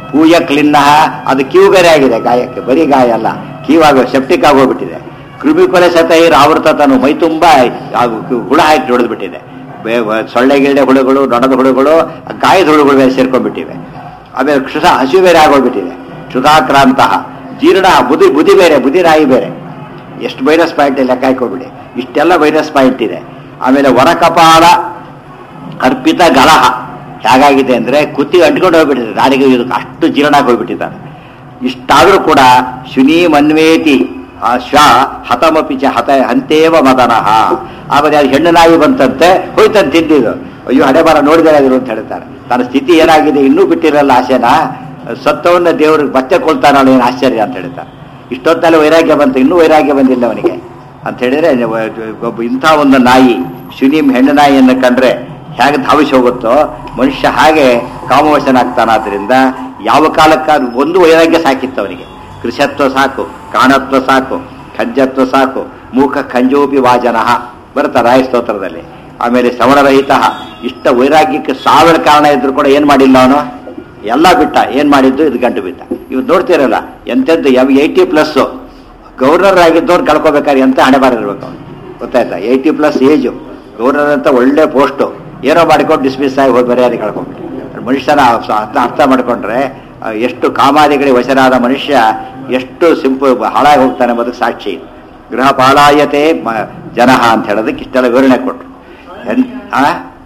ಪೂಯ ಕ್ಲಿನ್ನ ಅದು ಕಿವು ಬೇರೆ ಆಗಿದೆ ಗಾಯಕ್ಕೆ ಬರೀ ಗಾಯ ಅಲ್ಲ ಕೀವಾಗ ಸೆಪ್ಟಿಕ್ ಆಗೋಗ್ಬಿಟ್ಟಿದೆ ಕೃಮಿಕೊಲೆ ಸತೈರ್ ಆವೃತ ತಾನು ಮೈ ತುಂಬ ಹುಳ ಹಾಕಿ ಹೊಡೆದ್ಬಿಟ್ಟಿದೆ ಬೇ- ಬ- ಸೊಳ್ಳೆ ಗಿಳ್ಳೆ ಹುಳುಗಳು ನೊಣದ ಹುಳುಗಳು ಗಾಯದ ಹುಳುಗಳು ಬೇರೆ ಸೇರ್ಕೊಂಡ್ಬಿಟ್ಟಿವೆ ಆಮೇಲೆ ಕ್ಷುಧ ಹಸಿವು ಬೇರೆ ಆಗೋಗ್ಬಿಟ್ಟಿದೆ ಕ್ಷುಧಾಕ್ರಾಂತಹ ಜೀರ್ಣ ಬುದಿ ಬುದಿ ಬೇರೆ ಬುದಿ ನಾಯಿ ಬೇರೆ ಎಷ್ಟು ವೈರಸ್ ಪಾಯಿಂಟ್ ಲೆಕ್ಕ ಹಾಕೋಬಿಡಿ ಇಷ್ಟೆಲ್ಲ ವೈರಸ್ ಪಾಯಿಂಟ್ ಇದೆ ಆಮೇಲೆ ವರಕಪಾಲ ಅರ್ಪಿತ ಗಲಹ ಹೇಗಾಗಿದೆ ಅಂದ್ರೆ ಕುತ್ತಿ ಅಂಟ್ಕೊಂಡು ಹೋಗ್ಬಿಟ್ಟಿದೆ ನಾಲಿಗೆ ಇದು ಅಷ್ಟು ಜೀರ್ಣ ಹೋಗ್ಬಿಟ್ಟಿದ್ದಾರೆ ಇಷ್ಟಾದರೂ ಕೂಡ ಶುನಿ ಮನ್ವೇತಿ ಆ ಶ್ವ ಹತಮಪಿ ಚ ಹತ ಹಂತೇವ ಮದನಃ ಆಮೇಲೆ ಅದು ಹೆಣ್ಣು ನಾಯಿ ಬಂತಂತೆ ಹೋಯ್ತಂತ ತಿಂದಿದ್ದು ಅಯ್ಯೋ ಹಣೆ ಬರ ನೋಡಿದರೆ ಅದ್ರು ಅಂತ ಹೇಳ್ತಾರೆ ತನ್ನ ಸ್ಥಿತಿ ಏನಾಗಿದೆ ಇನ್ನೂ ಬಿಟ್ಟಿರಲ್ಲ ಆಸೆನ ಸತ್ತವನ್ನ ದೇವ್ರಿಗೆ ಮತ್ತೆ ಕೊಳ್ತಾನಲ್ಲ ಏನು ಆಶ್ಚರ್ಯ ಅಂತ ಹೇಳ್ತಾರೆ ಇಷ್ಟೊತ್ತಲ್ಲಿ ವೈರಾಗ್ಯ ಬಂತು ಇನ್ನೂ ವೈರಾಗ್ಯ ಬಂದಿಲ್ಲ ಅವನಿಗೆ ಅಂತ ಹೇಳಿದ್ರೆ ಒಬ್ಬ ಇಂಥ ಒಂದು ನಾಯಿ ಶುನಿಮ್ ಹೆಣ್ಣು ನಾಯಿಯನ್ನು ಕಂಡ್ರೆ ಹೇಗೆ ಧಾವಿಸಿ ಹೋಗುತ್ತೋ ಮನುಷ್ಯ ಹಾಗೆ ಕಾಮವಶನಾಗ್ತಾನಾದ್ರಿಂದ ಯಾವ ಕಾಲಕ್ಕಾದ್ರೂ ಒಂದು ವೈರಾಗ್ಯ ಸಾಕಿತ್ತು ಅವನಿಗೆ ಕೃಷತ್ವ ಸಾಕು ಕಾಣತ್ವ ಸಾಕು ಖಂಜತ್ವ ಸಾಕು ಮೂಕ ಖಂಜೋಪಿ ವಾಜನಃ ಬರುತ್ತಾ ರಾಯ ಸ್ತೋತ್ರದಲ್ಲಿ ಆಮೇಲೆ ಶ್ರವಣರಹಿತ ಇಷ್ಟ ವೈರಾಗ್ಯಕ್ಕೆ ಸಾವಿರ ಕಾರಣ ಇದ್ರು ಕೂಡ ಏನ್ ಮಾಡಿಲ್ಲ ಅವನು ಎಲ್ಲ ಬಿಟ್ಟ ಏನ್ ಮಾಡಿದ್ದು ಇದು ಗಂಟು ಬಿಟ್ಟ ಇವ್ ನೋಡ್ತಿರಲ್ಲ ಎಂತೆಂತ ಯಾವ ಏಯ್ಟಿ ಪ್ಲಸ್ ಗವರ್ನರ್ ಆಗಿದ್ದವ್ರು ಕಳ್ಕೊಬೇಕಾದ್ರೆ ಎಂತ ಹಣೆ ಬಾರ ಇರ್ಬೇಕು ಅವ್ನು ಗೊತ್ತಾಯ್ತಾ ಏಯ್ಟಿ ಪ್ಲಸ್ ಏಜು ಗವರ್ನರ್ ಅಂತ ಒಳ್ಳೆ ಪೋಸ್ಟು ಏನೋ ಮಾಡ್ಕೊಂಡು ಡಿಸ್ಮಿಸ್ ಆಗಿ ಹೋಗಿ ಮರ್ಯಾದೆ ಕಳ್ಕೊಂಡ್ಬಿಟ್ಟು ಮನುಷ್ಯನ ಅರ್ಥ ಅರ್ಥ ಮಾಡ್ಕೊಂಡ್ರೆ ಆ, ಎಷ್ಟು ಕಾಮಾದಿಗಳಿಗೆ ವಶನಾದ ಮನುಷ್ಯ ಎಷ್ಟು ಸಿಂಪಲ್ ಹಾಳಾಗಿ ಹೋಗ್ತಾನೆ ಎಂಬುದಕ್ಕೆ ಸಾಕ್ಷಿ ಇದು. ಗೃಹ ಪಾಲಾಯತೆ ಮ- ಜನಃ ಅಂತ ಹೇಳೋದಕ್ಕೆ ಇಷ್ಟೆಲ್ಲ ವಿವರಣೆ ಕೊಟ್ರು ಎನ್- ಆ?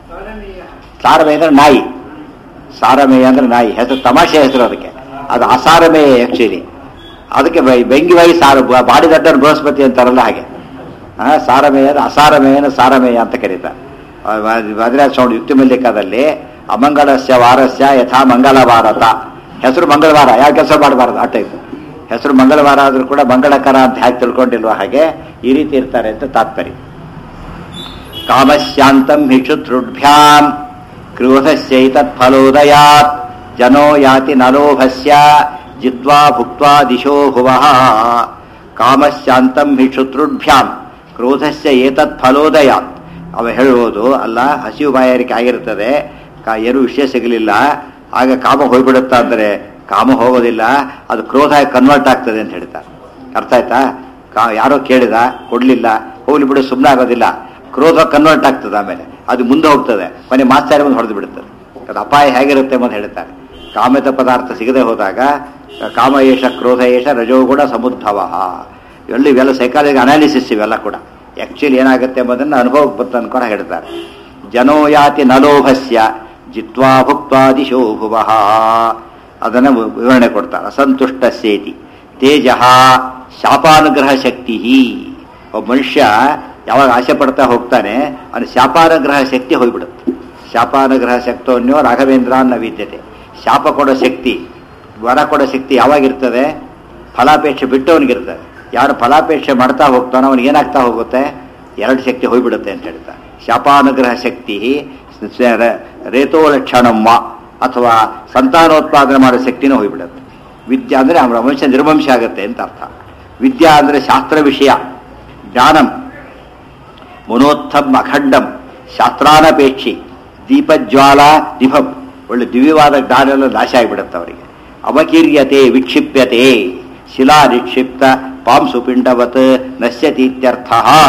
ಸಾರಮೇ ಅಂದ್ರೆ ನಾಯಿ ಸಾರಮೇಯ ಅಂದ್ರೆ ನಾಯಿ ಹೆಸರು ತಮಾಷೆ ಹೆಸರು ಅದಕ್ಕೆ ಅದು ಅಸಾರಮೇಯ ಆಕ್ಚುಲಿ ಅದಕ್ಕೆ ಬೈ- ಬೆಂಗಿವಾಗಿ ಸಾರ ಬ- ಬಾಡಿ ದಡ್ಡರ್ ಬೃಹಸ್ಪತಿ ಅಂತಾರಲ್ಲ ಹಾಗೆ ಆ, ಸಾರಮೇಯ ಅಂದ್ರೆ ಅಸಾರಮೇಯನ ಸಾರಮೇಯ ಅಂತ ಕರೀತಾರೆ ಭದ್ರಾಜ ಸೌಂಡ್ ಯುಕ್ತಿ ಮಲ್ಲಿಕದಲ್ಲಿ ಅಮಂಗಳಸ್ಯ ವಾರಸ್ಯ ಯಥಾ ಮಂಗಳ ಭಾರತ ಹೆಸರು ಮಂಗಳವಾರ ಯಾವ ಕೆಲಸ ಮಾಡಬಾರದು ಆ ಟೈಪ್ ಹೆಸರು ಮಂಗಳವಾರ ಆದ್ರೂ ಕೂಡ ಮಂಗಳಕರ ಅಂತ ಹೇಗೆ ತಿಳ್ಕೊಂಡಿಲ್ವ ಹಾಗೆ ಈ ರೀತಿ ಇರ್ತಾರೆ ಅಂತ ತಾತ್ಪರ್ಯ ಕಾಮಶ್ಯಾಂತಂ ಹಿಕ್ಷುತೃಢ್ಭ್ಯಾಂ ಕ್ರೋಧಸ್ಯೈತತ್ ಫಲೋದಯಾತ್ ಜನೋ ಯಾತಿ ನಲೋಭಸ್ಯ ಜಿದ್ವಾ ಭುಕ್ತ್ವಾ ದಿಶೋ ಭುವಃ ಕಾಮಶ್ಯಾಂತಂ ಹಿಕ್ಷುತೃಢ್ಭ್ಯಾಂ ಕ್ರೋಧಸ್ಯ ಏತತ್ ಫಲೋದಯಾತ್ ಅವ ಹೇಳುವುದು ಅಲ್ಲ ಹಸಿವು ಬಾಯಾರಿಕೆ ಆಗಿರುತ್ತದೆ ಕಾ ಏನು ವಿಷಯ ಸಿಗಲಿಲ್ಲ ಆಗ ಕಾಮ ಹೋಗ್ಬಿಡುತ್ತಾ ಅಂದರೆ ಕಾಮ ಹೋಗೋದಿಲ್ಲ ಅದು ಕ್ರೋಧ ಕನ್ವರ್ಟ್ ಆಗ್ತದೆ ಅಂತ ಹೇಳ್ತಾರೆ ಅರ್ಥ ಆಯ್ತಾ ಕಾ ಯಾರೋ ಕೇಳಿದ ಕೊಡ್ಲಿಲ್ಲ ಹೋಗ್ಲಿ ಬಿಡು ಸುಮ್ಮನೆ ಆಗೋದಿಲ್ಲ ಕ್ರೋಧ ಕನ್ವರ್ಟ್ ಆಗ್ತದೆ ಆಮೇಲೆ ಅದು ಮುಂದೆ ಹೋಗ್ತದೆ ಕೊನೆ ಮಾಸ್ತಾರಿ ಮುಂದೆ ಹೊಡೆದು ಬಿಡುತ್ತದೆ ಅದು ಅಪಾಯ ಹೇಗಿರುತ್ತೆ ಅಂತ ಹೇಳ್ತಾರೆ ಕಾಮಿತ ಪದಾರ್ಥ ಸಿಗದೆ ಹೋದಾಗ ಕಾಮ ಏಷ ಕ್ರೋಧ ಏಷ ರಜೋಗುಣ ಸಮುದ್ಭವ ಎಲ್ಲಿ ಇವೆಲ್ಲ ಸೈಕಾಲಜಿ ಅನಾಲಿಸಿಸ್ ಇವೆಲ್ಲ ಕೂಡ ಆಕ್ಚುಲಿ ಏನಾಗುತ್ತೆ ಎಂಬುದನ್ನು ಅನುಭವಕ್ಕೆ ಬಂತ ಅನ್ಕೊಂಡು ಹೇಳ್ತಾರೆ ಜನೋ ಯಾತಿ ನಲೋಭಸ್ಯ ಜಿತ್ವಾ ಭುಕ್ತ್ವಾ ದಿಶೋ ಭುವಃ ಅದನ್ನು ವಿವರಣೆ ಕೊಡ್ತಾರೆ ಅಸಂತುಷ್ಟ ಸೇತಿ ತೇಜ ಶಾಪಾನುಗ್ರಹ ಶಕ್ತಿ ಒಬ್ಬ ಮನುಷ್ಯ ಯಾವಾಗ ಆಸೆ ಪಡ್ತಾ ಹೋಗ್ತಾನೆ ಅವನು ಶಾಪಾನುಗ್ರಹ ಶಕ್ತಿ ಹೋಗ್ಬಿಡುತ್ತೆ ಶಾಪಾನುಗ್ರಹ ಶಕ್ತವನ್ಯೋ ರಾಘವೇಂದ್ರ ಅನ್ನ ವಿದ್ಯತೆ ಶಾಪ ಕೊಡೋ ಶಕ್ತಿ ವರ ಕೊಡೋ ಶಕ್ತಿ ಯಾವಾಗಿರ್ತದೆ ಫಲಾಪೇಕ್ಷೆ ಬಿಟ್ಟವನಿಗಿರ್ತದೆ ಯಾರು ಫಲಾಪೇಕ್ಷೆ ಮಾಡ್ತಾ ಹೋಗ್ತಾನೋ ಅವನಿಗೆ ಏನಾಗ್ತಾ ಹೋಗುತ್ತೆ ಎರಡು ಶಕ್ತಿ ಹೋಗ್ಬಿಡುತ್ತೆ ಅಂತ ಹೇಳ್ತಾರೆ ಶಾಪಾನುಗ್ರಹ ಶಕ್ತಿ ರೇತೋ ಲಕ್ಷಣಮ್ಮ ಅಥವಾ ಸಂತಾನೋತ್ಪಾದನೆ ಮಾಡೋ ಶಕ್ತಿನೂ ಹೋಗ್ಬಿಡುತ್ತೆ ವಿದ್ಯಾ ಅಂದರೆ ಅವನ ವಂಶ ನಿರ್ವಂಶ ಆಗುತ್ತೆ ಅಂತ ಅರ್ಥ ವಿದ್ಯಾ ಅಂದರೆ ಶಾಸ್ತ್ರ ವಿಷಯ ಜ್ಞಾನಂ ಮನೋತ್ಥಮ್ ಅಖಂಡಂ ಶಾಸ್ತ್ರಾನಪೇಕ್ಷಿ ದೀಪಜ್ವಾಲ ದಿಭಂ ಒಳ್ಳೆ ದಿವ್ಯವಾದ ಜ್ಞಾನ ಎಲ್ಲ ನಾಶ ಆಗಿಬಿಡುತ್ತೆ ಅವರಿಗೆ ಅವಕೀರ್ಯತೆ ವಿಕ್ಷಿಪ್ಯತೆ ಶಿಲಾ ನಿಕ್ಷಿಪ್ತ ಪಾಂಸು ಪಿಂಡವತ್ ನಶ್ಯತೀತ್ಯರ್ಥ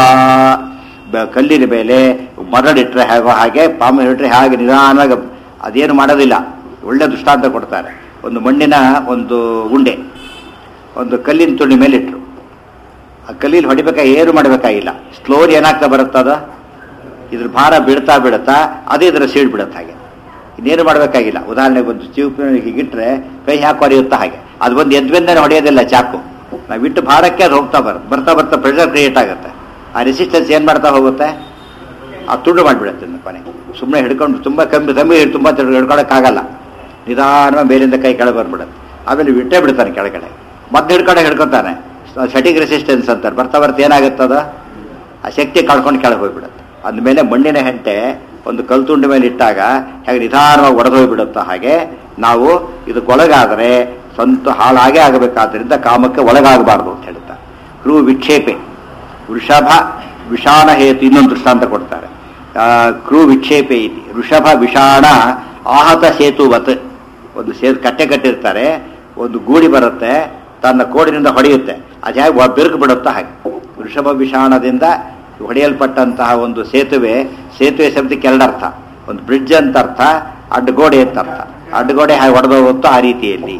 ಬ- ಕಲ್ಲಿನ ಮೇಲೆ ಮರಳಿಟ್ರೆ ಹೇಗೋ ಹಾಗೆ ಪಾಂಬು ಇಟ್ಟರೆ ಹಾಗೆ ನಿಧಾನವಾಗಿ ಅದೇನು ಮಾಡೋದಿಲ್ಲ ಒಳ್ಳೆ ದೃಷ್ಟಾಂತ ಕೊಡ್ತಾರೆ ಒಂದು ಮಣ್ಣಿನ ಒಂದು ಉಂಡೆ ಒಂದು ಕಲ್ಲಿನ ತುಂಡಿ ಮೇಲೆ ಇಟ್ರು ಆ ಕಲ್ಲಿಲಿ ಹೊಡಿಬೇಕಾ ಏನು ಮಾಡಬೇಕಾಗಿಲ್ಲ ಸ್ಲೋರಿ ಏನಾಗ್ತಾ ಬರುತ್ತದ ಇದ್ರ ಭಾರ ಬಿಡ್ತಾ ಬಿಡುತ್ತಾ ಅದೇ ಇದರ ಸೀಡ್ ಬಿಡುತ್ತೆ ಹಾಗೆ ಇನ್ನೇನು ಮಾಡಬೇಕಾಗಿಲ್ಲ ಉದಾಹರಣೆಗೆ ಒಂದು ಚೀಪ್ ಹೀಗಿಟ್ರೆ ಕೈ ಹಾಕಿ ಹೊಡೆಯುತ್ತಾ ಹಾಗೆ ಅದು ಬಂದು ಎದ್ವೆಂದನೆ ಹೊಡೆಯೋದಿಲ್ಲ ಚಾಕು ನಾವು ಇಟ್ಟು ಭಾರಕ್ಕೆ ಅದು ಹೋಗ್ತಾ ಬರುತ್ತೆ ಬರ್ತಾ ಬರ್ತಾ ಪ್ರೆಷರ್ ಕ್ರಿಯೇಟ್ ಆಗುತ್ತೆ ಆ ರೆಸಿಸ್ಟೆನ್ಸ್ ಏನು ಮಾಡ್ತಾ ಹೋಗುತ್ತೆ ಆ ತುಂಡು ಮಾಡಿಬಿಡುತ್ತೆ ಇನ್ನು ಕೊನೆಗೆ ಸುಮ್ಮನೆ ಹಿಡ್ಕೊಂಡು ತುಂಬ ಕಮ್ಮಿ ಕಮ್ಮಿ ತುಂಬ ಹಿಡ್ಕೊಳಕ್ಕಾಗಲ್ಲ ನಿಧಾನವಾಗಿ ಮೇಲಿಂದ ಕೈ ಕೆಳಗೆ ಬಂದ್ಬಿಡುತ್ತೆ ಆಮೇಲೆ ಬಿಟ್ಟೇ ಬಿಡ್ತಾನೆ ಕೆಳಗಡೆ ಮತ್ತೆ ಹಿಡ್ಕೊಂಡೆ ಹಿಡ್ಕೊತಾನೆ ಸೆಟಿಂಗ್ ರೆಸಿಸ್ಟೆನ್ಸ್ ಅಂತಾರೆ ಬರ್ತಾ ಬರ್ತಾ ಏನಾಗುತ್ತದ ಆ ಶಕ್ತಿ ಕಳ್ಕೊಂಡು ಕೆಳಗೆ ಹೋಗ್ಬಿಡುತ್ತೆ ಅಂದಮೇಲೆ ಮಣ್ಣಿನ ಹೆಂಟೆ ಒಂದು ಕಲ್ತುಂಡ ಮೇಲೆ ಇಟ್ಟಾಗ ಹೇಗೆ ನಿಧಾನವಾಗಿ ಒಡೆದು ಹೋಗ್ಬಿಡುತ್ತೋ ಹಾಗೆ ನಾವು ಇದಕ್ಕೊಳಗಾದರೆ ಸ್ವಂತ ಹಾಳಾಗೇ ಆಗಬೇಕಾದ್ರಿಂದ ಕಾಮಕ್ಕೆ ಒಳಗಾಗಬಾರ್ದು ಅಂತ ಹೇಳ್ತಾರೆ ಕ್ರೂ ವಿಕ್ಷೇಪೆ ವೃಷಭ ವಿಷಾಣ ಹೇತು ಇನ್ನೊಂದು ದೃಷ್ಟಾಂತ ಕೊಡ್ತಾರೆ ಆ, ಕ್ರೂ ವಿಕ್ಷೇಪೆ ಇತಿ ವೃಷಭ ವಿಷಾಣ ಆಹತ ಸೇತುವತ್ ಒಂದು ಸೇರ್ ಕಟ್ಟೆ ಕಟ್ಟಿರ್ತಾರೆ ಒಂದು ಗೂಡಿ ಬರುತ್ತೆ ತನ್ನ ಕೋಡಿನಿಂದ ಹೊಡೆಯುತ್ತೆ ಅದು ಹೇಗೆ ಬಿರುಕು ಬಿಡುತ್ತಾ ಹಾಗೆ ವೃಷಭ ವಿಷಾಣದಿಂದ ಹೊಡೆಯಲ್ಪಟ್ಟಂತಹ ಒಂದು ಸೇತುವೆ ಸೇತುವೆ ಶಬ್ದಕ್ಕೆ ಎರಡರ್ಥ ಒಂದು ಬ್ರಿಡ್ಜ್ ಅಂತ ಅರ್ಥ ಅಡ್ಡಗೋಡೆ ಅಂತ ಅರ್ಥ ಅಡ್ಡಗೋಡೆ ಹಾಗೆ ಹೊಡೆದೋಗುತ್ತೋ ಆ ರೀತಿಯಲ್ಲಿ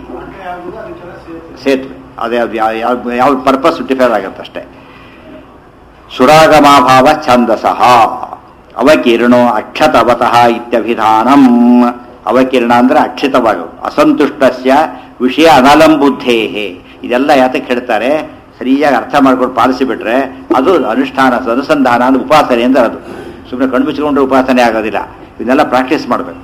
ಸೇತುವೆ ಅದೇ ಅದು ಯಾವ ಯಾವ- ಯಾವ ಪರ್ಪಸ್ ಡಿಫೈರ್ ಆಗುತ್ತೆ ಅಷ್ಟೇ ಸುರಾಗಮಾಭಾವ ಛಂದಸಃ ಅವಕೀರ್ಣೋ ಅಕ್ಷತವತಃ ಇತ್ಯಭಿಧಾನಂ ಅವಕೀರ್ಣ ಅಂದ್ರೆ ಅಕ್ಷಿತವಾಗ ಅಸಂತುಷ್ಟಸ್ಯ ವಿಷಯ ಅನಲಂಬುದ್ಧೇಹೆ ಇದೆಲ್ಲ ಯಾತಕ್ಕೆ ಹೇಳ್ತಾರೆ ಸರಿಯಾಗಿ ಅರ್ಥ ಮಾಡ್ಕೊಂಡು ಪಾಲಿಸಿಬಿಟ್ರೆ ಅದು ಅನುಷ್ಠಾನ ಅನುಸಂಧಾನ ಅಂದ್ರೆ ಉಪಾಸನೆ ಅಂದ್ರೆ ಅದು ಸುಮ್ಮನೆ ಕಣ್ಮುಚ್ಚಿಕೊಂಡ್ರೆ ಉಪಾಸನೆ ಆಗೋದಿಲ್ಲ ಇದನ್ನೆಲ್ಲ ಪ್ರಾಕ್ಟೀಸ್ ಮಾಡಬೇಕು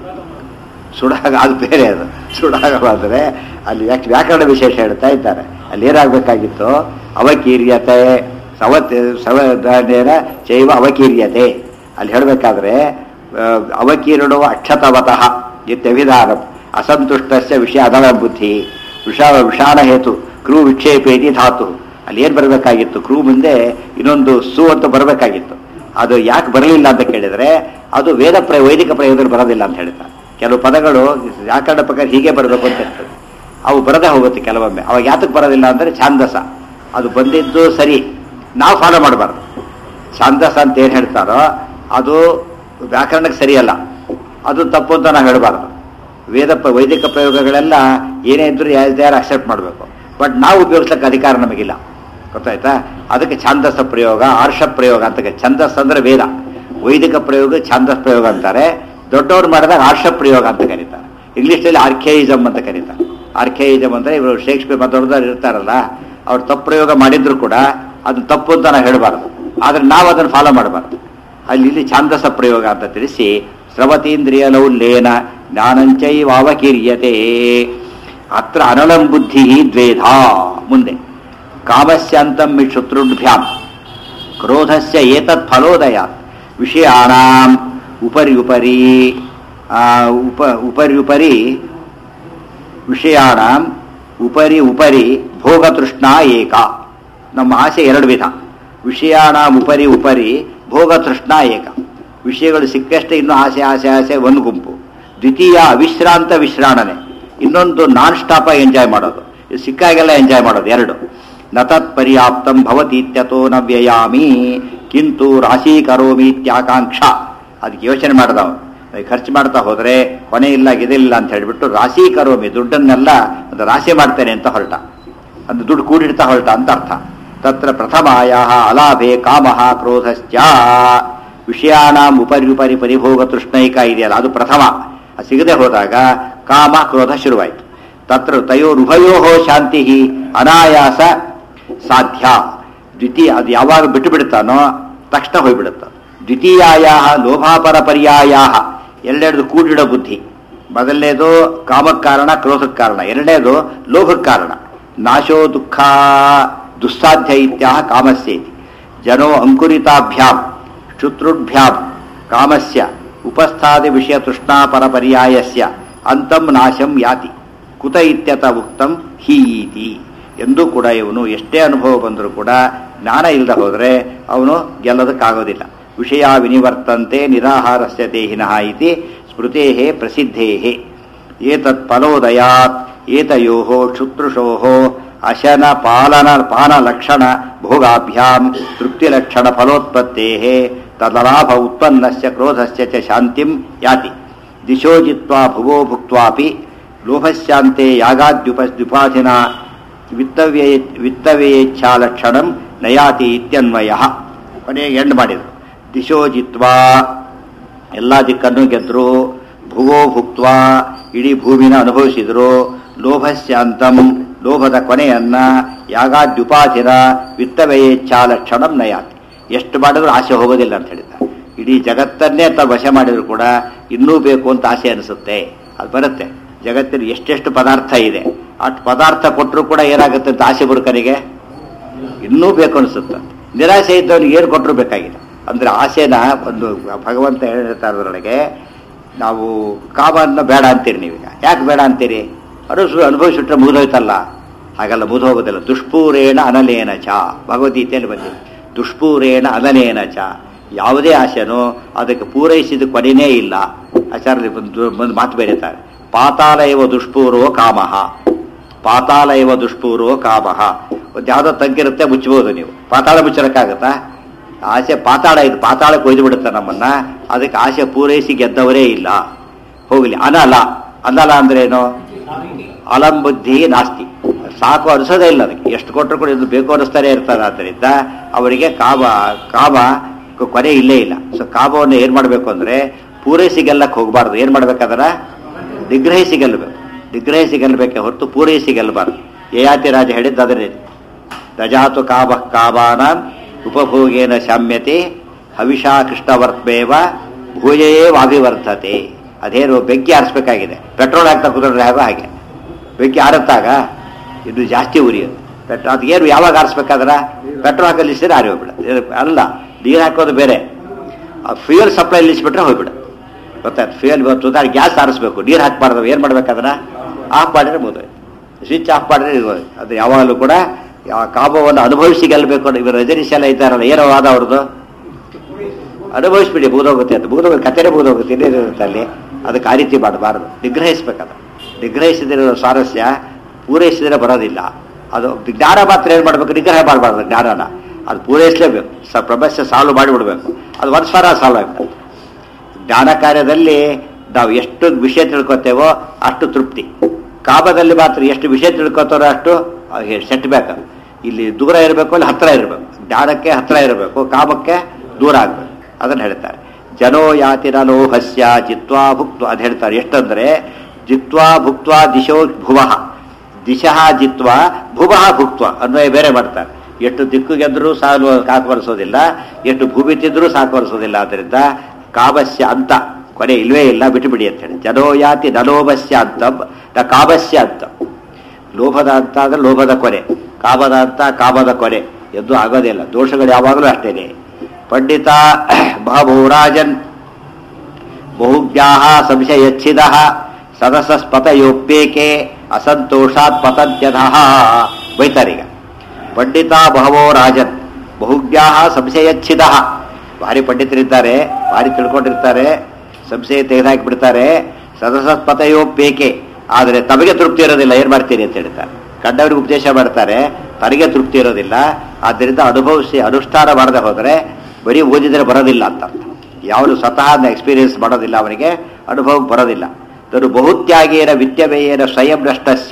ಸುಡಾಗ ಅದು ಬೇರೆ ಅದು ಸುಡಾಗವಾದರೆ ಅಲ್ಲಿ ವ್ಯಾಕ್- ವ್ಯಾಕರಣ ವಿಶೇಷ ಹೇಳ್ತಾ ಇದ್ದಾರೆ ಅಲ್ಲಿ ಏನಾಗಬೇಕಾಗಿತ್ತು ಅವಕೀರ್ಯತೆ ಸವತ್ ಸವಧಾನೇನ ಚೈವ ಅವಕೀರ್ಯತೆ ಅಲ್ಲಿ ಹೇಳಬೇಕಾದ್ರೆ ಅವಕೀರ್ಣೋ ಅಕ್ಷತವತಃ ಇತ್ಯಭಿಧಾನ ಅಸಂತುಷ್ಟಸ್ಯ ವಿಷಯ ಅದಳ ಬುದ್ಧಿ ವಿಷ ವಿಷಾಣ ಹೇತು ಕ್ರೂ ವಿಕ್ಷೇಪೇತಿ ಧಾತು ಅಲ್ಲಿ ಏನು ಬರಬೇಕಾಗಿತ್ತು ಕ್ರೂ ಮುಂದೆ ಇನ್ನೊಂದು ಸು ಅಂತ ಬರಬೇಕಾಗಿತ್ತು ಅದು ಯಾಕೆ ಬರಲಿಲ್ಲ ಅಂತ ಕೇಳಿದರೆ ಅದು ವೇದ ಪ್ರಯ ವೈದಿಕ ಪ್ರಯೋಗದಲ್ಲಿ ಬರೋದಿಲ್ಲ ಅಂತ ಹೇಳ್ತಾರೆ ಕೆಲವು ಪದಗಳು ವ್ಯಾಕರಣ ಪ್ರಕಾರ ಹೀಗೆ ಬರಬೇಕು ಅಂತ ಇರ್ತದೆ ಅವು ಬರದೇ ಹೋಗುತ್ತೆ ಕೆಲವೊಮ್ಮೆ ಅವಾಗ ಯಾತಕ್ಕೆ ಬರೋದಿಲ್ಲ ಅಂದರೆ ಛಾಂದಸ ಅದು ಬಂದಿದ್ದು ಸರಿ ನಾವು ಫಾಲೋ ಮಾಡಬಾರ್ದು ಛಾಂದಸ ಅಂತ ಏನು ಹೇಳ್ತಾರೋ ಅದು ವ್ಯಾಕರಣಕ್ಕೆ ಸರಿಯಲ್ಲ ಅದು ತಪ್ಪು ಅಂತ ನಾವು ಹೇಳಬಾರ್ದು ವೇದ ಪ್ರ- ವೈದಿಕ ಪ್ರಯೋಗಗಳೆಲ್ಲ ಏನೇ ಇದ್ರೂ ಯಾರು ಅಕ್ಸೆಪ್ಟ್ ಮಾಡಬೇಕು ಬಟ್ ನಾವು ಉಪಯೋಗಿಸ್ಲಿಕ್ಕೆ ಅಧಿಕಾರ ನಮಗಿಲ್ಲ ಗೊತ್ತಾಯ್ತಾ ಅದಕ್ಕೆ ಛಾಂದಸ ಪ್ರಯೋಗ ಆರ್ಷ ಪ್ರಯೋಗ ಅಂತ ಕರೀತಾರೆ. ಛಂದಸ್ ಅಂದ್ರೆ ವೇದ ವೈದಿಕ ಪ್ರಯೋಗ ಛಾಂದಸ್ ಪ್ರಯೋಗ ಅಂತಾರೆ ದೊಡ್ಡವ್ರು ಮಾಡಿದಾಗ ಆರ್ಷ ಪ್ರಯೋಗ ಅಂತ ಕರೀತಾರೆ ಇಂಗ್ಲಿಷ್ನಲ್ಲಿ ಆರ್ಖೇಯಿಸಮ್ ಅಂತ ಕರೀತಾರೆ ಆರ್ಖೇಯಿಸಮ್ ಅಂದ್ರೆ ಇವರು ಶೇಕ್ಸ್ಪಿಯರ್ ದೊಡ್ಡದವ್ರು ಇರ್ತಾರಲ್ಲ ಅವ್ರು ತಪ್ಪು ಪ್ರಯೋಗ ಮಾಡಿದ್ರು ಕೂಡ ಅದು ತಪ್ಪು ಅಂತ ನಾವು ಹೇಳಬಾರ್ದು ಆದ್ರೆ ನಾವು ಅದನ್ನು ಫಾಲೋ ಮಾಡಬಾರ್ದು ಅಲ್ಲಿ ಇಲ್ಲಿ ಛಾಂದಸ ಪ್ರಯೋಗ ಅಂತ ತಿಳಿಸಿ ಸ್ರವತೀಂದ್ರಿಯ ಲೌಲ್ಯೇನ ಜ್ಞಾನಂಚೈವಾವಕೀರ್ಯತೆ ಅತ್ರ ಅನಲಂ ಬುದ್ಧಿ ದ್ವೇಧ ಮುಂದೆ ಕಾಮಸ್ಯಾಂತಂ ಶತ್ರುಭ್ಯಾಂ ಕ್ರೋಧಸ್ಯ ಏತತ್ ಫಲೋದಯ ವಿಷಯಾಣಾಂ ಉಪರಿ ಉಪರಿ ಆ, ಉಪ ಉಪರಿ ಉಪರಿ ವಿಷಯಾಣಾಂ ಉಪರಿ ಉಪರಿ ಭೋಗತೃಷ್ಣಾ ಏಕ ನಮ್ಮ ಆಸೆ ಎರಡು ವಿಧ ವಿಷಯಾಣಾಂ ಉಪರಿ ಉಪರಿ ಭೋಗತೃಷ್ಣಾ ಏಕ ವಿಷಯಗಳು ಸಿಕ್ಕಷ್ಟೇ ಇನ್ನು ಆಸೆ ಆಸೆ ಆಸೆ ಒಂದು ಗುಂಪು ದ್ವಿತೀಯ ಅವಿಶ್ರಾಂತ ವಿಶ್ರಾಣನೆ ಇನ್ನೊಂದು ನಾನ್ ಸ್ಟಾಪ ಎಂಜಾಯ್ ಮಾಡೋದು ಇದು ಸಿಕ್ಕಾಗೆಲ್ಲ ಎಂಜಾಯ್ ಮಾಡೋದು ಎರಡು ನತತ್ ಪರ್ಯಾಪ್ತಂ ಭವತೀತ್ಯತೋ ನ ವ್ಯಯಾಮಿ ಕಿಂತು ರಾಶಿ ಕರೋಮಿ ಇತ್ಯಾಕಾಂಕ್ಷ ಅದಕ್ಕೆ ಯೋಚನೆ ಮಾಡ್ದವ ಖರ್ಚು ಮಾಡ್ತಾ ಹೋದ್ರೆ ಕೊನೆ ಇಲ್ಲ ಇದಿಲ್ಲ ಅಂತ ಹೇಳ್ಬಿಟ್ಟು ರಾಶಿ ಕರೋಮಿ ದುಡ್ಡನ್ನೆಲ್ಲ ಅದು ರಾಶಿ ಮಾಡ್ತೇನೆ ಅಂತ ಹೊರಟ ಅದು ದುಡ್ಡು ಕೂಡಿಡ್ತಾ ಹೊರಟ ಅಂತ ಅರ್ಥ ತತ್ರ ಪ್ರಥಮಾಯ ಅಲಾಭೆ ಕಾಮಃ ಕ್ರೋಧಶ್ಚ ವಿಷಯಾನಾಂ ಉಪರಿ ಉಪರಿ ಪರಿಭೋಗ ತೃಷ್ಣೈಕ ಇದೆಯಲ್ಲ ಅದು ಪ್ರಥಮ ಅದು ಸಿಗದೆ ಹೋದಾಗ ಕಾಮ ಕ್ರೋಧ ಶುರುವಾಯಿತು ತತ್ರ ತಯೋರುಭಯೋ ಶಾಂತಿ ಅನಾಯಾಸ ಸಾಧ್ಯ ದ್ವಿತೀಯ ಅದು ಯಾವಾಗ ಬಿಟ್ಟು ಬಿಡ್ತಾನೋ ತಕ್ಷಣ ಹೋಗ್ಬಿಡುತ್ತೆ ದ್ವಿತೀಯಾಯ ಲೋಭಾಪರ ಪರ್ಯಾಯ ಎರಡೆರಡು ಕೂಡಿಡೋ ಬುದ್ಧಿ ಮೊದಲನೇದು ಕಾಮಕ್ಕೆ ಕಾರಣ ಕ್ರೋಧಕ್ಕೆ ಕಾರಣ ಎರಡನೇದು ಲೋಭಕ್ಕೆ ಕಾರಣ ನಾಶೋ ದುಃಖ ದುಸ್ಸಾಧ್ಯ ಇತ್ಯಾಹ ಕಾಮಸ್ಯೇತಿ ಜನೋ ಅಂಕುರಿತಾಭ್ಯಾಂ ಶುತ್ರುಭ್ಯಾಂ ಕಾಮಸ್ಯ ಉಪಸ್ಥಾದಿ ವಿಷಯ ತೃಷ್ಣಾಪರ ಪರ್ಯಾಯಸ್ಯ ಅಂತಂ ನಾಶಂ ಯಾತಿ ಕುತ ಇತ್ಯತ ಉಕ್ತಂ ಹೀತಿ ಎಂದೂ ಕೂಡ ಇವನು ಎಷ್ಟೇ ಅನುಭವ ಬಂದರೂ ಕೂಡ ಜ್ಞಾನ ಇಲ್ಲದೆ ಹೋದರೆ ಅವನು ಗೆಲ್ಲೋದಕ್ಕಾಗೋದಿಲ್ಲ ವಿಷಯ ವಿನಿವರ್ತಂತೆ ನಿರಾಹಾರಸ್ಯ ದೇಹಿನಃ ಇತಿ ಸ್ಮೃತೇ ಪ್ರಸಿದ್ಧೇ ಏತತ್ ಫಲೋದಯಾತ್ ಏತಯೋ ಶುತ್ರುಷೋ ಅಶನ ಪಾಲನ ಪಾನಲಕ್ಷಣ ಭೋಗಾಭ್ಯಾಂ ತೃಪ್ತಿಲಕ್ಷಣ ಫಲೋತ್ಪತ್ತೇ ತದಲಾಭ ಉತ್ಪನ್ನಸ್ಯ ಕ್ರೋಧಸ್ಯ ಚ ಶಾಂತಿಂ ಯಾತಿ ದಿಶೋ ಜಿತ್ವಾ ಭುವೋ ಭುಕ್ತ್ವಾಪಿ ಲೋಭಸ್ಯಾಂತೆ ಯಾಗಾದ್ಯುಪದ್ಯುಪಾಧಿನ ವಿತ್ತವ್ಯ ವಿತ್ತವ್ಯೇಚ್ಛಾಲಕ್ಷಣಂ ನಯಾತಿ ಇತ್ಯನ್ವಯ ಕೊನೆಗೆ ಎಂಡ್ ಮಾಡಿದರು ದಿಶೋ ಜಿತ್ವಾ ಎಲ್ಲ ದಿಕ್ಕನ್ನು ಗೆದ್ರು ಭುವೋ ಭುಕ್ತ್ವ ಇಡೀ ಭೂಮಿನ ಅನುಭವಿಸಿದ್ರು ಲೋಭಸ್ಯಾಂತಂ ಲೋಭದ ಕೊನೆಯನ್ನ ಯಾಗಾದ್ಯುಪಾಧಿನ ವಿತ್ತವ್ಯೇಚ್ಛಾಲಕ್ಷಣಂ ನಯಾತಿ ಎಷ್ಟು ಮಾಡಿದ್ರು ಆಸೆ ಹೋಗೋದಿಲ್ಲ ಅಂತ ಹೇಳಿದ್ದಾರೆ ಇಡೀ ಜಗತ್ತನ್ನೇ ತ ವಶ ಮಾಡಿದ್ರು ಕೂಡ ಇನ್ನೂ ಬೇಕು ಅಂತ ಆಸೆ ಅನಿಸುತ್ತೆ ಅದು ಬರುತ್ತೆ ಜಗತ್ತಿನ ಎಷ್ಟೆಷ್ಟು ಪದಾರ್ಥ ಇದೆ ಅಷ್ಟು ಪದಾರ್ಥ ಕೊಟ್ಟರು ಕೂಡ ಏನಾಗುತ್ತೆ ಅಂತ ಆಸೆ ಬುರುಕನಿಗೆ ಇನ್ನೂ ಬೇಕು ಅನಿಸುತ್ತೆ ನಿರಾಸೆ ಇದ್ದವನಿಗೆ ಏನು ಕೊಟ್ಟರು ಬೇಕಾಗಿಲ್ಲ ಅಂದ್ರೆ ಆಸೆನ ಒಂದು ಭಗವಂತ ಹೇಳ್ತಾ ಇರೋದ್ರೊಳಗೆ ನಾವು ಕಾಮನ್ನ ಬೇಡ ಅಂತೀರಿ ನೀವೀಗ ಯಾಕೆ ಬೇಡ ಅಂತೀರಿ ಅನುಸು ಅನುಭವಿಸಿಟ್ರೆ ಮುಗಿದೋಯ್ತಲ್ಲ ಹಾಗೆಲ್ಲ ಮುಗಿದೋಗೋದಿಲ್ಲ ದುಷ್ಪೂರೇಣ ಅನಲೇನ ಚ ಭಗವದ್ಗೀತೆಯಲ್ಲಿ ಬಂದಿದೆ ದುಷ್ಪೂರೇಣ ಅನಲೇನ ಚ ಯಾವುದೇ ಆಸೆನೋ ಅದಕ್ಕೆ ಪೂರೈಸಿದ ಕೊನೆಯೇ ಇಲ್ಲ ಆಚಾರ್ಯ ಒಂದು ಒಂದು ಮಾತು ಬರೀತಾರೆ ಪಾತಾಳ ಇವ ದುಷ್ಪೂರ್ವ ಕಾಮಃ ಪಾತಾಳ ಇವ ದುಷ್ಪೂರ್ವ ಕಾಮಃ ಒಂದು ಯಾವುದೋ ತಗ್ಗಿರುತ್ತೆ ಮುಚ್ಚಬಹುದು ನೀವು ಪಾತಾಳ ಮುಚ್ಚರಕ್ಕಾಗತ್ತಾ ಆಸೆ ಪಾತಾಳ ಇದು ಪಾತಾಳಕ್ಕೆ ಒಯ್ದು ಬಿಡುತ್ತೆ ನಮ್ಮನ್ನ ಅದಕ್ಕೆ ಆಸೆ ಪೂರೈಸಿ ಗೆದ್ದವರೇ ಇಲ್ಲ ಹೋಗಲಿ ಅನಲ ಅನಲ ಅಂದ್ರೆ ಏನು ಅಲಂಬುದ್ಧಿ ನಾಸ್ತಿ ಸಾಕು ಅನಿಸೋದೇ ಇಲ್ಲ ಅದಕ್ಕೆ ಎಷ್ಟು ಕೊಟ್ಟರು ಕೂಡ ಇದು ಬೇಕು ಅನಿಸ್ತಾನೆ ಇರ್ತದೆ ಆದ್ದರಿಂದ ಅವರಿಗೆ ಕಾಮ ಕಾಮ ಕ- ಕೊನೆ ಇಲ್ಲೇ ಇಲ್ಲ ಸೊ ಕಾಮವನ್ನು ಏನ್ ಮಾಡಬೇಕು ಅಂದ್ರೆ ಪೂರೈಸಿ ಗೆಲ್ಲಕ್ಕೆ ಹೋಗಬಾರ್ದು ಏನ್ ಮಾಡ್ಬೇಕಾದ್ರ ನಿಗ್ರಹಿಸಿ ಗೆಲ್ಲಬೇಕು ನಿಗ್ರಹಿಸಿ ಗೆಲ್ಲಬೇಕೆ ಹೊರತು ಪೂರೈಸಿ ಗೆಲ್ಲಬಾರ್ದು ಯಯಾತಿ ರಾಜ ಹೇಳಿದ್ದು ಅದನ್ನೇ ರಜಾತು ಕಾಮ ಕಾಮಾನ ಉಪಭೋಗೇನ ಶಾಮ್ಯತೆ ಹವಿಷಾ ಕೃಷ್ಣವರ್ತ್ಮೇವ ಭೂಯೇವಾಭಿವರ್ಧತೆ ಅದೇನು ಬೆಂಕಿ ಆರಿಸ್ಬೇಕಾಗಿದೆ ಪೆಟ್ರೋಲ್ ಹಾಕ್ತಾ ಕೂತ್ರೆ ಹೇಗೋ ಹಾಗೆ ಬೆಂಕಿ ಆರುತ್ತಾಗ ಇದು ಜಾಸ್ತಿ ಉರಿಯೋದು ಪೆಟ್ರೋ ಅದೇನು ಯಾವಾಗ ಆರಿಸ್ಬೇಕಾದ್ರ ಪೆಟ್ರೋಲ್ ಹಾಕಲ್ಲಿ ಇಸಿದ್ರೆ ಆರಿ ಹೋಗ್ಬಿಡ ಅಲ್ಲ ನೀರು ಹಾಕೋದು ಬೇರೆ ಆ ಫ್ಯೂಯಲ್ ಸಪ್ಲೈ ನಿಲ್ಲಿಸ್ಬಿಟ್ರೆ ಹೋಗ್ಬಿಡ ಗೊತ್ತಾಯ್ತು ಫ್ಯೂಯಲ್ ಇವತ್ತು ಉದಾಹರಣೆ ಗ್ಯಾಸ್ ಆರಿಸ್ಬೇಕು ನೀರು ಹಾಕ್ಬಾರ್ದು ಏನು ಮಾಡ್ಬೇಕಾದ್ರೆ ಆಫ್ ಮಾಡಿದ್ರೆ ಮುಗಿದೋಯ್ತು ಸ್ವಿಚ್ ಆಫ್ ಮಾಡಿದ್ರೆ ಇದು ಹೋಯ್ತು. ಅದು ಯಾವಾಗಲೂ ಕೂಡ ಯಾವ ಕಾಮವನ್ನು ಅನುಭವಿಸಿ ಗೆಲ್ಲಬೇಕು ಅನ್ನೋ ಇವರು ರಜನೀಶ್ ಎಲ್ಲ ಇದ್ದಾರಲ್ಲ ಏನೋ ವಾದ ಅವ್ರದ್ದು ಅನುಭವಿಸ್ಬಿಡಿ ಮುಗಿದೋಗುತ್ತೆ ಅಂತ ಮುಗಿದೋಗುತ್ತೆ ಕತೆನೇ ಮುಗಿದೋಗುತ್ತೆ ಇನ್ನೇನಿರುತ್ತೆ ಅಲ್ಲಿ ಅದಕ್ಕೆ ಆ ರೀತಿ ಮಾಡಬಾರದು ನಿಗ್ರಹಿಸ್ಬೇಕದು ನಿಗ್ರಹಿಸಿದ್ರೆ ಸ್ವಾರಸ್ಯ ಪೂರೈಸಿದ್ರೆ ಬರೋದಿಲ್ಲ ಅದು ಜ್ಞಾನ ಮಾತ್ರ ಏನು ಮಾಡಬೇಕು ನಿಗ್ರಹ ಮಾಡಬಾರ್ದು ಜ್ಞಾನನ ಅದು ಪೂರೈಸಲೇಬೇಕು ಸ ಪ್ರಪಂಚ ಸಾಲ್ವ್ ಮಾಡಿಬಿಡ್ಬೇಕು ಅದು ಒಂದು ಸ್ವರ ಸಾಲ್ವ್ ಆಗ್ಬಿಡುತ್ತೆ ಜ್ಞಾನ ಕಾರ್ಯದಲ್ಲಿ ನಾವು ಎಷ್ಟು ವಿಷಯ ತಿಳ್ಕೊತೇವೋ ಅಷ್ಟು ತೃಪ್ತಿ ಕಾಮದಲ್ಲಿ ಮಾತ್ರ ಎಷ್ಟು ವಿಷಯ ತಿಳ್ಕೊತಾರೋ ಅಷ್ಟು ಸೆಟ್ ಬ್ಯಾಕ್ ಇಲ್ಲಿ ದೂರ ಇರಬೇಕು ಅಲ್ಲಿ ಹತ್ರ ಇರಬೇಕು ಜ್ಞಾನಕ್ಕೆ ಹತ್ರ ಇರಬೇಕು ಕಾಮಕ್ಕೆ ದೂರ ಆಗಬೇಕು ಅದನ್ನು ಹೇಳ್ತಾರೆ ಜನೋ ಯಾತಿನ ಲೋಹಸ್ಯ ಜಿತ್ವಾ ಭುಕ್ತ ಅದು ಹೇಳ್ತಾರೆ ಎಷ್ಟಂದ್ರೆ ಜಿತ್ವಾ ಭುಕ್ತ್ವಾ ದಿಶೋ ಭುವಃ ದಿಶಃ ಜಿತ್ವ ಭುವಃ ಭುಕ್ತ್ವ ಅನ್ವಯ ಬೇರೆ ಮಾಡ್ತಾರೆ ಎಷ್ಟು ದಿಕ್ಕು ಗೆದ್ರೂ ಸಾಲು ಸಾಕು ಬರೆಸೋದಿಲ್ಲ ಎಷ್ಟು ಭೂಮಿ ತಿಂದ್ರೂ ಸಾಕು ಬರೆಸೋದಿಲ್ಲ ಆದ್ದರಿಂದ ಕಾಮಸ್ಯ ಅಂತ ಕೊನೆ ಇಲ್ವೇ ಇಲ್ಲ ಬಿಟ್ಟು ಬಿಡಿ ಅಂತ ಹೇಳಿ ಜನೋ ಯಾತಿ ನಲೋಭಸ್ಯ ಅಂತ ನ ಕಾಮಸ್ಯ ಅಂತ ಲೋಭದ ಅಂತ ಅಂದ್ರೆ ಲೋಭದ ಕೊನೆ ಕಾಮದ ಅಂತ ಕಾಮದ ಕೊನೆ ಎಂದು ಆಗೋದಿಲ್ಲ ದೋಷಗಳು ಯಾವಾಗಲೂ ಅಷ್ಟೇನೆ ಪಂಡಿತ ಮಹಾಭೂರಾಜನ್ ಬಹುಜ್ಞಾಹ ಸಂಶಯಚ್ಛಿದ ಸದಸಸ್ಪತಯೋಪ್ಯೇಕೆ ಅಸಂತೋಷಾತ್ ಪತಂತ್ಯಧಃ ಬೈತಾರೀಗ ಪಂಡಿತ ಬಹವೋ ರಾಜನ್ ಬಹುಜ್ಞಾಹ ಸಂಶಯಚ್ಛಿದ ಭಾರಿ ಪಂಡಿತರಿದ್ದಾರೆ ಭಾರಿ ತಿಳ್ಕೊಂಡಿರ್ತಾರೆ ಸಂಶಯ ತೆಗೆದುಹಾಕಿಬಿಡ್ತಾರೆ ಸದಸಸ್ಪತಯೋಪ್ಯೇಕೆ ಆದರೆ ತಮಗೆ ತೃಪ್ತಿ ಇರೋದಿಲ್ಲ ಏನ್ ಮಾಡ್ತೀರಿ ಅಂತ ಹೇಳ್ತಾರೆ ಕಂಡವರಿಗೆ ಉಪದೇಶ ಮಾಡ್ತಾರೆ ತನಗೆ ತೃಪ್ತಿ ಇರೋದಿಲ್ಲ ಆದ್ದರಿಂದ ಅನುಭವಿಸಿ ಅನುಷ್ಠಾನ ಮಾಡದೆ ಹೋದರೆ ಬರೀ ಓದಿದರೆ ಬರೋದಿಲ್ಲ ಅಂತ ಅರ್ಥ ಯಾವುದು ಸ್ವತಃ ಎಕ್ಸ್ಪೀರಿಯನ್ಸ್ ಮಾಡೋದಿಲ್ಲ ಅವನಿಗೆ ಅನುಭವ ಬರೋದಿಲ್ಲ ತನು ಬಹುತ್ಯಾಗೇನ ವಿದ್ಯಮೇಯೇನ ಸ್ವಯಂ ನಷ್ಟಸ್ಯ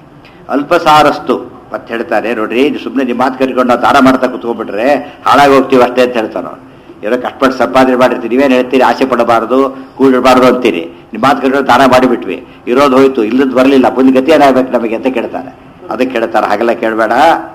ಅಲ್ಪಸಾರಸ್ತು ಮತ್ತೆ ಹೇಳ್ತಾರೆ ನೋಡ್ರಿ ಸುಮ್ಮನೆ ನಿಮ್ಮ ಮಾತು ಕಟ್ಕೊಂಡು ನಾವು ದಾನ ಮಾಡ್ತಾ ಕುತ್ಕೊಂಡ್ಬಿಟ್ರೆ ಹಾಳಾಗಿ ಹೋಗ್ತೀವಿ ಅಷ್ಟೇ ಅಂತ ಹೇಳ್ತಾನೆ ಅವ್ನು. ಏನೋ ಕಷ್ಟಪಟ್ಟು ಸಂಪಾದನೆ ಮಾಡಿರ್ತೀರಿ ನೀವೇನು ಹೇಳ್ತೀರಿ ಆಸೆ ಪಡಬಾರದು ಕೂಡಿಡಬಾರ್ದು ಅಂತೀರಿ ನಿಮ್ಮ ಮಾತು ಕಟ್ಕೊಂಡು ದಾನ ಮಾಡಿಬಿಟ್ವಿ ಇರೋದು ಹೋಯ್ತು ಇಲ್ಲದ್ ಬರಲಿಲ್ಲ ಮುಂದೆ ಗತಿ ಏನಾಗ್ಬೇಕು ನಮಗೆ ಅಂತ ಕೇಳ್ತಾನೆ ಅದಕ್ಕೆ ಕೇಳ್ತಾರೆ ಹಾಗೆಲ್ಲ ಕೇಳಬೇಡ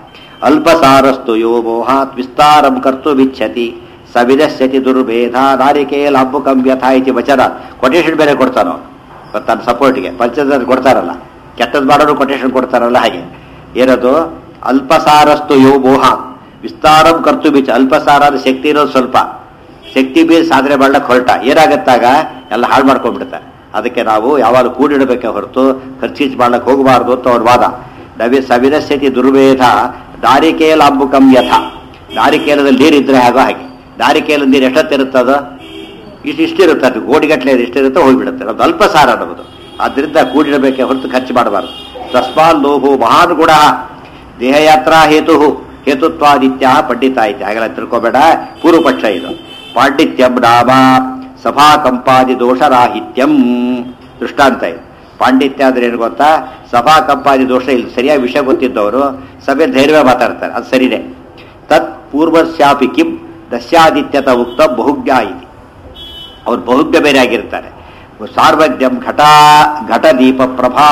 ಅಲ್ಪಸಾರಸ್ತು ಯೋ ಮೋಹಾತ್ ವಿಸ್ತಾರಂ ಕರ್ತು ಬಿಚ್ಛತಿ ಸವಿದಸ್ಯತಿ ದುರ್ಭೇದ ನಾರಿಕೇಲ ಹಬ್ಬುಕಂ ಯಥಾ ಇತಿ ವಚನ ಕೊಟೇಶನ್ ಬೇರೆ ಕೊಡ್ತಾನೋ ತನ್ನ ಸಪೋರ್ಟ್ಗೆ ಪಂಚದ ಕೊಡ್ತಾರಲ್ಲ ಕೆಟ್ಟದ್ ಮಾಡೋರು ಕೊಟೇಶನ್ ಕೊಡ್ತಾರಲ್ಲ ಹಾಗೆ ಏನದು ಅಲ್ಪಸಾರಸ್ತು ಯೋ ಮೋಹ ವಿಸ್ತಾರಂ ಕರ್ತು ಬಿಚ್ಚ ಅಲ್ಪಸಾರ ಅಂದ್ರೆ ಶಕ್ತಿ ಇರೋದು ಸ್ವಲ್ಪ ಶಕ್ತಿ ಬೀರ್ ಸಾಧನೆ ಮಾಡ್ಲಕ್ಕೆ ಹೊರಟ ಏನಾಗತ್ತಾಗ ಎಲ್ಲ ಹಾಳು ಮಾಡ್ಕೊಂಡ್ಬಿಡ್ತಾರೆ ಅದಕ್ಕೆ ನಾವು ಯಾವಾಗ ಕೂಡಿಡಬೇಕೆ ಹೊರತು ಖರ್ಚಿಚ್ ಮಾಡ್ಲಕ್ಕೆ ಹೋಗಬಾರ್ದು ಅಂತ ಅವ್ರ ವಾದ ನವಿ ಸವಿರಸ್ಯತಿ ದುರ್ವೇದ ದಾರಿಕೇಲ ಅಂಬುಕಂ ಯಥ ದಾರಿಕೇಲದಲ್ಲಿ ನೀರಿದ್ರೆ ಹಾಗೋ ಹಾಗೆ ದಾರಿಕೇಲದ ನೀರು ಎಷ್ಟೊತ್ತಿರುತ್ತದ ಇಷ್ಟು ಇಷ್ಟಿರುತ್ತೆ ಅದು ಗೋಡಿಗಟ್ಟಲೆ ಇಷ್ಟಿರುತ್ತೆ ಹೋಗ್ಬಿಡುತ್ತೆ ಅದು ಅಲ್ಪ ಸಾರ ಅನ್ನೋದು ಆದ್ದರಿಂದ ಕೂಡಿಡಬೇಕೆ ಹೊರತು ಖರ್ಚು ಮಾಡಬಾರದು ತಸ್ಮಾನ್ ಲೋಹೋ ಮಹಾನ್ ಗುಣ ದೇಹಯಾತ್ರಾ ಹೇತು ಹೇತುತ್ವಾದಿತ್ಯ ಪಂಡಿತ ಐತೆ ಹಾಗೆಲ್ಲ ತಿಳ್ಕೊಬೇಡ ಪೂರ್ವ ಪಕ್ಷ ಇದು ಪಾಂಡಿತ್ಯಂ ನಾಮ ಸಭಾ ಕಂಪಾದಿ ದೋಷರಾಹಿತ್ಯಂ ದೃಷ್ಟಾಂತ ಇದು ಪಾಂಡಿತ್ಯ ಅಂದ್ರೆ ಏನು ಗೊತ್ತಾ ಸಭಾ ಕಂಪಾದಿ ದೋಷ ಇಲ್ಲಿ ಸರಿಯಾಗಿ ವಿಷಯ ಗೊತ್ತಿದ್ದವರು ಸಭೆ ಧೈರ್ಯ ಮಾತಾಡ್ತಾರೆ ಅದು ಸರಿನೇ ತತ್ ಪೂರ್ವಸ್ಯಾಪಿ ಕಿಂ ದಸ್ಯಾದಿತ್ಯತ ಉಕ್ತ ಬಹುಜ್ಞ ಇತಿ ಅವ್ರು ಬಹುಜ್ಞ ಬೇರೆ ಆಗಿರ್ತಾರೆ ಸಾರ್ವಜ್ಞಂ ಘಟ ಘಟದೀಪ ಪ್ರಭಾ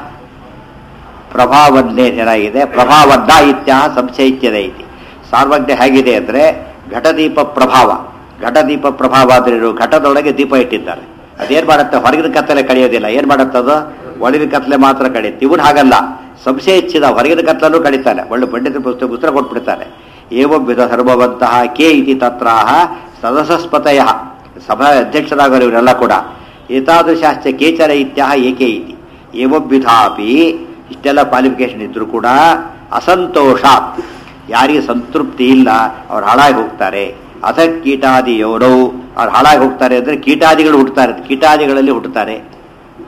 ಪ್ರಭಾವನ್ನೇ ಏನಾಗಿದೆ ಪ್ರಭಾವದ್ದ ಇತ್ಯ ಸಂಶಯಿತ್ಯದ ಐತಿ ಸಾರ್ವಜ್ಞ ಹೇಗಿದೆ ಅಂದ್ರೆ ಘಟದೀಪ ಪ್ರಭಾವ ಘಟದೀಪ ಪ್ರಭಾವ ಅಂದ್ರೆ ಏನು? ಘಟದೊಳಗೆ ದೀಪ ಇಟ್ಟಿದ್ದಾರೆ ಅದೇನ್ ಮಾಡುತ್ತೆ ಹೊರಗಿನ ಕತ್ತಲೆ ಕಳೆಯೋದಿಲ್ಲ ಏನ್ ಮಾಡುತ್ತದು ಒಳಗಿನ ಕತ್ತಲೆ ಮಾತ್ರ ಕಳೆಯುತ್ತೆ ಇವನು ಹಾಗಲ್ಲ ಸಂಶಯ ಇಚ್ಛಿದ ಹೊರಗಿನ ಕತ್ತಲೂ ಕಡಿತಾನೆ ಒಳ್ಳೆ ಪಂಡಿತ ಪುಸ್ತಕ ಉತ್ತರ ಕೊಟ್ಬಿಡ್ತಾನೆ ಏವಂ ವಿಧ ಸರ್ವವಂತಹ ಕೆ ಇತಿ ತತ್ರಾಹ ಸದಸಸ್ಪತಯ ಸಭಾ ಅಧ್ಯಕ್ಷರಾಗೋರು ಇವರೆಲ್ಲ ಕೂಡ ಏತಾದೃಶಾಶ್ಚ ಕೇಚರ ಇತ್ಯಾಹ ಏಕೆ ಇತಿ ಏವಂ ವಿಧಾಪಿ ಇಷ್ಟೆಲ್ಲ ಕ್ವಾಲಿಫಿಕೇಶನ್ ಇದ್ರೂ ಕೂಡ ಅಸಂತೋಷ ಯಾರಿಗೆ ಸಂತೃಪ್ತಿ ಇಲ್ಲ ಅವ್ರು ಹಾಳಾಗಿ ಹೋಗ್ತಾರೆ ಅಥ ಕೀಟಾದಿ ಯೋರೌ ಅವ್ರು ಹಾಳಾಗಿ ಹೋಗ್ತಾರೆ ಅಂದ್ರೆ ಕೀಟಾದಿಗಳು ಹುಟ್ಟುತ್ತಾರೆ ಕೀಟಾದಿಗಳಲ್ಲಿ ಹುಟ್ಟುತ್ತಾರೆ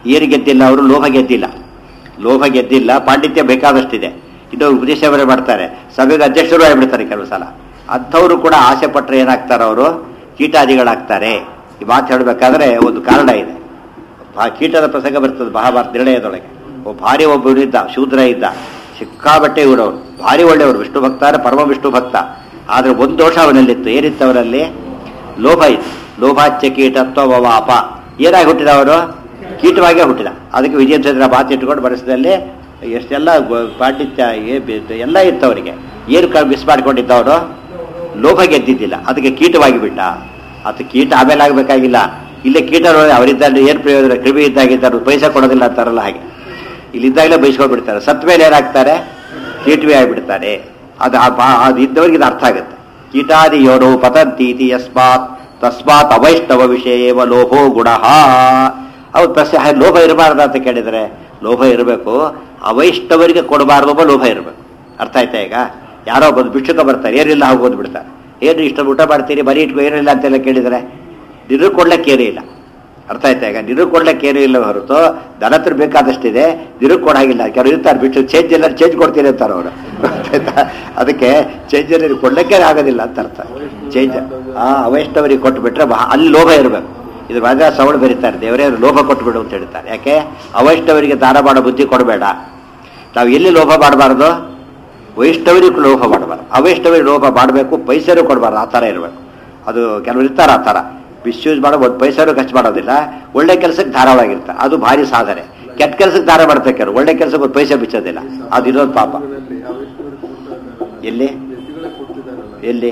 ಏನು ಗೆದ್ದಿಲ್ಲ ಅವರು ಲೋಭ ಗೆದ್ದಿಲ್ಲ ಲೋಭ ಗೆದ್ದಿಲ್ಲ ಪಾಂಡಿತ್ಯ ಬೇಕಾದಷ್ಟಿದೆ ಇದು ಉಪದೇಶ ಬೇರೆ ಮಾಡ್ತಾರೆ ಸಭೆಗೆ ಅಧ್ಯಕ್ಷರು ಆಗಿಬಿಡ್ತಾರೆ ಕೆಲವು ಸಲ ಅಂಥವರು ಕೂಡ ಆಸೆ ಪಟ್ಟರೆ ಏನಾಗ್ತಾರೆ ಅವರು ಕೀಟಾದಿಗಳಾಗ್ತಾರೆ ಈ ಮಾತು ಹೇಳಬೇಕಾದ್ರೆ ಒಂದು ಕಾರಣ ಇದೆ ಭಾ- ಕೀಟದ ಪ್ರಸಂಗ ಬರ್ತದೆ ಮಹಾಭಾರತ ನಿರ್ಣಯದೊಳಗೆ ಒಬ್ಬ ಭಾರಿ ಒಬ್ಬರು ಇದ್ದ ಶೂದ್ರ ಇದ್ದ ಸಿಕ್ಕಾಬಟ್ಟೆ ಇವರವರು ಭಾರಿ ಒಳ್ಳೆಯವರು ವಿಷ್ಣು ಭಕ್ತ ಅಂದ್ರೆ ಪರಮ ವಿಷ್ಣು ಭಕ್ತ ಆದ್ರೆ ಒಂದು ದೋಷ ಅವನಲ್ಲಿತ್ತು ಏನಿತ್ತು ಅವರಲ್ಲಿ ಲೋಭ ಇತ್ತು ಲೋಭಾಚ್ಯ ಕೀಟತ್ವ ವವಾಪ ಏನಾಗಿ ಹುಟ್ಟಿದ ಅವರು ಕೀಟವಾಗೇ ಹುಟ್ಟಿದ ಅದಕ್ಕೆ ವಿಜಯಚಂದ್ರ ಮಾತು ಇಟ್ಕೊಂಡು ಬರೆಸದಲ್ಲಿ ಎಷ್ಟೆಲ್ಲ ಗೊ- ಪಾಂಡಿತ್ಯ ಏ- ಬೆ- ಎಲ್ಲ ಇತ್ತು ಅವರಿಗೆ ಏನು ಕ ಮಿಸ್ ಮಾಡ್ಕೊಂಡಿದ್ದ ಅವರು ಲೋಭ ಗೆದ್ದಿದ್ದಿಲ್ಲ ಅದಕ್ಕೆ ಕೀಟವಾಗಿ ಬಿಟ್ಟ ಅದು ಕೀಟ ಆಮೇಲೆ ಆಗಬೇಕಾಗಿಲ್ಲ ಇಲ್ಲೇ ಕೀಟರು ಅವರಿದ್ದಲ್ಲಿ ಏನು ಪ್ರಯೋಜನ ಕ್ರಿಮಿ ಇದ್ದಾಗಿದ್ದರು ಪೈಸೆ ಕೊಡೋದಿಲ್ಲ ಅಂತಾರಲ್ಲ ಹಾಗೆ ಇಲ್ಲಿದ್ದಾಗಲೇ ಬೈಸ್ಕೊಂಡ್ಬಿಡ್ತಾರೆ ಸತ್ ಮೇಲೆ ಏನಾಗ್ತಾರೆ ಕೀಟವೇ ಆಗಿಬಿಡ್ತಾರೆ ಅದು ಆ ಬಾ- ಅದು ಇದ್ದವರಿಗೆ ಇದು ಅರ್ಥ ಆಗುತ್ತೆ ಕೀಟಾದಿ ಯೋಡೋ ಪತಂತೀತಿ ಯಸ್ಮಾತ್ ತಸ್ಮಾತ್ ಅವೈಷ್ಣವ ವಿಷಯೇವ ಲೋಭೋ ಗುಣ ಅವ್ರು ಪ್ರಶ್ನೆ ಹಾಗೆ ಲೋಭ ಇರಬಾರ್ದು ಅಂತ ಕೇಳಿದರೆ ಲೋಭ ಇರಬೇಕು ಅವೈಷ್ಣವರಿಗೆ ಕೊಡಬಾರ್ದು ಒಬ್ಬ ಲೋಭ ಇರಬೇಕು ಅರ್ಥ ಆಯ್ತಾ ಈಗ ಯಾರೋ ಬಂದು ಭಿಕ್ಷುಕ ಬರ್ತಾರೆ ಏನಿಲ್ಲ ಹೋಗೋದು ಬಿಡ್ತಾರೆ ಏನು ಇಷ್ಟ ಊಟ ಮಾಡ್ತೀರಿ ಬರೀ ಇಟ್ಕೊ ಏನಿಲ್ಲ ಅಂತೆಲ್ಲ ಕೇಳಿದರೆ ನಿರು ಕೊಡ್ಲಿಕ್ಕೆ ಏನೂ ಇಲ್ಲ ಅರ್ಥ ಆಯ್ತಾ ಈಗ ನಿರು ಕೊಡ್ಲಿಕ್ಕೆ ಏನೂ ಇಲ್ಲ ಹೊರತು ದನ ಹತ್ರ ಬೇಕಾದಷ್ಟಿದೆ ನಿರು ಕೊಡಾಗಿಲ್ಲ ಕೆಲವರು ಇರ್ತಾರೆ ಬಿಟ್ಟು ಚೇಂಜ್ ಎಲ್ಲ ಚೇಂಜ್ ಕೊಡ್ತೀನಿ ಅಂತಾರೆ ಅವರು ಅದಕ್ಕೆ ಚೇಂಜ್ ಎಲ್ಲ ಕೊಡ್ಲಿಕ್ಕೆ ಆಗೋದಿಲ್ಲ ಅಂತ ಅರ್ಥ ಚೇಂಜ್ ಆ ಅವೈಷ್ಣವರಿಗೆ ಕೊಟ್ಟು ಬಿಟ್ರೆ ಬಹ- ಅಲ್ಲಿ ಲೋಭ ಇರಬೇಕು ಇದು ರಾಜ ಸವಳು ಬರೀತಾರೆ ದೇವರೇ ಲೋಭ ಕೊಟ್ಬಿಡು ಅಂತ ಹೇಳ್ತಾರೆ ಯಾಕೆ ಅವೈಷ್ಣವರಿಗೆ ದಾನ ಮಾಡೋ ಬುದ್ಧಿ ಕೊಡಬೇಡ ನಾವು ಎಲ್ಲಿ ಲೋಭ ಮಾಡಬಾರ್ದು ವೈಷ್ಣವರಿಗೂ ಲೋಭ ಮಾಡಬಾರ್ದು ಅವೈಷ್ಣವರಿಗೆ ಲೋಭ ಮಾಡಬೇಕು ಪೈಸೆನೂ ಕೊಡಬಾರ್ದು ಆ ಥರ ಇರಬೇಕು ಅದು ಕೆಲವರು ಇರ್ತಾರೆ ಆ ಥರ ಮಿಸ್ಯೂಸ್ ಮಾಡೋ ಒಂದು ಪೈಸೆನೂ ಖರ್ಚು ಮಾಡೋದಿಲ್ಲ ಒಳ್ಳೆ ಕೆಲಸಕ್ಕೆ ಧಾರವಾಗಿರ್ತಾರೆ ಅದು ಭಾರಿ ಸಾಧನೆ ಕೆಟ್ಟ ಕೆಲಸಕ್ಕೆ ದಾರ ಮಾಡ್ತಾರೆ ಕೆಲವರು ಒಳ್ಳೆ ಕೆಲಸಕ್ಕೆ ಒಂದು ಪೈಸೆ ಬಿಚ್ಚೋದಿಲ್ಲ ಅದು ಇನ್ನೊಂದು ಪಾಪ ಎಲ್ಲಿ ಎಲ್ಲಿ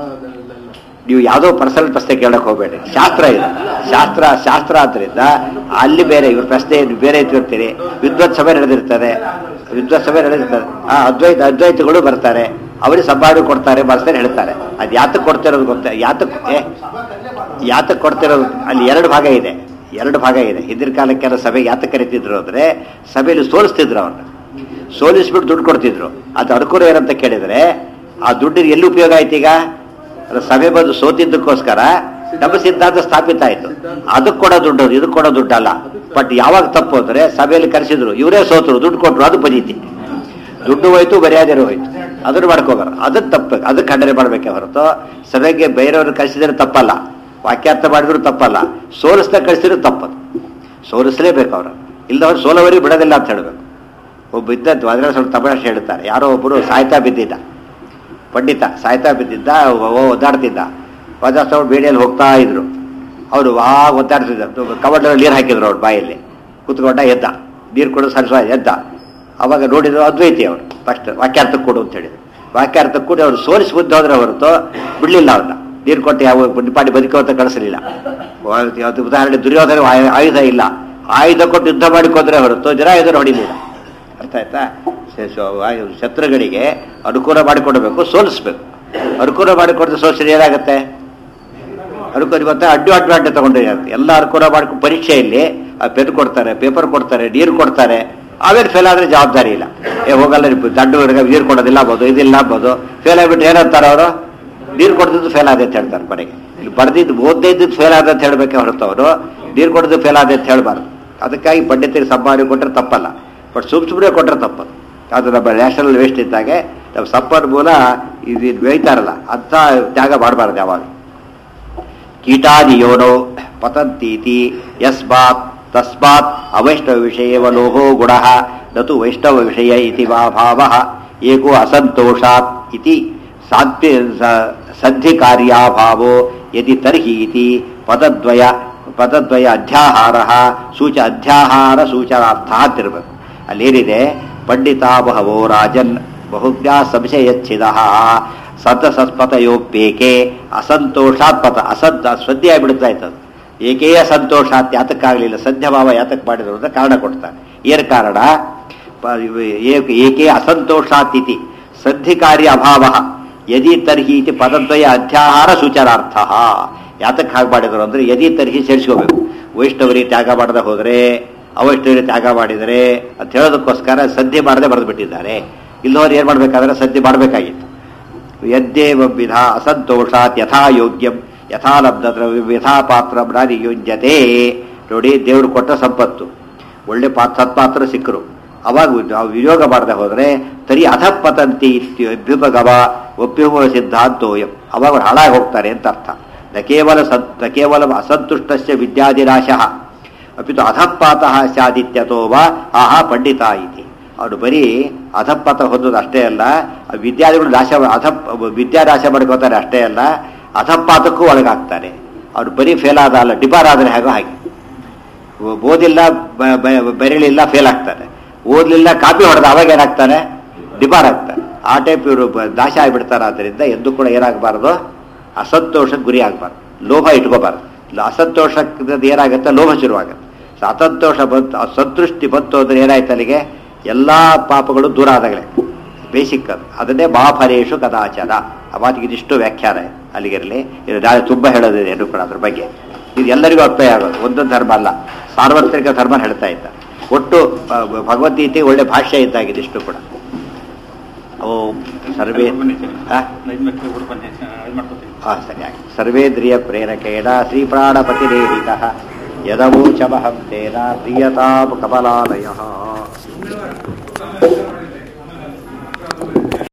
ನೀವು ಯಾವುದೋ ಪರ್ಸನಲ್ ಪ್ರಶ್ನೆ ಕೇಳಕ್ ಹೋಗಬೇಡಿ ಶಾಸ್ತ್ರ ಇದೆ ಶಾಸ್ತ್ರ ಶಾಸ್ತ್ರ ಆದ್ರಿಂದ ಅಲ್ಲಿ ಬೇರೆ ಇವ್ರ ಪ್ರಶ್ನೆ ಬೇರೆ ಇಟ್ಟಿರ್ತೀರಿ ವಿದ್ವತ್ ಸಭೆ ನಡೆದಿರ್ತದೆ ವಿದ್ವತ್ ಸಭೆ ನಡೆದಿರ್ತದೆ ಆ ಅದ್ವೈತ ಅದ್ವೈತಗಳು ಬರ್ತಾರೆ ಅವರಿಗೆ ಸಂಭಾವನೆ ಕೊಡ್ತಾರೆ ಬರ್ತಾರೆ ಹೇಳ್ತಾರೆ ಅದು ಯಾತಕ್ಕೆ ಕೊಡ್ತಿರೋದು ಗೊತ್ತ ಯಾತಕ್ಕೆ ಏ ಯಾತಕ್ಕೆ ಕೊಡ್ತಿರೋದು ಅಲ್ಲಿ ಎರಡು ಭಾಗ ಇದೆ ಎರಡು ಭಾಗ ಇದೆ ಹಿಂದಿನ ಕಾಲಕ್ಕೆಲ್ಲ ಸಭೆ ಯಾತಕ್ಕೆ ಕರಿತಿದ್ರು ಅಂದ್ರೆ ಸಭೆಯಲ್ಲಿ ಸೋಲಿಸ್ತಿದ್ರು ಅವ್ರನ್ನ ಸೋಲಿಸ್ಬಿಟ್ಟು ದುಡ್ಡು ಕೊಡ್ತಿದ್ರು ಅದು ಅನುಕೂಲ ಏನಂತ ಕೇಳಿದ್ರೆ ಆ ದುಡ್ಡಿನ ಎಲ್ಲಿ ಉಪಯೋಗ ಆಯ್ತು ಈಗ ಅದು ಸಭೆ ಬಂದು ಸೋತಿದ್ದಕ್ಕೋಸ್ಕರ ನಮ್ಮ ಸಿದ್ಧಾಂತ ಸ್ಥಾಪಿತ ಆಯ್ತು ಅದಕ್ಕೆ ಕೊಡೋ ದುಡ್ಡು ಅದು, ಇದಕ್ಕೆ ಕೊಡೋ ದುಡ್ಡಲ್ಲ ಬಟ್ ಯಾವಾಗ ತಪ್ಪು ಅಂದ್ರೆ ಸಭೆಯಲ್ಲಿ ಕರೆಸಿದ್ರು ಇವರೇ ಸೋತರು ದುಡ್ಡು ಕೊಟ್ರು ಅದು ಬದೀತಿ ದುಡ್ಡು ಹೋಯ್ತು ಮರ್ಯಾದೆ ಹೋಯ್ತು ಅದನ್ನು ಮಾಡ್ಕೋಬಾರ ಅದಕ್ಕೆ ತಪ್ಪು ಅದಕ್ಕೆ ಖಂಡನೆ ಮಾಡ್ಬೇಕೆ ಹೊರತು ಸಭೆಗೆ ಬೇರೆಯವ್ರನ್ನ ಕಳಿಸಿದ್ರೆ ತಪ್ಪಲ್ಲ ವಾಕ್ಯಾರ್ಥ ಮಾಡಿದ್ರು ತಪ್ಪಲ್ಲ ಸೋಲಿಸ್ತಾ ಕಳಿಸಿದ್ರು ತಪ್ಪದು ಸೋಲಿಸಲೇಬೇಕು ಅವರು ಇಲ್ಲದವ್ರು ಸೋಲವರಿಗೆ ಬಿಡೋದಿಲ್ಲ ಅಂತ ಹೇಳಬೇಕು ಒಬ್ಬ ಇದ್ದದ್ದು ಅದ್ರ ಸ್ವಲ್ಪ ತಮಾಷೆ ಹೇಳ್ತಾರೆ ಯಾರೋ ಒಬ್ಬರು ಸಾಯ್ತಾ ಬಿದ್ದಿದ್ದ ಪಂಡಿತ ಸಾಯ್ತಾ ಬಿದ್ದಿದ್ದ ಒ- ಒ- ಒದ್ದಾಡ್ತಿದ್ದ ವಜಾಸ್ತವ್ರು ಬೇಡಿಯಲ್ಲಿ ಹೋಗ್ತಾ ಇದ್ರು ಅವರು ಆ ಒದ್ದಾಡ್ತಿದ್ದ ಕವರ್ನಲ್ಲಿ ನೀರು ಹಾಕಿದ್ರು ಅವ್ರ ಬಾಯಲ್ಲಿ ಕೂತ್ಕೊಂಡ ಎದ್ದ ನೀರು ಕೊಡು ಸರಿಸ ಎದ್ದ ಅವಾಗ ನೋಡಿದ್ರು ಅದ್ವೈತಿ ಅವರು ಫಸ್ಟ್ ವಾಕ್ಯಾರ್ಥಕ್ಕೆ ಕೊಡು ಅಂತ ಹೇಳಿದ್ರು ವಾಕ್ಯಾರ್ಥಕ್ಕೆ ಕೊಡಿ ಅವ್ರು ಸೋಲಿಸಿ ಬುದ್ಧ ಹೋದ್ರೆ ಹೊರತು ಬಿಡ್ಲಿಲ್ಲ ಅವ್ರನ್ನ ನೀರು ಕೊಟ್ಟು ಯಾವ ನಿಪಾಟಿ ಬದುಕೋ ಅಂತ ಕಳಿಸಲಿಲ್ಲ ಅದು ಉದಾಹರಣೆ ದುರ್ಯೋಧನ ಆಯು- ಆಯುಧ ಇಲ್ಲ ಆಯುಧ ಕೊಟ್ಟು ಯುದ್ಧ ಮಾಡಿಕೊಂಡ್ರೆ ಹೊರತು ಜನ ಆಯುಧ ಹೊಡಿಲಿಲ್ಲ ಅರ್ಥ ಆಯ್ತಾ ಸ- ಸೊ- ಆ- ಶತ್ರುಗಳಿಗೆ ಅನುಕೂಲ ಮಾಡಿಕೊಡಬೇಕು ಸೋಲಿಸ್ಬೇಕು ಅನುಕೂಲ ಮಾಡಿಕೊಡ್ರೆ ಸೋಲಿಸಿದ್ರೆ ಏನಾಗುತ್ತೆ ಅನುಕೂಲ ಗೊತ್ತಾ ಅಡ್ಡು ಅಡ್ಡು ಅಡ್ಡು ತಗೊಂಡು ಎಲ್ಲ ಅನುಕೂಲ ಮಾಡ್ಕೊಂಡು ಪರೀಕ್ಷೆಯಲ್ಲಿ ಪೆನ್ ಕೊಡ್ತಾರೆ ಪೇಪರ್ ಕೊಡ್ತಾರೆ ನೀರು ಕೊಡ್ತಾರೆ ಆಮೇಲೆ ಫೇಲ್ ಆದ್ರೆ ಜವಾಬ್ದಾರಿ ಇಲ್ಲ ಏ ಹೋಗಲ್ಲ ನೀವು ದಡ್ಡು ಹುಡುಗ ನೀರು ಕೊಡೋದಿಲ್ಲ ಆಗ್ಬೋದು ಇದಿಲ್ಲ ಆಗ್ಬೋದು ಫೇಲ್ ಆಗ್ಬಿಟ್ಟು ಏನಂತಾರೆ ಅವರು ನೀರು ಕೊಡ್ದಿದ್ದು ಫೇಲ್ ಆದೆ ಅಂತ ಹೇಳ್ತಾರೆ ಮನೆಗೆ ಇಲ್ಲಿ ಬಡ್ದಿದ್ದು ಓದ್ದೇ ಇದ್ದು ಫೇಲ್ ಆದ ಅಂತ ಹೇಳ್ಬೇಕೆ ಹೊರತು ಅವರು ನೀರು ಕೊಡದ್ದು ಫೇಲ್ ಆದೆ ಅಂತ ಹೇಳ್ಬಾರ್ದು ಅದಕ್ಕಾಗಿ ಪಂಡಿತರಿಗೆ ಸಂಭಾವನೆ ಕೊಟ್ಟರೆ ತಪ್ಪಲ್ಲ ಬಟ್ ಸುಮ್ ಸುಮ್ಮನೆ ಕೊಟ್ಟರೆ ತಪ್ಪದು ಅದು ನಮ್ಮ ನ್ಯಾಷನಲ್ ವೇಸ್ಟ್ ಇದ್ದಾಗೆ ನಮ್ಮ ಸಂಪನ್ಮೂಲ ಇದು ಇದು ಬೆಳೀತಾರಲ್ಲ ಅಂಥ ತ್ಯಾಗ ಮಾಡಬಾರ್ದು ಯಾವಾಗ ಕೀಟಾದಿಯೋನೋ ಪತಂತೀತಿ ಯಸ್ಮಾತ್ ತಸ್ಮಾತ್ ಅವೈಷ್ಣವ ವಿಷಯವ ಲೋಹೋ ಗುಣ ನತು ವೈಷ್ಣವ ವಿಷಯ ಇತಿ ವಾ ಭಾವ ಏಕೋ ಅಸಂತೋಷಾತ್ ಇತಿ ಸಾಧ್ಯ ಸ- ಸದ್ಧಿಕಾರ್ಯಾಭಾವೋ ಯದಿ ತರ್ಹಿ ಇತಿ ಪದದ್ವಯ ಪದದ್ವಯ ಅಧ್ಯಾಹಾರ ಸೂಚ ಅಧ್ಯಾಹಾರ ಸೂಚನಾರ್ಥ ಅಂತಿರ್ಬೇಕು ಅಲ್ಲೇನಿದೆ ಪಂಡಿತಾ ಬಹವೋ ರಾಜನ್ ಬಹುಜ್ಞಾ ಸಂಶಯಚ್ಛಿದ ಸತಸಸ್ಪತಯೋಪೇಕೆ ಅಸಂತೋಷಾತ್ ಪತ ಅಸಂತ ಸದ್ಯ ಬಿಡ್ತಾ ಇತ್ತದು ಏಕೇ ಅಸಂತೋಷಾತ್ ಯಾತಕ್ಕಾಗಲಿಲ್ಲ ಸದ್ಯಭಾವ ಯಾತಕ್ ಮಾಡಿದ್ರು ಅಂತ ಕಾರಣ ಕೊಡ್ತಾನೆ ಏನ್ ಕಾರಣ ಪ- ಇವ- ಏಕ- ಏಕೆ ಅಸಂತೋಷಾತ್ ಇತಿ ಸದ್ಧಿಕಾರ್ಯ ಅಭಾವ ಯದಿ ತರ್ಹಿ ಇತಿ ಪದದ್ವಯ ಅಧ್ಯಾಹಾರ ಸೂಚನಾರ್ಥ ಯಾತಕ್ಕೆ ಹಾಗೆ ಮಾಡಿದ್ರು ಅಂದ್ರೆ ಯದಿ ತರ್ಹಿ ಸೇರಿಸ್ಕೋಬೇಕು ವೈಷ್ಣವರಿಗೆ ತ್ಯಾಗ ಮಾಡದೆ ಹೋದ್ರೆ ಅವೈಷ್ಣವರಿಗೆ ತ್ಯಾಗ ಮಾಡಿದರೆ ಅಂತ ಹೇಳೋದಕ್ಕೋಸ್ಕರ ಸದ್ಯ ಮಾಡದೆ ಬರೆದು ಬಿಟ್ಟಿದ್ದಾರೆ ಇಲ್ಲದವ್ರು ಏನ್ ಮಾಡ್ಬೇಕಾದ್ರೆ ಸದ್ಯ ಮಾಡಬೇಕಾಗಿತ್ತು ಯದ್ದೇವ ವಿಧ ಅಸಂತೋಷಾತ್ ಯಥಾ ಯೋಗ್ಯಂ ಯಥಾ ಲಬ್ಧ ದ್ರವ್ಯ ಯಥಾ ಪಾತ್ರ ನಾರಿ ಯೋಜ್ಯತೆ ನೋಡಿ ದೇವರು ಕೊಟ್ಟ ಸಂಪತ್ತು ಒಳ್ಳೆ ಪಾ ಸತ್ಪಾತ್ರ ಸಿಕ್ಕರು ಅವಾಗ ನಾವು ವಿಯೋಗ ಮಾಡದೆ ಹೋದರೆ ತರಿ ಅಧಪತಂತಿ ಅಭ್ಯುಪಗವ ಒಪ್ಪಿಹುವ ಸಿದ್ಧಾಂತೋಯಂ ಅವಾಗ ಅವ್ರು ಹಾಳಾಗಿ ಹೋಗ್ತಾರೆ ಅಂತ ಅರ್ಥ ನ ಕೇವಲ ಸತ್ ನ ಕೇವಲ ಅಸಂತುಷ್ಟಸ್ಯ ವಿದ್ಯಾದಿನಾಶ ಅಪಿತು ಅಧಪಾತಃ ಸ್ಯಾದಿತ್ಯತೋ ವಾ ಆಹಾ ಪಂಡಿತ ಇತಿ ಅವರು ಬರೀ ಅಧಪಾತ ಹೊಂದೋದು ಅಷ್ಟೇ ಅಲ್ಲ ಆ ವಿದ್ಯಾರ್ಥಿಗಳು ನಾಶ ಅಧ ವಿದ್ಯಾನಾಶ ಮಾಡ್ಕೋತಾರೆ ಅಷ್ಟೇ ಅಲ್ಲ ಅಧಪಾತಕ್ಕೂ ಒಳಗಾಗ್ತಾರೆ ಅವ್ರು ಬರೀ ಫೇಲ್ ಆದ ಅಲ್ಲ ಡಿಪಾರ್ ಆದರೆ ಹೇಗೋ ಹಾಗೆ ಓದಿಲ್ಲ ಬ- ಬ- ಬರೀಲಿಲ್ಲ ಫೇಲ್ ಆಗ್ತಾನೆ ಓದ್ಲಿಲ್ಲ ಕಾಪಿ ಹೊಡೆದ ಅವಾಗ ಏನಾಗ್ತಾನೆ ಡಿಪಾರ್ ಆಗ್ತಾನೆ ಆ ಟೈಪ್ ಇವರು ಬ- ನಾಶ ಆಗಿಬಿಡ್ತಾರೆ ಆದ್ದರಿಂದ ಎಂದೂ ಕೂಡ ಏನಾಗಬಾರ್ದು ಅಸಂತೋಷಕ್ಕೆ ಗುರಿ ಆಗಬಾರ್ದು ಲೋಭ ಇಟ್ಕೋಬಾರ್ದು ಇಲ್ಲ ಅಸಂತೋಷಕ್ಕೆ ಏನಾಗುತ್ತೆ ಲೋಭ ಶುರುವಾಗುತ್ತೆ ಸೊ ಅಸಂತೋಷ ಬಂತು ಅಸಂತೃಷ್ಟಿ ಬಂತು ಅಂದ್ರೆ ಏನಾಯ್ತು ಅಲ್ಲಿಗೆ ಎಲ್ಲ ಪಾಪಗಳು ದೂರ ಆದಾಗಲೇ ಬೇಸಿಕ್ ಅದು ಅದನ್ನೇ ಮಹಾಫಲೇಶು ಕದಾಚಾರ ಆ ಮಾತಿಗೆ ಇದಿಷ್ಟು ವ್ಯಾಖ್ಯಾನ ಇದೆ. ಅಲ್ಲಿಗಿರಲಿ ಇದು ನಾಳೆ ತುಂಬ ಹೇಳೋದಿದೆ ಏನು ಕೂಡ ಅದ್ರ ಬಗ್ಗೆ ಇದು ಎಲ್ಲರಿಗೂ ಅರ್ಥಯ ಆಗೋದು ಒಂದೊಂದು ಧರ್ಮ ಅಲ್ಲ ಸಾರ್ವತ್ರಿಕ ಧರ್ಮ ಹೇಳ್ತಾ ಇದ್ದ ಒಟ್ಟು ಆ, ಭಗವದ್ಗೀತೆ ಒಳ್ಳೆ ಭಾಷ್ಯ ಇದ್ದಾಗಿದೆ ಇಷ್ಟು ಕೂಡ ಓಂ ಸರ್ವೇ ಆ? ಹಾ ಸರಿ ಆಗಿ ಸರ್ವೇಂದ್ರಿಯ ಪ್ರೇರಕೇಣ ಶ್ರೀಪ್ರಾಣಪತಿರೇಹಿತ ಯದವೋಚಮಹಂ ತೇನ ಪ್ರಿಯತಾಂ ಕಮಲಾಲಯ ಮಂಗಳವಾರ